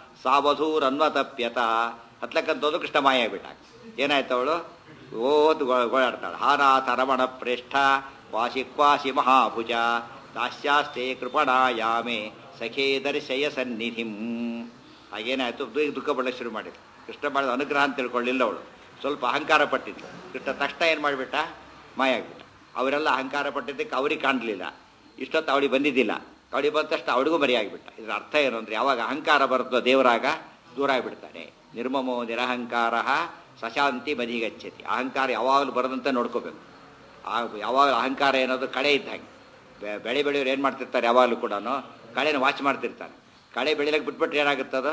A: ಸಾವಧೂರನ್ವತಪ್ಯತ ಹತ್ಲಕ್ಕಂತೋದು ಕೃಷ್ಣ ಮಾಯ ಆಗ್ಬಿಟ್ಟ ಏನಾಯ್ತು ಅವಳು ಓದ್ ಗೋಳಾಡ್ತಾಳೆ ಹಾರಾಥ ರಮಣ ಪ್ರೇಷ್ಠ ಕ್ವಾಸಿ ಕ್ವಾಸಿ ಮಹಾಭುಜ ದಾಸ್ಯಾಸ್ತೆ ಕೃಪಣಾಯಾಮೆ ಸಖೇ ದರ್ಶಯ ಸನ್ನಿಧಿಂ ಹಾಗೇನಾಯ್ತು ದು- ದುಃಖ ಪಡಕ್ಕೆ ಶುರು ಮಾಡಿದ್ರು ಕೃಷ್ಣ ಮಾಡಿದ ಅನುಗ್ರಹ ಅಂತ ತಿಳ್ಕೊಳ್ಳಿಲ್ಲ ಅವಳು ಸ್ವಲ್ಪ ಅಹಂಕಾರ ಪಟ್ಟಿದ್ಲು ಕೃಷ್ಣ ತಕ್ಷಣ ಏನು ಮಾಡಿಬಿಟ್ಟ ಮಾಯ ಆಗ್ಬಿಟ್ಟ ಅವರೆಲ್ಲ ಅಹಂಕಾರ ಪಟ್ಟಿದ್ದಕ್ಕೆ ಅವ್ರಿಗೆ ಕಾಣಲಿಲ್ಲ ಇಷ್ಟೊತ್ತು ಅವಳಿಗೆ ಬಂದಿದ್ದಿಲ್ಲ ಅವಳಿಗೆ ಬಂದ ತಕ್ಷಣ ಅವಳಿಗೂ ಮರಿಯಾಗಿಬಿಟ್ಟ ಇದರ ಅರ್ಥ ಏನು ಅಂದರೆ ಯಾವಾಗ ಅಹಂಕಾರ ಬರುತ್ತೋ ದೇವರಾಗ ದೂರ ಆಗಿಬಿಡ್ತಾನೆ ನಿರ್ಮಮೋ ನಿರಹಂಕಾರ ಸಶಾಂತಿ ಮದಿಗಚ್ಚತಿ ಅಹಂಕಾರ ಯಾವಾಗಲೂ ಬರದಂತೆ ನೋಡ್ಕೋಬೇಕು ಆ ಯಾವಾಗ ಅಹಂಕಾರ ಏನಾದ್ರು ಕಳೆ ಇದ್ದ ಹಾಗೆ ಬೆ- ಬೆಳೆ ಬೆಳೆಯೋರು ಏನು ಮಾಡ್ತಿರ್ತಾರೆ ಯಾವಾಗಲೂ ಕೂಡ ಕಳೆನ ವಾಚ್ ಮಾಡ್ತಿರ್ತಾರೆ ಕಳೆ ಬೆಳಿಲಕ್ಕೆ ಬಿಟ್ಬಿಟ್ರೆ ಏನಾಗುತ್ತದು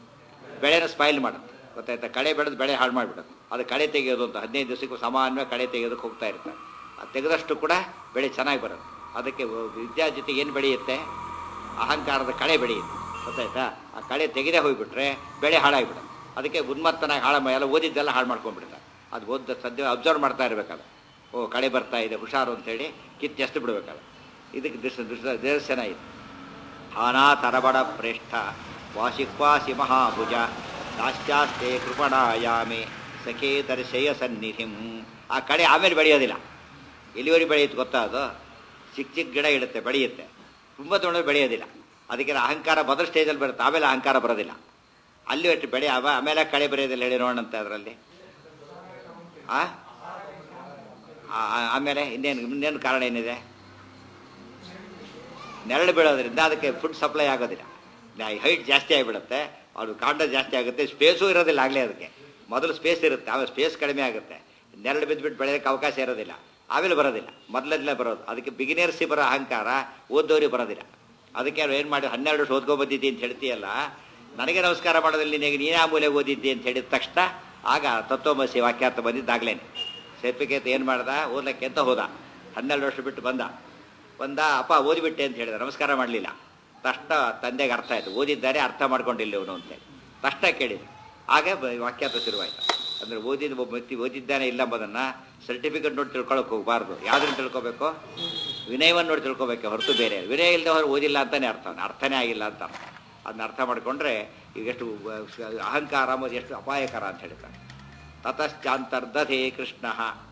A: ಬೆಳೆನ ಸ್ಪೈಲ್ ಮಾಡುತ್ತೆ ಗೊತ್ತಾಯ್ತಾ ಕಳೆ ಬೆಳೆದು ಬೆಳೆ ಹಾಳು ಮಾಡಿಬಿಡುತ್ತೆ ಅದು ಕಳೆ ತೆಗೆಯೋದು ಅಂತ ಹದಿನೈದು ದಿವಸಕ್ಕೂ ಸಾಮಾನ್ಯವಾಗಿ ಕಳೆ ತೆಗೆಯೋದಕ್ಕೆ ಹೋಗ್ತಾ ಇರ್ತಾರೆ ಅದು ತೆಗೆದಷ್ಟು ಕೂಡ ಬೆಳೆ ಚೆನ್ನಾಗಿ ಬರುತ್ತೆ ಅದಕ್ಕೆ ವಿದ್ಯಾ ಜೊತೆ ಏನು ಬೆಳೆಯುತ್ತೆ ಅಹಂಕಾರದ ಕಳೆ ಬೆಳೆಯುತ್ತೆ ಗೊತ್ತಾಯ್ತಾ ಆ ಕಳೆ ತೆಗೆದೇ ಹೋಗ್ಬಿಟ್ರೆ ಬೆಳೆ ಹಾಳಾಗಿಬಿಡುತ್ತೆ ಅದಕ್ಕೆ ಉನ್ಮತ್ತನಾಗಿ ಹಾಳು ಮಾ- ಎಲ್ಲ ಓದಿದ್ದೆಲ್ಲ ಹಾಳು ಮಾಡ್ಕೊಂಡ್ಬಿಡ್ತಾರೆ ಅದು ಓದ ಸದ್ಯ ಅಬ್ಸರ್ವ್ ಮಾಡ್ತಾ ಇರಬೇಕಲ್ಲ ಓ ಕಳೆ ಬರ್ತಾ ಇದೆ ಹುಷಾರು ಅಂತೇಳಿ ಕಿತ್ತೆಷ್ಟು ಬಿಡಬೇಕಲ್ಲ ಇದಕ್ಕೆ ದಿಶ ದಿಶ ನಿದರ್ಶನ ಇದೆ ಹಾನಾ ತರಬಡ ಪ್ರೇಷ್ಠ ವಾಸಿಕ್ವಾಸಿ ಮಹಾಭುಜ ದಾಶ್ಚಾಸ್ತೆ ಕೃಪಣಾಯಾಮೆ ಸಖೇ ದರ್ಶಯ ಸನ್ನಿಧಿಂ ಆ ಕಡೆ ಆಮೇಲೆ ಬೆಳೆಯೋದಿಲ್ಲ ಎಲ್ಲಿವರೆಗೆ ಬೆಳೆಯುತ್ತೆ ಗೊತ್ತಾ ಅದು ಚಿಕ್ಕ ಚಿಕ್ಕ ಗಿಡ ಇಡುತ್ತೆ ಬೆಳೆಯುತ್ತೆ ತುಂಬ ತೊಗೊಂಡು ಬೆಳೆಯೋದಿಲ್ಲ ಅದಕ್ಕೆ ಅಹಂಕಾರ ಮೊದಲ ಸ್ಟೇಜಲ್ಲಿ ಬರುತ್ತೆ ಆಮೇಲೆ ಅಹಂಕಾರ ಬರೋದಿಲ್ಲ ಅಲ್ಲಿ ಒಟ್ಟು ಬೆಳೆ ಆವ ಆಮೇಲೆ ಕಳೆ ಬರೆಯೋದಿಲ್ಲ ಹೇಳಿ ನೋಡೋಣಂತೆ ಅದರಲ್ಲಿ ಆ ಆ- ಆ- ಆಮೇಲೆ ಇನ್ನೇನು ಇನ್ನೇನು ಕಾರಣ ಏನಿದೆ ನೆರಳು ಬೀಳೋದ್ರಿಂದ ಅದಕ್ಕೆ ಫುಡ್ ಸಪ್ಲೈ ಆಗೋದಿಲ್ಲ ಹೈಟ್ ಜಾಸ್ತಿ ಆಗಿಬಿಡುತ್ತೆ ಅದು ಕಾಂಡ ಜಾಸ್ತಿ ಆಗುತ್ತೆ ಸ್ಪೇಸು ಇರೋದಿಲ್ಲ ಆಗಲೇ ಅದಕ್ಕೆ ಮೊದಲು ಸ್ಪೇಸ್ ಇರುತ್ತೆ ಆಮೇಲೆ ಸ್ಪೇಸ್ ಕಡಿಮೆ ಆಗುತ್ತೆ ನೆರಳು ಬಿದ್ದುಬಿಟ್ಟು ಬೆಳೆಯೋಕ್ಕೆ ಅವಕಾಶ ಇರೋದಿಲ್ಲ ಆಮೇಲೆ ಬರೋದಿಲ್ಲ ಮೊದಲಲ್ಲೇ ಬರೋದು ಅದಕ್ಕೆ ಬಿಗಿನರ್ಸಿ ಬರೋ ಅಹಂಕಾರ ಓದೋರಿಗೆ ಬರೋದಿಲ್ಲ ಅದಕ್ಕೆ ಅವ್ರು ಏನು ಮಾಡಿ ಹನ್ನೆರಡು ವರ್ಷ ಓದ್ಕೊ ಬಂದಿದ್ದಿ ಅಂತ ಹೇಳ್ತೀಯಲ್ಲ ನನಗೆ ನಮಸ್ಕಾರ ಮಾಡೋದ್ರಲ್ಲಿ ನೀನು ನೀನೇ ಆ ಮೂಲೆಗೆ ಓದಿದ್ದಿ ಅಂತ ಹೇಳಿದ ತಕ್ಷಣ ಆಗ ತತ್ವಮಸಿ ವಾಕ್ಯಾರ್ಥ ಬಂದಿದ್ದಾಗಲೇನೆ ಸೇರ್ಪಿಕೇತ ಏನು ಮಾಡ್ದ ಓದ್ಲಿಕ್ಕೆ ಅಂತ ಹೋದ ಹನ್ನೆರಡು ವರ್ಷ ಬಿಟ್ಟು ಬಂದ ಬಂದ ಅಪ್ಪ ಓದಿಬಿಟ್ಟೆ ಅಂತ ಹೇಳಿದ ನಮಸ್ಕಾರ ಮಾಡಲಿಲ್ಲ ತಕ್ಷಣ ತಂದೆಗೆ ಅರ್ಥ ಆಯಿತು ಓದಿದ್ದಾರೆ ಅರ್ಥ ಮಾಡ್ಕೊಂಡಿಲ್ಲ ಇವನು ಅಂತೇಳಿ ತಕ್ಷಣ ಕೇಳಿದ ಆಗ ಬ- ವಾಕ್ಯಾರ್ಥ ಶುರುವಾಯಿತು ಅಂದರೆ ಓದಿದ ಒಬ್ಬ ವ್ಯಕ್ತಿ ಓದಿದ್ದಾನೆ ಇಲ್ಲ ಎಂಬುದನ್ನು ಸರ್ಟಿಫಿಕೇಟ್ ನೋಡಿ ತಿಳ್ಕೊಳಕ್ಕೆ ಹೋಗಬಾರ್ದು ಯಾವ್ದನ್ನು ತಿಳ್ಕೊಬೇಕು ವಿನಯವನ್ನು ನೋಡಿ ತಿಳ್ಕೊಬೇಕು ಹೊರತು ಬೇರೆ ವಿನಯ ಇಲ್ಲದೆ ಹೊರ ಓದಿಲ್ಲ ಅಂತಾನೆ ಅರ್ಥ ಅರ್ಥನೇ ಆಗಿಲ್ಲ ಅಂತ ಅರ್ಥ ಅದನ್ನ ಅರ್ಥ ಮಾಡಿಕೊಂಡ್ರೆ ಈಗ ಎಷ್ಟು ಅಹ್, ಅಹಂಕಾರ ಅಂಬುದು ಎಷ್ಟು ಅಪಾಯಕರ ಅಂತ ಹೇಳ್ತಾರೆ ತತಶ್ಚಾಂತರ್ದಧೇ ಕೃಷ್ಣ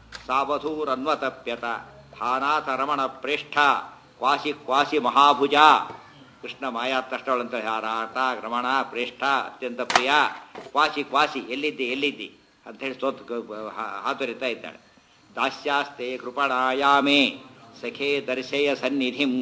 A: ಸಾವಧೂರನ್ವತಪ್ಯತ ಹಾನಾಥ ರಮಣ ಪ್ರೇಷ್ಠ ಕ್ವಾಸಿ ಕ್ವಾಸಿ ಮಹಾಭುಜ ಕೃಷ್ಣ ಮಾಯಾ ತಷ್ಟವಳಂತ ಹಾರಾಟ ರಮಣ ಪ್ರೇಷ್ಠ ಅತ್ಯಂತ ಪ್ರಿಯ ಕ್ವಾಸಿ ಕ್ವಾಸಿ ಎಲ್ಲಿದ್ದಿ ಎಲ್ಲಿದ್ದಿ ಅಂತ ಹೇಳಿ ಸ್ತೋತ್ ಹಾತೊರಿತಾ ಇದ್ದಾಳೆ ದಾಸ್ಯಾಸ್ತೆ ಕೃಪಣಾಯಾಮೇ ಸಖೇ ದರ್ಶಯ ಸನ್ನಿಧಿಂ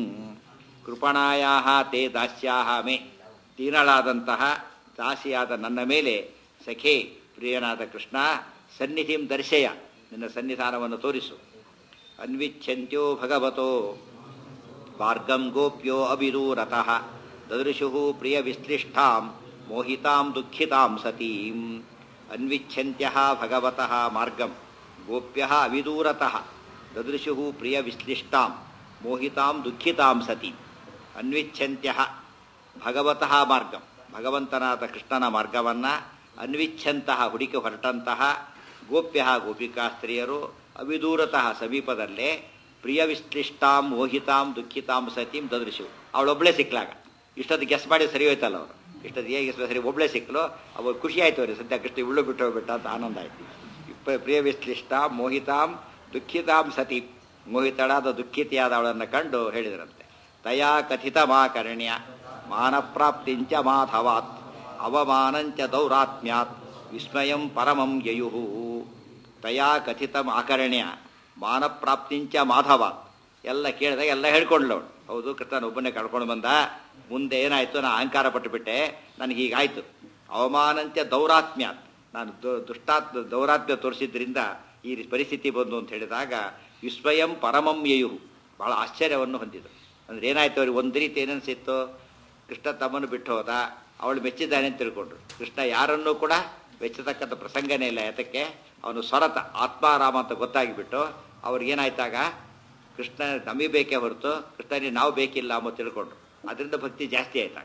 A: ಕೃಪಣಾಯಾ ತೇ ದಾಸ್ಯಾ ಮೇ ತೀನಳಾದಂತಹ ದಾಸಿಯಾದ ನನ್ನ ಮೇಲೆ ಸಖೇ ಪ್ರಿಯನಾದ ಕೃಷ್ಣ ಸನ್ನಿಧಿಂ ದರ್ಶಯ ನಿನ್ನ ಸನ್ನಿಧಾನವನ್ನು ತೋರಿಸು ಅನ್ವಿಚ್ಛಂತ್ಯೋ ಭಗವತೋ ಮಾರ್ಗಂ ಗೋಪ್ಯೋ ಅವಿದೂರತಃ ದದೃಶು ಪ್ರಿಯ ವಿಶ್ಲಿಷ್ಟಾಂ ಮೋಹಿತಾಂ ದುಃಖಿತಾಂ ಸತೀಂ ಅನ್ವಿಚ್ಛಂತ್ಯ ಭಗವತಃ ಮಾರ್ಗಂ ಗೋಪ್ಯ ಅವಿದೂರತಃ ದದೃಶು ಪ್ರಿಯ ವಿಶ್ಲಿಷ್ಟಾಂ ಮೋಹಿತಾಂ ದುಃಖಿತಾಂ ಸತೀಂ ಅನ್ವಿಚ್ಛಂತ್ಯ ಭಗವತಃ ಮಾರ್ಗಂ ಭಗವಂತನಾದ ಕೃಷ್ಣನ ಮಾರ್ಗವನ್ನು ಅನ್ವಿಚ್ಛಂತಹ ಹುಡುಕಿ ಹೊರಟಂತಹ ಗೋಪ್ಯ ಗೋಪಿಕಾ ಸ್ತ್ರೀಯರು ಅವಿದೂರತಃ ಸಮೀಪದಲ್ಲೇ ಪ್ರಿಯ ವಿಶ್ಲಿಷ್ಟಾಂ ಮೋಹಿತಾಂ ದುಃಖಿತಾಂ ಸತೀಂ ದದೃಶು ಅವಳೊಬ್ಬಳೇ ಸಿಕ್ಲಾಗ ಇಷ್ಟೊತ್ತು ಗೆಸ್ ಮಾಡಿ ಸರಿ ಹೋಯ್ತಲ್ಲ ಅವರು ಇಷ್ಟೊತ್ತು ಹೇಗೆ ಸರಿ ಒಬ್ಬಳೇ ಸಿಕ್ಕಲು ಅವಾಗ ಖುಷಿ ಆಯ್ತು ಅವ್ರಿಗೆ ಸದ್ಯ ಕೃಷ್ಣ ಇವಳು ಬಿಟ್ಟು ಹೋಗ್ಬಿಟ್ಟ ಅಂತ ಆನಂದ ಆಯ್ತು ಇಪ್ಪ- ಪ್ರಿಯ ವಿಶ್ಲಿಷ್ಟಾಂ ಮೋಹಿತಾಂ ದುಃಖಿತಾಂ ಸತೀಂ ಮೋಹಿತಳಾದ ದುಃಖಿತಿಯಾದ ಅವಳನ್ನು ಕಂಡು ಹೇಳಿದರಂತೆ ತಯಾ ಕಥಿತ ಮಾಕರ್ಣ್ಯ ಮಾನಪ್ರಾಪ್ತಿಂಚ ಮಾಧವಾತ್ ಅವಮಾನಂಚ ದೌರಾತ್ಮ್ಯಾತ್ ವಿಸ್ಮಯಂ ಪರಮಂ ಯಯುಹು ತಯಾ ಕಥಿತ ಆಕರ್ಣ್ಯ ಮಾನಪ್ರಾಪ್ತಿಂಚ ಮಾಧವ ಎಲ್ಲ ಕೇಳಿದಾಗ ಎಲ್ಲ ಹೇಳ್ಕೊಂಡ್ಲು ಅವಳು ಹೌದು ಕೃಷ್ಣನ ಒಬ್ಬನೇ ಕಳ್ಕೊಂಡು ಬಂದ ಮುಂದೆ ಏನಾಯ್ತು ನಾ ಅಹಂಕಾರ ಪಟ್ಟುಬಿಟ್ಟೆ ನನಗೆ ಹೀಗಾಯ್ತು ಅವಮಾನಂತ್ಯ ದೌರಾತ್ಮ್ಯಾತ್ ನಾನು ದು- ದುಷ್ಟಾತ್ ದೌರಾತ್ಮ್ಯ ತೋರಿಸಿದ್ರಿಂದ ಈ ರೀತಿ ಪರಿಸ್ಥಿತಿ ಬಂದು ಅಂತ ಹೇಳಿದಾಗ ವಿಸ್ವಯಂ ಪರಮಂ ಯಯು ಬಹಳ ಆಶ್ಚರ್ಯವನ್ನು ಹೊಂದಿದರು ಅಂದ್ರೆ ಏನಾಯ್ತು ಅವ್ರಿಗೆ ಒಂದು ರೀತಿ ಏನನ್ಸಿತ್ತು ಕೃಷ್ಣ ತಮ್ಮನ್ನು ಬಿಟ್ಟು ಹೋದ ಅವಳು ಮೆಚ್ಚಿದ್ದಾನೆ ಅಂತ ತಿಳ್ಕೊಂಡ್ರು ಕೃಷ್ಣ ಯಾರನ್ನೂ ಕೂಡ ಮೆಚ್ಚತಕ್ಕಂಥ ಪ್ರಸಂಗನೇ ಇಲ್ಲ ಯಾತಕ್ಕೆ ಅವನು ಸ್ವರತ ಆತ್ಮಾರಾಮ ಅಂತ ಗೊತ್ತಾಗಿಬಿಟ್ಟು ಅವ್ರಿಗೇನಾಯ್ತಾಗ ಕೃಷ್ಣ ನಮಗೆ ಬೇಕೇ ಹೊರತು ಕೃಷ್ಣನಿಗೆ ನಾವು ಬೇಕಿಲ್ಲ ಅಂಬ ತಿಳ್ಕೊಂಡ್ರು ಅದರಿಂದ ಭಕ್ತಿ ಜಾಸ್ತಿ ಆಯ್ತಾಗ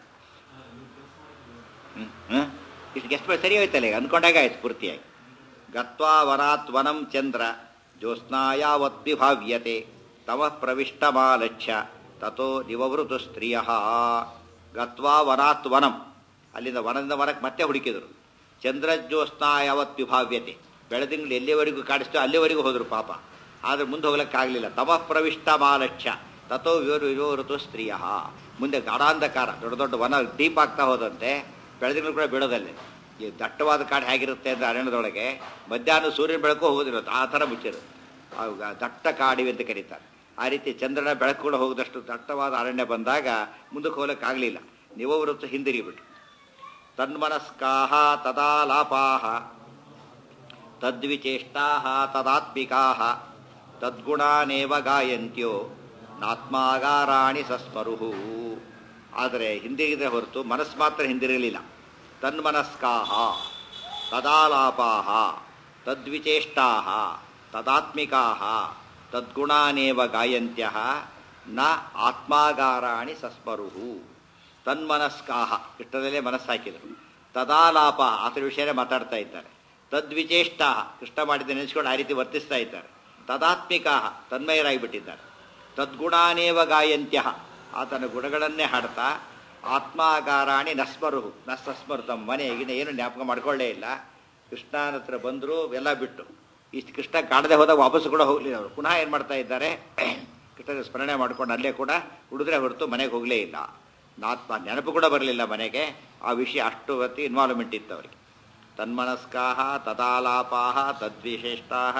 A: ಹ್ಮ್ ಹ್ಮ್ ಇಷ್ಟು ಗೆಸ್ಟ್ ಸರಿ ಹೋಯ್ತಲ್ಲ ಈಗ ಅನ್ಕೊಂಡಾಗ ಆಯ್ತು ಪೂರ್ತಿಯಾಗಿ ಗತ್ವಾ ವರಾತ್ ವನಂ ಚಂದ್ರ ಜ್ಯೋತ್ಸ್ನಾಯಾವತ್ ವಿಭಾವ್ಯತೆ ತಮ ಪ್ರವಿಷ್ಟಮಾಲಕ್ಷ್ಯ ತಥೋ ನಿವವೃತು ಸ್ತ್ರೀಯ ಗತ್ವಾ ವರಾತ್ ವನಂ ಅಲ್ಲಿಂದ ವನದಿಂದ ವನಕ್ಕೆ ಮತ್ತೆ ಹುಡುಕಿದರು ಚಂದ್ರ ಜ್ಯೋತ್ಸ್ನಾಯಾವತ್ ವಿಭಾವ್ಯತೆ ಬೆಳದಿಂಗಳು ಎಲ್ಲಿವರೆಗೂ ಕಾಡಿಸ್ತೋ ಅಲ್ಲಿವರೆಗೂ ಹೋದರು ಪಾಪ ಆದ್ರೆ ಮುಂದೆ ಹೋಗ್ಲಿಕ್ಕಾಗಲಿಲ್ಲ ತಮ ಪ್ರವಿಷ್ಟ ಮಾಲಕ್ಷ್ಯ ತಥೋ ವಿವರು ವಿವೃತು ಸ್ತ್ರೀಯ ಮುಂದೆ ಗಾಢಾಂಧಕಾರ ದೊಡ್ಡ ದೊಡ್ಡ ವನ ಡೀಪ್ ಆಗ್ತಾ ಹೋದಂತೆ ಬೆಳೆದಿಗಳು ಕೂಡ ಬೀಳೋದಲ್ಲೇ ಈ ದಟ್ಟವಾದ ಕಾಡು ಹೇಗಿರುತ್ತೆ ಅಂತ ಅರಣ್ಯದೊಳಗೆ ಮಧ್ಯಾಹ್ನ ಸೂರ್ಯನ ಬೆಳಕು ಹೋಗೋದಿರುತ್ತೆ ಆ ಥರ ಮುಚ್ಚಿರುತ್ತೆ ಅವಾಗ ದಟ್ಟ ಕಾಡಿವೆ ಅಂತ ಕರೀತಾರೆ ಆ ರೀತಿ ಚಂದ್ರನ ಬೆಳಕು ಕೂಡ ಹೋಗದಷ್ಟು ದಟ್ಟವಾದ ಅರಣ್ಯ ಬಂದಾಗ ಮುಂದಕ್ಕೆ ಹೋಗ್ಲಿಕ್ಕಾಗಲಿಲ್ಲ ನಿವವೃತ್ತು ಹಿಂದಿರುಗಿಬಿಟ್ರು ತನ್ಮನಸ್ಕಾಹ ತದಾ ಲಾಪಾಹ ತದ್ವಿಚೇಷ್ಟಾಹ ತದಾತ್ಮಿಕಾಹ ತದ್ಗುಣಾನೇವ ಗಾಯಂತ್ಯೋ ನಾತ್ಮಾಗಾರಾಣಿ ಸಸ್ಮರುಹು ಆದರೆ ಹಿಂದಿರಿಗದೆ ಹೊರತು ಮನಸ್ಸು ಮಾತ್ರ ಹಿಂದಿರಲಿಲ್ಲ ತನ್ಮನಸ್ಕಾಹ ತದಾಲಾಪಾಹ ತದ್ವಿಚೇಷ್ಟಾಹ ತದಾತ್ಮಿಕಾಹ ತದ್ಗುಣಾನೇವ ಗಾಯಂತ್ಯ ನ ಆತ್ಮಾಗಾರಾಣಿ ಸಸ್ಮರುಹು ತನ್ಮನಸ್ಕಾಹ ಕೃಷ್ಣದಲ್ಲೇ ಮನಸ್ಸಾಕಿದರು ತದಾಲಾಪ ಆತರ ವಿಷಯನೇ ಮಾತಾಡ್ತಾ ಇದ್ದಾರೆ ತದ್ವಿಚೇಷ್ಟ ಕೃಷ್ಣ ಮಾಡಿದ ನೆನೆಸ್ಕೊಂಡು ಆ ರೀತಿ ವರ್ತಿಸ್ತಾ ಇದ್ದಾರೆ ತದಾತ್ಮಿಕ ತನ್ಮಯರಾಗಿಬಿಟ್ಟಿದ್ದಾರೆ ತದ್ಗುಣಾನೇವ ಗಾಯಂತ್ಯ ಆತನ ಗುಣಗಳನ್ನೇ ಹಾಡ್ತಾ ಆತ್ಮಾಗಾರಾಣಿ ನಸ್ಮರು ನಸ್ಮರು ತಮ್ಮ ಮನೆಗಿನ ಏನು ಜ್ಞಾಪಕ ಮಾಡ್ಕೊಳ್ಳೇ ಇಲ್ಲ ಕೃಷ್ಣನ ಹತ್ರ ಬಂದರು ಎಲ್ಲ ಬಿಟ್ಟು ಇಷ್ಟು ಕೃಷ್ಣ ಕಾಣದೆ ಹೋದಾಗ ವಾಪಸ್ ಕೂಡ ಹೋಗ್ಲಿಲ್ಲ ಅವರು ಪುನಃ ಏನು ಮಾಡ್ತಾ ಇದ್ದಾರೆ ಕೃಷ್ಣನ ಸ್ಮರಣೆ ಮಾಡ್ಕೊಂಡು ಅಲ್ಲೇ ಕೂಡ ಹುಡಿದ್ರೆ ಹೊರತು ಮನೆಗೆ ಹೋಗಲೇ ಇಲ್ಲ ನಾತ್ಮ ನೆನಪು ಕೂಡ ಬರಲಿಲ್ಲ ಮನೆಗೆ ಆ ವಿಷಯ ಅಷ್ಟು ಹೊತ್ತಿ ಇನ್ವಾಲ್ವ್ಮೆಂಟ್ ಇತ್ತು ಅವರಿಗೆ ತನ್ಮನಸ್ಕಾಹ ತದಾಲಾಪಾಹ ತದ್ವಿಶೇಷ್ಟಾಹ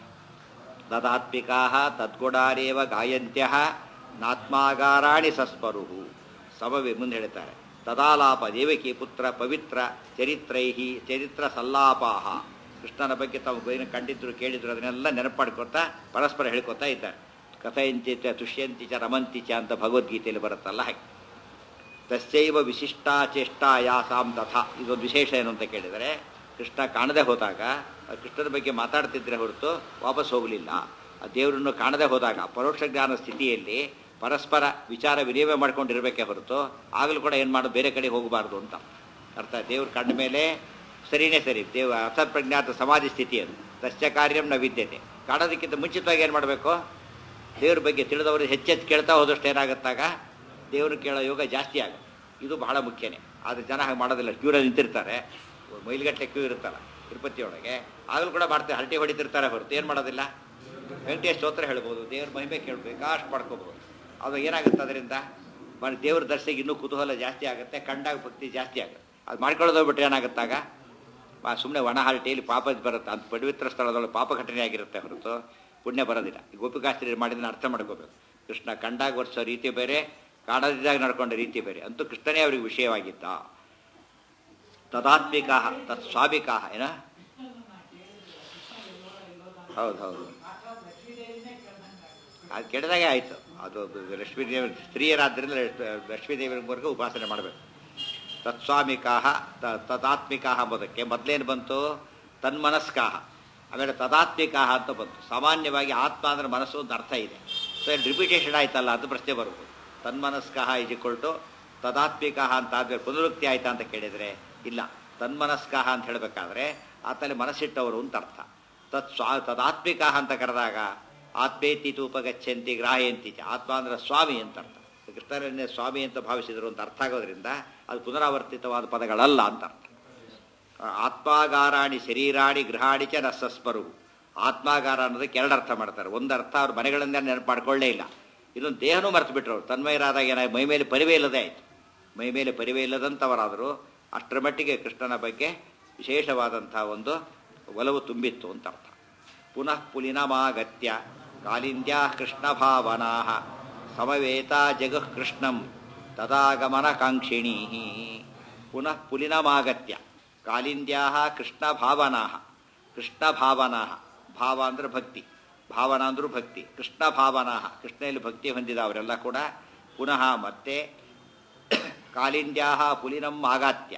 A: ತದಾತ್ಮಿಕಾಹ ತದ್ಗುಡಾರೇವ ಗಾಯಂತ್ಯ ನಾತ್ಮಾಗಾರಾಣಿ ಸಸ್ಮರುಹು ಸಮವೇ ಮುಂದೆ ಹೇಳ್ತಾರೆ ತದಾಲಾಪ ದೇವಕಿ ಪುತ್ರ ಪವಿತ್ರ ಚರಿತ್ರೈಹಿ ಚರಿತ್ರ ಸಲ್ಲಾಪಾಹ ಕೃಷ್ಣನ ಬಗ್ಗೆ ತಾವು ಏನು ಕಂಡಿದ್ರು ಕೇಳಿದ್ರು ಅದನ್ನೆಲ್ಲ ನೆನಪು ಮಾಡ್ಕೊತಾ ಪರಸ್ಪರ ಹೇಳ್ಕೊತಾ ಇದ್ದಾರೆ ಕಥೆಯಂತಿ ಚ ತುಷ್ಯಂತಿ ಚ ರಮಂತಿ ಚ ಅಂತ ಭಗವದ್ಗೀತೆಯಲ್ಲಿ ಬರುತ್ತಲ್ಲ ಹಾಗೆ ತಸ್ಯೈವ ವಿಶಿಷ್ಟಾ ಚೇಷ್ಟಾ ಯಾಸಾಂ ತಥಾ ಇದೊಂದು ವಿಶೇಷ ಏನು ಅಂತ ಕೇಳಿದರೆ ಕೃಷ್ಣ ಕಾಣದೆ ಹೋದಾಗ ಆ ಕೃಷ್ಣನ ಬಗ್ಗೆ ಮಾತಾಡ್ತಿದ್ರೆ ಹೊರತು ವಾಪಸ್ ಹೋಗಲಿಲ್ಲ ಆ ದೇವರನ್ನು ಕಾಣದೆ ಹೋದಾಗ ಪರೋಕ್ಷ ಜ್ಞಾನ ಸ್ಥಿತಿಯಲ್ಲಿ ಪರಸ್ಪರ ವಿಚಾರ ವಿನಿಮಯ ಮಾಡ್ಕೊಂಡಿರ್ಬೇಕೇ ಹೊರತು ಆಗಲೂ ಕೂಡ ಏನು ಮಾಡೋದು ಬೇರೆ ಕಡೆ ಹೋಗಬಾರ್ದು ಅಂತ ಅರ್ಥ ದೇವ್ರ ಕಂಡ ಮೇಲೆ ಸರಿನೇ ಸರಿ ದೇವ ಅಸತ್ಪ್ರಜ್ಞಾತ ಸಮಾಧಿ ಸ್ಥಿತಿ ಅದು ತಸ್ಯ ಕಾರ್ಯಂ ನ ವಿದ್ಯತೆ ಕಾಣೋದಕ್ಕಿಂತ ಮುಂಚಿತವಾಗಿ ಏನು ಮಾಡಬೇಕು ದೇವ್ರ ಬಗ್ಗೆ ತಿಳಿದವರು ಹೆಚ್ಚೆಚ್ಚು ಕೇಳ್ತಾ ಹೋದಷ್ಟು ಏನಾಗುತ್ತಾಗ ದೇವರು ಕೇಳೋ ಯೋಗ ಜಾಸ್ತಿ ಆಗುತ್ತೆ ಇದು ಬಹಳ ಮುಖ್ಯನೇ ಆದರೆ ಜನ ಹಾಗೆ ಮಾಡೋದಿಲ್ಲ ಕ್ಯೂರಲ್ಲಿ ನಿಂತಿರ್ತಾರೆ ಮೈಲ್ಗಟ್ಟಲೆ ಕ್ಯೂ ಇರುತ್ತಲ್ಲ ತಿರುಪತಿಯೊಳಗೆ ಆಗಲೂ ಕೂಡ ಮಾಡ್ತಾರೆ ಹರಟಿ ಹೊಡಿತಿರ್ತಾರೆ ಹೊರತು ಏನು ಮಾಡೋದಿಲ್ಲ ವೆಂಕಟೇಶ್ ಸ್ತೋತ್ರ ಹೇಳ್ಬೋದು ದೇವ್ರ ಮಹಿಮೆ ಕೇಳಬೇಕು ಅಷ್ಟು ಮಾಡ್ಕೋಬೋದು ಅದು ಏನಾಗುತ್ತೆ ಅದರಿಂದ ಮಾಡಿ ದೇವ್ರ ದರ್ಶಿಗೆ ಇನ್ನೂ ಕುತೂಹಲ ಜಾಸ್ತಿ ಆಗುತ್ತೆ ಕಂಡಾಗ ಭಕ್ತಿ ಜಾಸ್ತಿ ಆಗುತ್ತೆ ಅದು ಮಾಡ್ಕೊಳ್ಳೋದು ಬಿಟ್ಟರೆ ಏನಾಗುತ್ತಾಗ ಸುಮ್ಮನೆ ಒಣ ಹರಟಿಯಲ್ಲಿ ಪಾಪ ಬರುತ್ತೆ ಅಂತ ಪವಿತ್ರ ಸ್ಥಳದೊಳಗೆ ಪಾಪ ಘಟನೆ ಆಗಿರುತ್ತೆ ಹೊರತು ಪುಣ್ಯ ಬರೋದಿಲ್ಲ ಈ ಗೋಪಿಕಾಸ್ತ್ರೀಯರು ಮಾಡಿದ್ದನ್ನು ಅರ್ಥ ಮಾಡ್ಕೋಬೇಕು ಕೃಷ್ಣ ಕಂಡಾಗ ವರ್ಷೋ ರೀತಿ ಬೇರೆ ಕಾಣದಿದ್ದಾಗ ನಡ್ಕೊಂಡ ರೀತಿ ಬೇರೆ ಅಂತೂ ಕೃಷ್ಣನೇ ಅವರಿಗೆ ವಿಷಯವಾಗಿದ್ದ ತದಾತ್ಮಿಕ ತತ್ ಸ್ವಾಭಿಕ ಏನ ಹೌದು ಹೌದು ಅದು ಕೆಡದಾಗೆ ಆಯಿತು ಅದು ಲಕ್ಷ್ಮೀ ದೇವಿ ಸ್ತ್ರೀಯರಾದ್ರಿಂದ ಲಕ್ಷ್ಮೀ ದೇವಿಯವರೆಗೂ ಉಪಾಸನೆ ಮಾಡಬೇಕು ತತ್ಸ್ವಾಮಿಕಾಹ ತದಾತ್ಮಿಕಾಹ ಎಂಬುದಕ್ಕೆ ಮೊದಲೇನು ಬಂತು ತನ್ಮನಸ್ಕಾಹ ಆಮೇಲೆ ತದಾತ್ಮಿಕಾಹ ಅಂತ ಬಂತು ಸಾಮಾನ್ಯವಾಗಿ ಆತ್ಮ ಅಂದ್ರೆ ಮನಸ್ಸು ಒಂದು ಅರ್ಥ ಇದೆ ಸೊ ಇಲ್ಲಿ ರಿಪಿಟೇಷನ್ ಆಯ್ತಲ್ಲ ಅದು ಪ್ರಶ್ನೆ ಬರ್ಬೋದು ತನ್ಮನಸ್ಕಾಹ ಇಸ್ ಇಕ್ವಲ್ ಟು ತದಾತ್ಮಿಕಾಹ ಅಂತ ಆದ್ಮೇಲೆ ಪುನರುಕ್ತಿ ಆಯ್ತಾ ಅಂತ ಕೇಳಿದರೆ ಇಲ್ಲ ತನ್ಮನಸ್ಕಾಹ ಅಂತ ಹೇಳಬೇಕಾದ್ರೆ ಆತಲ್ಲಿ ಮನಸ್ಸಿಟ್ಟವರು ಅಂತ ಅರ್ಥ ತತ್ ಸ್ವಾ ತದಾತ್ಮಿಕಾಹ ಅಂತ ಕರೆದಾಗ ಆತ್ಮೇತಿ ಉಪಗಚ್ಚಂತಿ ಗ್ರಾಹ್ಯಂತಿ ಚ ಆತ್ಮ ಅಂದ್ರೆ ಸ್ವಾಮಿ ಅಂತ ಅರ್ಥ ಕೃಷ್ಣರನ್ನೇ ಸ್ವಾಮಿ ಅಂತ ಭಾವಿಸಿದರು ಅಂತ ಅರ್ಥ ಆಗೋದ್ರಿಂದ ಅದು ಪುನರಾವರ್ತಿತವಾದ ಪದಗಳಲ್ಲ ಅಂತ ಅರ್ಥ ಆತ್ಮಾಗಾರಾಣಿ ಶರೀರಾಣಿ ಗೃಹಾಣಿ ಚ ನಸ್ಸಸ್ಮರು ಆತ್ಮಾಗಾರ ಅನ್ನೋದಕ್ಕೆ ಎರಡು ಅರ್ಥ ಮಾಡ್ತಾರೆ ಒಂದು ಅರ್ಥ ಅವ್ರ ಮನೆಗಳನ್ನೇ ನೆನಪು ಮಾಡ್ಕೊಳ್ಳೇ ಇಲ್ಲ ಇನ್ನೊಂದು ದೇಹನೂ ಮರೆತು ಬಿಟ್ರು ಅವ್ರು ತನ್ಮಯರಾದಾಗ ಏನಾಗಿ ಮೈ ಮೇಲೆ ಪರಿವೇ ಇಲ್ಲದೆ ಆಯಿತು ಮೈ ಮೇಲೆ ಪರಿವೇ ಇಲ್ಲದಂಥವರಾದರು ಅಷ್ಟರ ಮಟ್ಟಿಗೆ ಕೃಷ್ಣನ ಬಗ್ಗೆ ವಿಶೇಷವಾದಂಥ ಒಂದು ಒಲವು ತುಂಬಿತ್ತು ಅಂತ ಅರ್ಥ ಪುನಃ ಪುಲಿನಮಾಗತ್ಯ ಕಾಲಿಂದ್ಯಾ ಕೃಷ್ಣ ಭಾವನಾ ಸಮವೇತ ಜಗಃ ಕೃಷ್ಣಂ ತದಾಗಮನ ಕಾಂಕ್ಷಿಣೀ ಪುನಃ ಪುಲಿನಮಾಗತ್ಯ ಕಾಲಿಂದ್ಯಾ ಕೃಷ್ಣ ಭಾವನಾ ಕೃಷ್ಣ ಭಾವನಾ ಭಾವ ಅಂದ್ರೆ ಭಕ್ತಿ ಭಾವನಾ ಅಂದ್ರೂ ಭಕ್ತಿ ಕೃಷ್ಣ ಭಾವನಾ ಕೃಷ್ಣನಲ್ಲಿ ಭಕ್ತಿ ಹೊಂದಿದ ಅವರೆಲ್ಲ ಕೂಡ ಪುನಃ ಮತ್ತೆ ಕಾಲಿಂದ್ಯಾ ಪುಲಿನಂ ಆಗಾತ್ಯ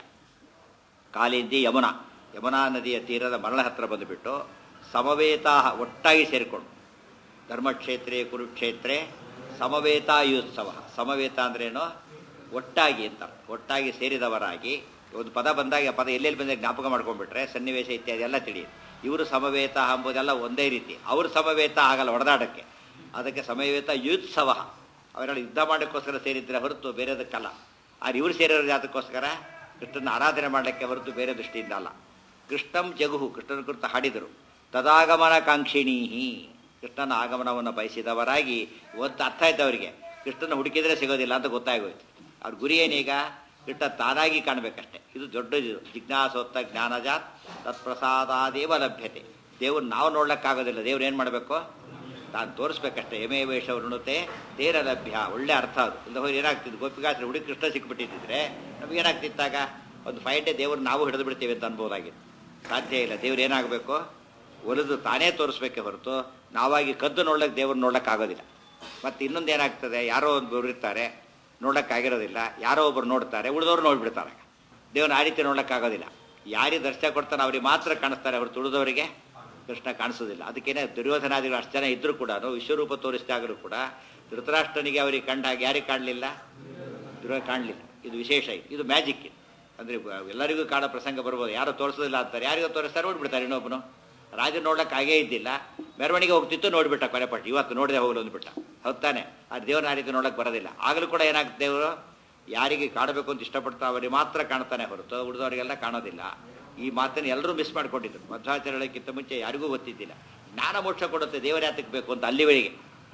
A: ಕಾಲಿಂದಿ ಯಮುನಾ ಯಮುನಾ ನದಿಯ ತೀರದ ಮರಳ ಹತ್ರ ಬಂದುಬಿಟ್ಟು ಸಮವೇತಾ ಒಟ್ಟಾಗಿ ಸೇರಿಕೊಂಡು ಧರ್ಮಕ್ಷೇತ್ರೇ ಕುರುಕ್ಷೇತ್ರೇ ಸಮವೇತಾಯುತ್ಸವ ಸಮವೇತ ಅಂದ್ರೇನು ಒಟ್ಟಾಗಿ ಅಂತ ಒಟ್ಟಾಗಿ ಸೇರಿದವರಾಗಿ ಒಂದು ಪದ ಬಂದಾಗ ಆ ಪದ ಎಲ್ಲೆಲ್ಲಿ ಬಂದಾಗ ಜ್ಞಾಪಕ ಮಾಡ್ಕೊಂಡ್ಬಿಟ್ರೆ ಸನ್ನಿವೇಶ ಇತ್ಯಾದಿ ಎಲ್ಲ ತಿಳಿಯುತ್ತೆ ಇವರು ಸಮವೇತ ಎಂಬುದೆಲ್ಲ ಒಂದೇ ರೀತಿ ಅವರು ಸಮವೇತ ಆಗಲ್ಲ ಹೊಡೆದಾಡಕ್ಕೆ ಅದಕ್ಕೆ ಸಮವೇತ ಯುತ್ಸವ ಅವರೆಲ್ಲ ಯುದ್ಧ ಮಾಡೋಕ್ಕೋಸ್ಕರ ಸೇರಿದ್ರೆ ಹೊರತು ಬೇರೆದಕ್ಕಲ್ಲ ಆದ್ರೆ ಇವರು ಸೇರಿರೋ ಜಾತಕ್ಕೋಸ್ಕರ ಕೃಷ್ಣನ ಆರಾಧನೆ ಮಾಡಲಿಕ್ಕೆ ಹೊರತು ಬೇರೆ ದೃಷ್ಟಿಯಿಂದ ಅಲ್ಲ ಕೃಷ್ಣಂ ಜಗುಹು ಕೃಷ್ಣನ ಕುರಿತು ಹಾಡಿದರು ತದಾಗಮನ ಕಾಂಕ್ಷಿಣೀಹಿ ಕೃಷ್ಣನ ಆಗಮನವನ್ನು ಬಯಸಿದವರಾಗಿ ಇವತ್ತು ಅರ್ಥ ಆಯ್ತು ಅವರಿಗೆ ಕೃಷ್ಣನ ಹುಡುಕಿದ್ರೆ ಸಿಗೋದಿಲ್ಲ ಅಂತ ಗೊತ್ತಾಗೋಯ್ತು ಅವ್ರ ಗುರಿ ಏನೀಗ ಕೃಷ್ಣ ತಾನಾಗಿ ಕಾಣಬೇಕಷ್ಟೆ ಇದು ದೊಡ್ಡದು ಜಿಜ್ಞಾಸೋತ್ತ ಜ್ಞಾನಜಾತ್ ತತ್ಪ್ರಸಾದಾದೇವ ಲಭ್ಯತೆ ದೇವ್ರು ನಾವು ನೋಡ್ಲಿಕ್ಕಾಗೋದಿಲ್ಲ ದೇವ್ರು ಏನು ಮಾಡಬೇಕು ತಾನು ತೋರಿಸ್ಬೇಕಷ್ಟೇ ಎಮೆ ವೇಷ ವೃಣತೆ ತೇರ ಲಭ್ಯ ಒಳ್ಳೆ ಅರ್ಥ ಅದು ಇಲ್ಲ ಹೋಗಿ ಏನಾಗ್ತಿದ್ದು ಗೋಪಿಗಾಸ್ತ್ರ ಹುಡುಗಿ ಕೃಷ್ಣ ಸಿಕ್ಬಿಟ್ಟಿದ್ದರೆ ನಮ್ಗೆ ಏನಾಗ್ತಿತ್ತಾಗ ಒಂದು ಫೈವ್ ಡೇ ದೇವ್ರು ನಾವು ಹಿಡಿದು ಬಿಡ್ತೇವೆ ಅಂತ ಅನ್ಬೋದಾಗಿತ್ತು ಸಾಧ್ಯ ಇಲ್ಲ ದೇವ್ರು ಏನಾಗಬೇಕು ಒಲಿದು ತಾನೇ ತೋರಿಸ್ಬೇಕೆ ಹೊರತು ನಾವಾಗಿ ಕದ್ದು ನೋಡ್ಲಿಕ್ಕೆ ದೇವ್ರು ನೋಡ್ಲಿಕ್ಕಾಗೋದಿಲ್ಲ ಮತ್ತು ಇನ್ನೊಂದು ಏನಾಗ್ತದೆ ಯಾರೋ ಒಬ್ಬರು ಇರ್ತಾರೆ ನೋಡೋಕ್ಕಾಗಿರೋದಿಲ್ಲ ಯಾರೋ ಒಬ್ಬರು ನೋಡ್ತಾರೆ ಉಳಿದವ್ರು ನೋಡ್ಬಿಡ್ತಾರೆ ದೇವ್ರನ್ನ ಆ ರೀತಿ ನೋಡೋಕ್ಕಾಗೋದಿಲ್ಲ ಯಾರಿಗೆ ದರ್ಶನ ಕೊಡ್ತಾನೆ ಅವ್ರಿಗೆ ಮಾತ್ರ ಕಾಣಿಸ್ತಾರೆ ಅವ್ರು ತುಳಿದವರಿಗೆ ಕೃಷ್ಣ ಕಾಣಿಸೋದಿಲ್ಲ ಅದಕ್ಕೇನೆ ದುರ್ಯೋಧನಾದಿಗಳು ಅಷ್ಟು ಜನ ಇದ್ರೂ ಕೂಡ ವಿಶ್ವರೂಪ ತೋರಿಸಿದಾಗಲೂ ಕೂಡ ಧೃತರಾಷ್ಟ್ರನಿಗೆ ಅವರಿಗೆ ಕಂಡಾಗ ಯಾರಿಗೆ ಕಾಣಲಿಲ್ಲ ದುರ್ಯ ಕಾಣಲಿಲ್ಲ ಇದು ವಿಶೇಷ ಇದು ಇದು ಮ್ಯಾಜಿಕ್ ಇದು ಅಂದರೆ ಎಲ್ಲರಿಗೂ ಕಾಣೋ ಪ್ರಸಂಗ ಬರ್ಬೋದು ಯಾರೋ ತೋರಿಸೋದಿಲ್ಲ ಅಂತಾರೆ ಯಾರಿಗೋ ತೋರಿಸ್ತಾರೆ ನೋಡ್ಬಿಡ್ತಾರೆ ಇನ್ನೊಬ್ಬನು ರಾಜ ನೋಡ್ಲಿಕ್ಕೆ ಆಗೇ ಇದ್ದಿಲ್ಲ ಮೆರವಣಿಗೆ ಹೋಗ್ತಿತ್ತು ನೋಡ್ಬಿಟ್ಟ ಕೊನೆಪಟ್ಟು ಇವತ್ತು ನೋಡದೆ ಹೋಗಲು ಅಂದ್ಬಿಟ್ಟ ಹೊತ್ತಾನೆ ಆ ದೇವ್ರನ್ನ ಆ ರೀತಿ ನೋಡಕ್ಕೆ ಬರೋದಿಲ್ಲ ಆಗಲೂ ಕೂಡ ಏನಾಗ್ತದೆ ದೇವರು ಯಾರಿಗೆ ಕಾಣಬೇಕು ಅಂತ ಇಷ್ಟಪಡ್ತಾ ಅವರಿಗೆ ಮಾತ್ರ ಕಾಣ್ತಾನೆ ಹೊರತು ಉಳಿದವರಿಗೆಲ್ಲ ಕಾಣೋದಿಲ್ಲ ಈ ಮಾತನ್ನು ಎಲ್ಲರೂ ಮಿಸ್ ಮಾಡ್ಕೊಂಡಿದ್ರು ಮಧ್ವಾಚಾರ್ಯಕ್ಕಿಂತ ಮುಂಚೆ ಯಾರಿಗೂ ಗೊತ್ತಿದ್ದಿಲ್ಲ ಜ್ಞಾನ ಮೋಕ್ಷ ಕೊಡುತ್ತೆ ದೇವರ ಯಾತಕ್ಕೆ ಬೇಕು ಅಂತ ಅಲ್ಲಿವರೆಗೆ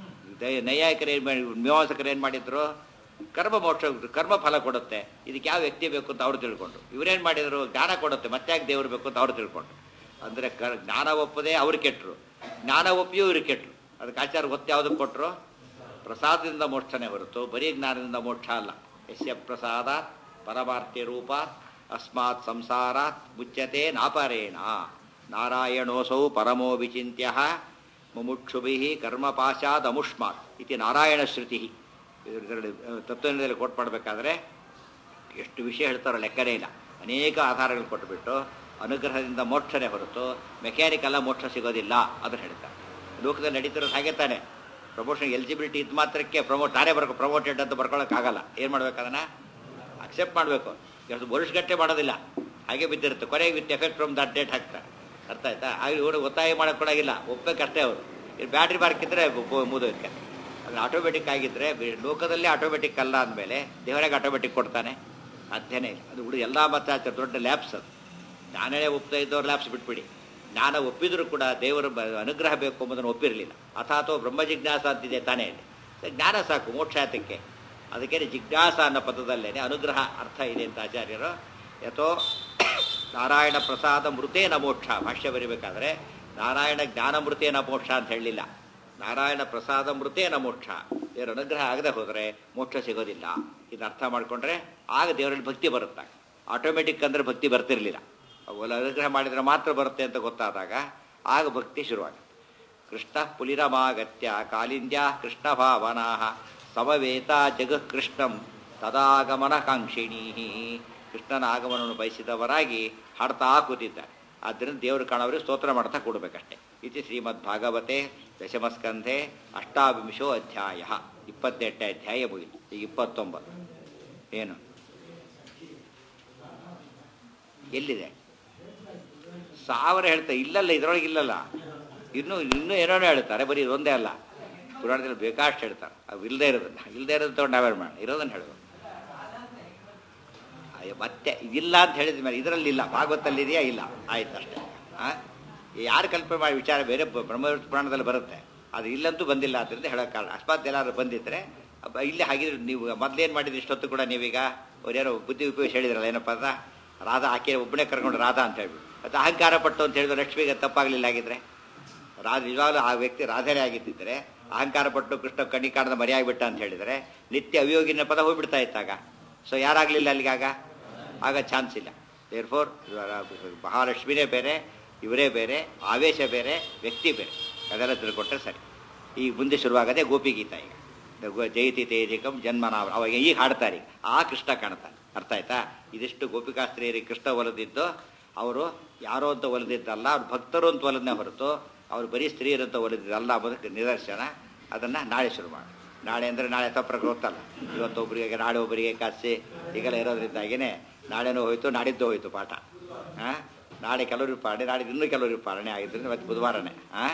A: ದಯ- ನೈಯಾಯಿಕರು ಏನು ಮಾಡಿ ಮೀಮಾಂಸಕರು ಏನು ಮಾಡಿದ್ರು ಕರ್ಮ ಮೋಕ್ಷ ಕರ್ಮ ಫಲ ಕೊಡುತ್ತೆ ಇದಕ್ಕೆ ಯಾವ ವ್ಯಕ್ತಿ ಬೇಕು ಅಂತ ಅವ್ರು ತಿಳ್ಕೊಂಡು ಇವರೇನು ಮಾಡಿದ್ರು ಜ್ಞಾನ ಕೊಡುತ್ತೆ ಮತ್ತೆ ಯಾಕೆ ದೇವರು ಬೇಕು ಅಂತ ಅವ್ರು ತಿಳ್ಕೊಂಡು ಅಂದರೆ ಕ ಜ್ಞಾನ ಒಪ್ಪದೆ ಅವ್ರು ಕೆಟ್ಟರು ಜ್ಞಾನ ಒಪ್ಪಿಯೂ ಇವ್ರು ಕೆಟ್ಟರು ಅದಕ್ಕೆ ಆಚಾರ ಗೊತ್ತು ಯಾವುದಕ್ಕೆ ಕೊಟ್ಟರು ಪ್ರಸಾದದಿಂದ ಮೋಕ್ಷನೇ ಹೊರತು ಬರೀ ಜ್ಞಾನದಿಂದ ಮೋಕ್ಷ ಅಲ್ಲ ಯಸ್ಯ ಪ್ರಸಾದ ಪರಮಾರ್ಥ್ಯ ರೂಪ ಅಸ್ಮಾತ್ ಸಂಸಾರಾತ್ ಮುಚ್ಯತೆ ನಾಪರೇಣ ನಾರಾಯಣೋಸೌ ಪರಮೋ ವಿಚಿತ್ಯ ಮುಮುಕ್ಷುಭಿ ಕರ್ಮಪಾಶಾದ್ ಅಮುಷ್ಮಾತ್ ಇತಿ ನಾರಾಯಣ ಶ್ರುತಿ ಇದರಲ್ಲಿ ತತ್ವದಲ್ಲಿ ಕೋಟ್ ಮಾಡಬೇಕಾದ್ರೆ ಎಷ್ಟು ವಿಷಯ ಹೇಳ್ತಾರೋ ಲೆಕ್ಕನೇ ಇಲ್ಲ ಅನೇಕ ಆಧಾರಗಳು ಕೊಟ್ಟುಬಿಟ್ಟು ಅನುಗ್ರಹದಿಂದ ಮೋಕ್ಷನೇ ಹೊರತು ಮೆಕ್ಯಾನಿಕಲ್ಲ ಮೋಕ್ಷ ಸಿಗೋದಿಲ್ಲ ಅದನ್ನು ಹೇಳ್ತಾರೆ ಲೋಕದಲ್ಲಿ ನಡೀತಿರೋದು ಹಾಗೆ ತಾನೆ ಪ್ರಮೋಷನ್ ಎಲಿಜಿಬಿಲಿಟಿ ಇದ್ದು ಮಾತ್ರಕ್ಕೆ ಪ್ರಮೋಟ್ ತಾನೇ ಬರ್ಕೊ ಪ್ರಮೋಟೆಡ್ ಅಂತ ಬರ್ಕೊಳ್ಳೋಕ್ಕಾಗಲ್ಲ ಏನು ಮಾಡ್ಬೇಕು ಅದನ್ನು ಅಕ್ಸೆಪ್ಟ್ ಮಾಡಬೇಕು ಎಷ್ಟು ವರ್ಷಗಟ್ಟೆ ಮಾಡೋದಿಲ್ಲ ಹಾಗೆ ಬಿದ್ದಿರುತ್ತೆ ಕೊನೆಗೆ with effect from that date ಹಾಕ್ತಾರೆ ಅರ್ಥ ಆಯ್ತಾ ಹಾಗೆ ಇವರು ಒತ್ತಾಯ ಮಾಡೋಕ್ಕೊಳಗಿಲ್ಲ ಒಪ್ಪಬೇಕಷ್ಟೇ ಅವರು ಇದು ಬ್ಯಾಟ್ರಿ ಬಾರ್ಕಿದ್ರೆ ಮುದೋದಕ್ಕೆ ಅದು ಆಟೋಮೆಟಿಕ್ ಆಗಿದ್ದರೆ ಲೋಕದಲ್ಲೇ ಆಟೋಮೆಟಿಕ್ ಅಲ್ಲ ಅಂದಮೇಲೆ ದೇವರಾಗ ಆಟೋಮೆಟಿಕ್ ಕೊಡ್ತಾನೆ ಸಾಧ್ಯನೇ ಇಲ್ಲ ಅದು ಹುಡುಗ ಎಲ್ಲ ಮತ್ತೆ ದೊಡ್ಡ ಲ್ಯಾಬ್ಸ್ ಅದು ಜ್ಞಾನನೇ ಒಪ್ತಾ ಇದ್ದವ್ರು ಲ್ಯಾಬ್ಸ್ ಬಿಟ್ಬಿಡಿ ಜ್ಞಾನ ಒಪ್ಪಿದ್ರು ಕೂಡ ದೇವರ ಬ- ಅನುಗ್ರಹ ಬೇಕು ಎಂಬುದನ್ನು ಒಪ್ಪಿರಲಿಲ್ಲ ಅಥಾತೋ ಬ್ರಹ್ಮ ಜಿಜ್ಞಾಸ ಅಂತಿದೆ ತಾನೇ ಇಲ್ಲಿ ಜ್ಞಾನ ಸಾಕು ಮೋಕ್ಷಾತಕ್ಕೆ ಅದಕ್ಕೆ ಜಿಜ್ಞಾಸ ಅನ್ನೋ ಪದದಲ್ಲೇನೆ ಅನುಗ್ರಹ ಅರ್ಥ ಇದೆ ಅಂತ ಆಚಾರ್ಯರು ಯಥೋ ನಾರಾಯಣ ಪ್ರಸಾದ ಮೃತೇನ ಮೋಕ್ಷ ಭಾಷ್ಯ ಬರಿಬೇಕಾದ್ರೆ ನಾರಾಯಣ ಜ್ಞಾನ ಮೃತೇನ ಮೋಕ್ಷ ಅಂತ ಹೇಳಲಿಲ್ಲ ನಾರಾಯಣ ಪ್ರಸಾದ ಮೃತೇನ ಮೋಕ್ಷ ದೇವರ ಅನುಗ್ರಹ ಆಗದೆ ಹೋದರೆ ಮೋಕ್ಷ ಸಿಗೋದಿಲ್ಲ ಇದು ಅರ್ಥ ಮಾಡ್ಕೊಂಡ್ರೆ ಆಗ ದೇವರಲ್ಲಿ ಭಕ್ತಿ ಬರುತ್ತೆ ಆಟೋಮೆಟಿಕ್ ಅಂದ್ರೆ ಭಕ್ತಿ ಬರ್ತಿರ್ಲಿಲ್ಲ ಅವೆಲ್ಲ ಅನುಗ್ರಹ ಮಾಡಿದ್ರೆ ಮಾತ್ರ ಬರುತ್ತೆ ಅಂತ ಗೊತ್ತಾದಾಗ ಆಗ ಭಕ್ತಿ ಶುರುವಾಗುತ್ತೆ ಕೃಷ್ಣ ಪುಲಿರಮಾಗತ್ಯ ಕಾಲಿಂದ್ಯ ಕೃಷ್ಣ ಭಾವನಾ ಸಮವೇತ ಜಗಃ ಕೃಷ್ಣಂ ತದಾಗಮನ ಕಾಂಕ್ಷಿಣೀ ಕೃಷ್ಣನ ಆಗಮನವನ್ನು ಬಯಸಿದವರಾಗಿ ಹಾಡ್ತಾ ಕೂತಿದ್ದಾರೆ ಆದ್ದರಿಂದ ದೇವರು ಕಾಣೋರಿಗೆ ಸ್ತೋತ್ರ ಮಾಡ್ತಾ ಕೊಡಬೇಕಷ್ಟೆ ಇತಿ ಶ್ರೀಮದ್ ಭಾಗವತೆ ದಶಮಸ್ಕಂಧೆ ಅಷ್ಟಾವಿಂಶೋ ಅಧ್ಯಾಯ ಇಪ್ಪತ್ತೆಂಟನೇ ಅಧ್ಯಾಯ ಮುಗಿತು ಈಗ ಇಪ್ಪತ್ತೊಂಬತ್ತು ಏನು ಎಲ್ಲಿದೆ ಸಾವಿರ ಹೇಳ್ತಾರೆ ಇಲ್ಲಲ್ಲ ಇದ್ರೊಳಗೆ ಇಲ್ಲಲ್ಲ ಇನ್ನೂ ಇನ್ನೂ ಏನೇನೋ ಹೇಳ್ತಾರೆ ಬರೀ ಇದೊಂದೇ ಅಲ್ಲ ಪುರಾಣದಲ್ಲಿ ಬೇಕಾಷ್ಟು ಹೇಳ್ತಾರೆ ಅವು ಇಲ್ಲದೆ ಇರೋದನ್ನ ಇಲ್ಲದೆ ಇರೋದು ತಗೊಂಡು ನಾವೇನು ಮಾಡೋಣ ಇರೋದನ್ನು ಹೇಳೋದು ಅಯ್ಯೋ ಮತ್ತೆ ಇದಿಲ್ಲ ಅಂತ ಹೇಳಿದ ಮೇಲೆ ಇದರಲ್ಲಿ ಇಲ್ಲ ಭಾಗವತಲ್ಲಿ ಇದೆಯಾ ಇಲ್ಲ ಆಯ್ತು ಅಷ್ಟೇ ಆ? ಯಾರು ಕಲ್ಪನೆ ಮಾಡಿ ವಿಚಾರ ಬೇರೆ ಬ- ಬ್ರಹ್ಮ ಪುರಾಣದಲ್ಲಿ ಬರುತ್ತೆ ಅದು ಇಲ್ಲಂತೂ ಬಂದಿಲ್ಲ ಆದ್ದರಿಂದ ಹೇಳೋಕೆ ಕಾರಣ ಅಕಸ್ಮಾತ್ ಎಲ್ಲಾದ್ರು ಬಂದಿದ್ರೆ ಅಬ್ಬ ಇಲ್ಲಿ ಹಾಗಿದ್ರೆ ನೀವು ಮೊದ್ಲೇನು ಮಾಡಿದ್ರಿ ಇಷ್ಟೊತ್ತು ಕೂಡ ನೀವೀಗ ಅವ್ರ್ಯಾರೋ ಬುದ್ಧಿ ಉಪಯೋಗಿಸಿ ಹೇಳಿದ್ರಲ್ಲ ಏನಪ್ಪ ಅದ ರಾಧಾ ಆಕೆ ಒಬ್ಬನೇ ಕರ್ಕೊಂಡು ರಾಧಾ ಅಂತ ಹೇಳ್ಬಿಟ್ಟು ಅದು ಅಹಂಕಾರ ಪಟ್ಟು ಅಂತ ಹೇಳಿದ್ರೆ ಲಕ್ಷ್ಮಿಗೆ ತಪ್ಪಾಗಲಿಲ್ಲ ಆಗಿದ್ರೆ ರಾಧ ನಿಜವಾಗ್ಲೂ ಆ ವ್ಯಕ್ತಿ ರಾಧನೆ ಆಗಿದ್ದಿದ್ರೆ ಅಹಂಕಾರ ಪಟ್ಟು ಕೃಷ್ಣ ಕಣ್ಣಿ ಕಾಣದ ಮರೆಯಾಗ್ಬಿಟ್ಟ ಅಂತ ಹೇಳಿದರೆ ನಿತ್ಯ ಅವಿಯೋಗಿನ ಪದ ಹೋಗ್ಬಿಡ್ತಾ ಇತ್ತಾಗ ಸೊ ಯಾರಾಗಲಿಲ್ಲ ಅಲ್ಲಿಗಾಗ ಆಗ ಚಾನ್ಸ್ ಇಲ್ಲ ದೇರ್ ಫೋರ್ ಮಹಾಲಕ್ಷ್ಮಿನೇ ಬೇರೆ ಇವರೇ ಬೇರೆ ಆವೇಶ ಬೇರೆ ವ್ಯಕ್ತಿ ಬೇರೆ ಅದೆಲ್ಲ ತಿಳ್ಕೊಟ್ರೆ ಸರಿ ಈಗ ಮುಂದೆ ಶುರುವಾಗದೆ ಗೋಪಿಗೀತ ಈಗ ಗೋ- ಜಯತಿ ತೇಜಿಕಂ ಜನ್ಮನಾವ ಅವಾಗ ಈಗ ಹಾಡ್ತಾರೆ ಈಗ. ಆ ಕೃಷ್ಣ ಕಾಣ್ತಾನೆ ಅರ್ಥ ಆಯ್ತಾ ಇದಿಷ್ಟು ಗೋಪಿಕಾಸ್ತ್ರೀಯರಿಗೆ ಕೃಷ್ಣ ಒಲಿದಿದ್ದು ಅವರು ಯಾರೋ ಅಂತ ಒಲಿದಿದ್ದಲ್ಲ ಅವ್ರು ಭಕ್ತರು ಅಂತ ಒಲದನ್ನೇ ಹೊರತು ಅವ್ರು ಬರೀ ಸ್ತ್ರೀಯರು ಅಂತ ಒಲಿದಿದ್ದಲ್ಲ ಅನ್ನೋದಕ್ಕೆ ನಿದರ್ಶನ ಅದನ್ನು ನಾಳೆ ಶುರು ಮಾಡಿ ನಾಳೆ ಅಂದರೆ ನಾಳೆ ತಪ್ಪರ ಗೊತ್ತಲ್ಲ ಇವತ್ತು ಒಬ್ಬರಿಗೆ ನಾಳೆ ಒಬ್ಬರಿಗೆ ಕಾಸಿ ಈಗೆಲ್ಲ ಇರೋದ್ರಿಂದಾಗಿನೇ ನಾಳೆನೂ ಹೋಯ್ತು ನಾಡಿದ್ದು ಹೋಯ್ತು ಪಾಠ ಹಾಂ ನಾಳೆ ಕೆಲವರು ಪಾರಣೆ ನಾಳೆ ಇನ್ನೂ ಕೆಲವರು ಪಾರಣೆ ಆಗಿದ್ದರಿಂದ ಇವತ್ತು ಬುಧವಾರನೇ ಹಾಂ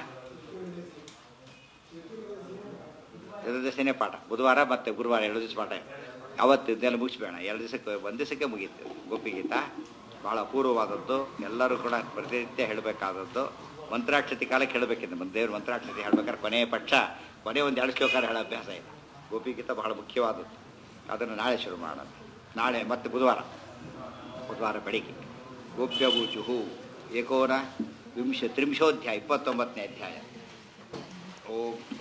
A: ಎರಡು ದಿವಸನೇ ಪಾಠ ಬುಧವಾರ ಮತ್ತು ಗುರುವಾರ ಎರಡು ದಿವಸ ಪಾಠ ಅವತ್ತು ಇದನ್ನೆಲ್ಲ ಮುಗಿಸ್ಬೇಡ ಎರಡು ದಿವಸಕ್ಕೆ ಒಂದು ದಿವಸಕ್ಕೆ ಮುಗೀತು ಗೋಪಿಗೀತ ಬಹಳ ಅಪೂರ್ವವಾದದ್ದು ಎಲ್ಲರೂ ಕೂಡ ಪ್ರತಿನಿತ್ಯ ಹೇಳಬೇಕಾದದ್ದು ಮಂತ್ರಾಕ್ಷತಿ ಕಾಲಕ್ಕೆ ಹೇಳಬೇಕಿದೆ ದೇವ್ರ ಮಂತ್ರಾಕ್ಷತಿ ಹೇಳ್ಬೇಕಾದ್ರೆ ಕೊನೆಯ ಪಕ್ಷ ಕೊನೆ ಒಂದು ಎರಡು ಶ್ಲೋಕಾರ ಹೇಳೋ ಅಭ್ಯಾಸ ಇದೆ ಗೋಪಿಗೀತ ಬಹಳ ಮುಖ್ಯವಾದದ್ದು ಅದನ್ನು ನಾಳೆ ಶುರು ಮಾಡೋಣ ನಾಳೆ ಮತ್ತೆ ಬುಧವಾರ ಬುಧವಾರ ಬೆಳಿಗ್ಗೆ ಗೋಪ್ಯಭೂಚುಹು ಏಕೋನ ವಿಂಶ ತ್ರಿಂಶೋಧ್ಯಾಯ ಇಪ್ಪತ್ತೊಂಬತ್ತನೇ ಅಧ್ಯಾಯ ಓಂ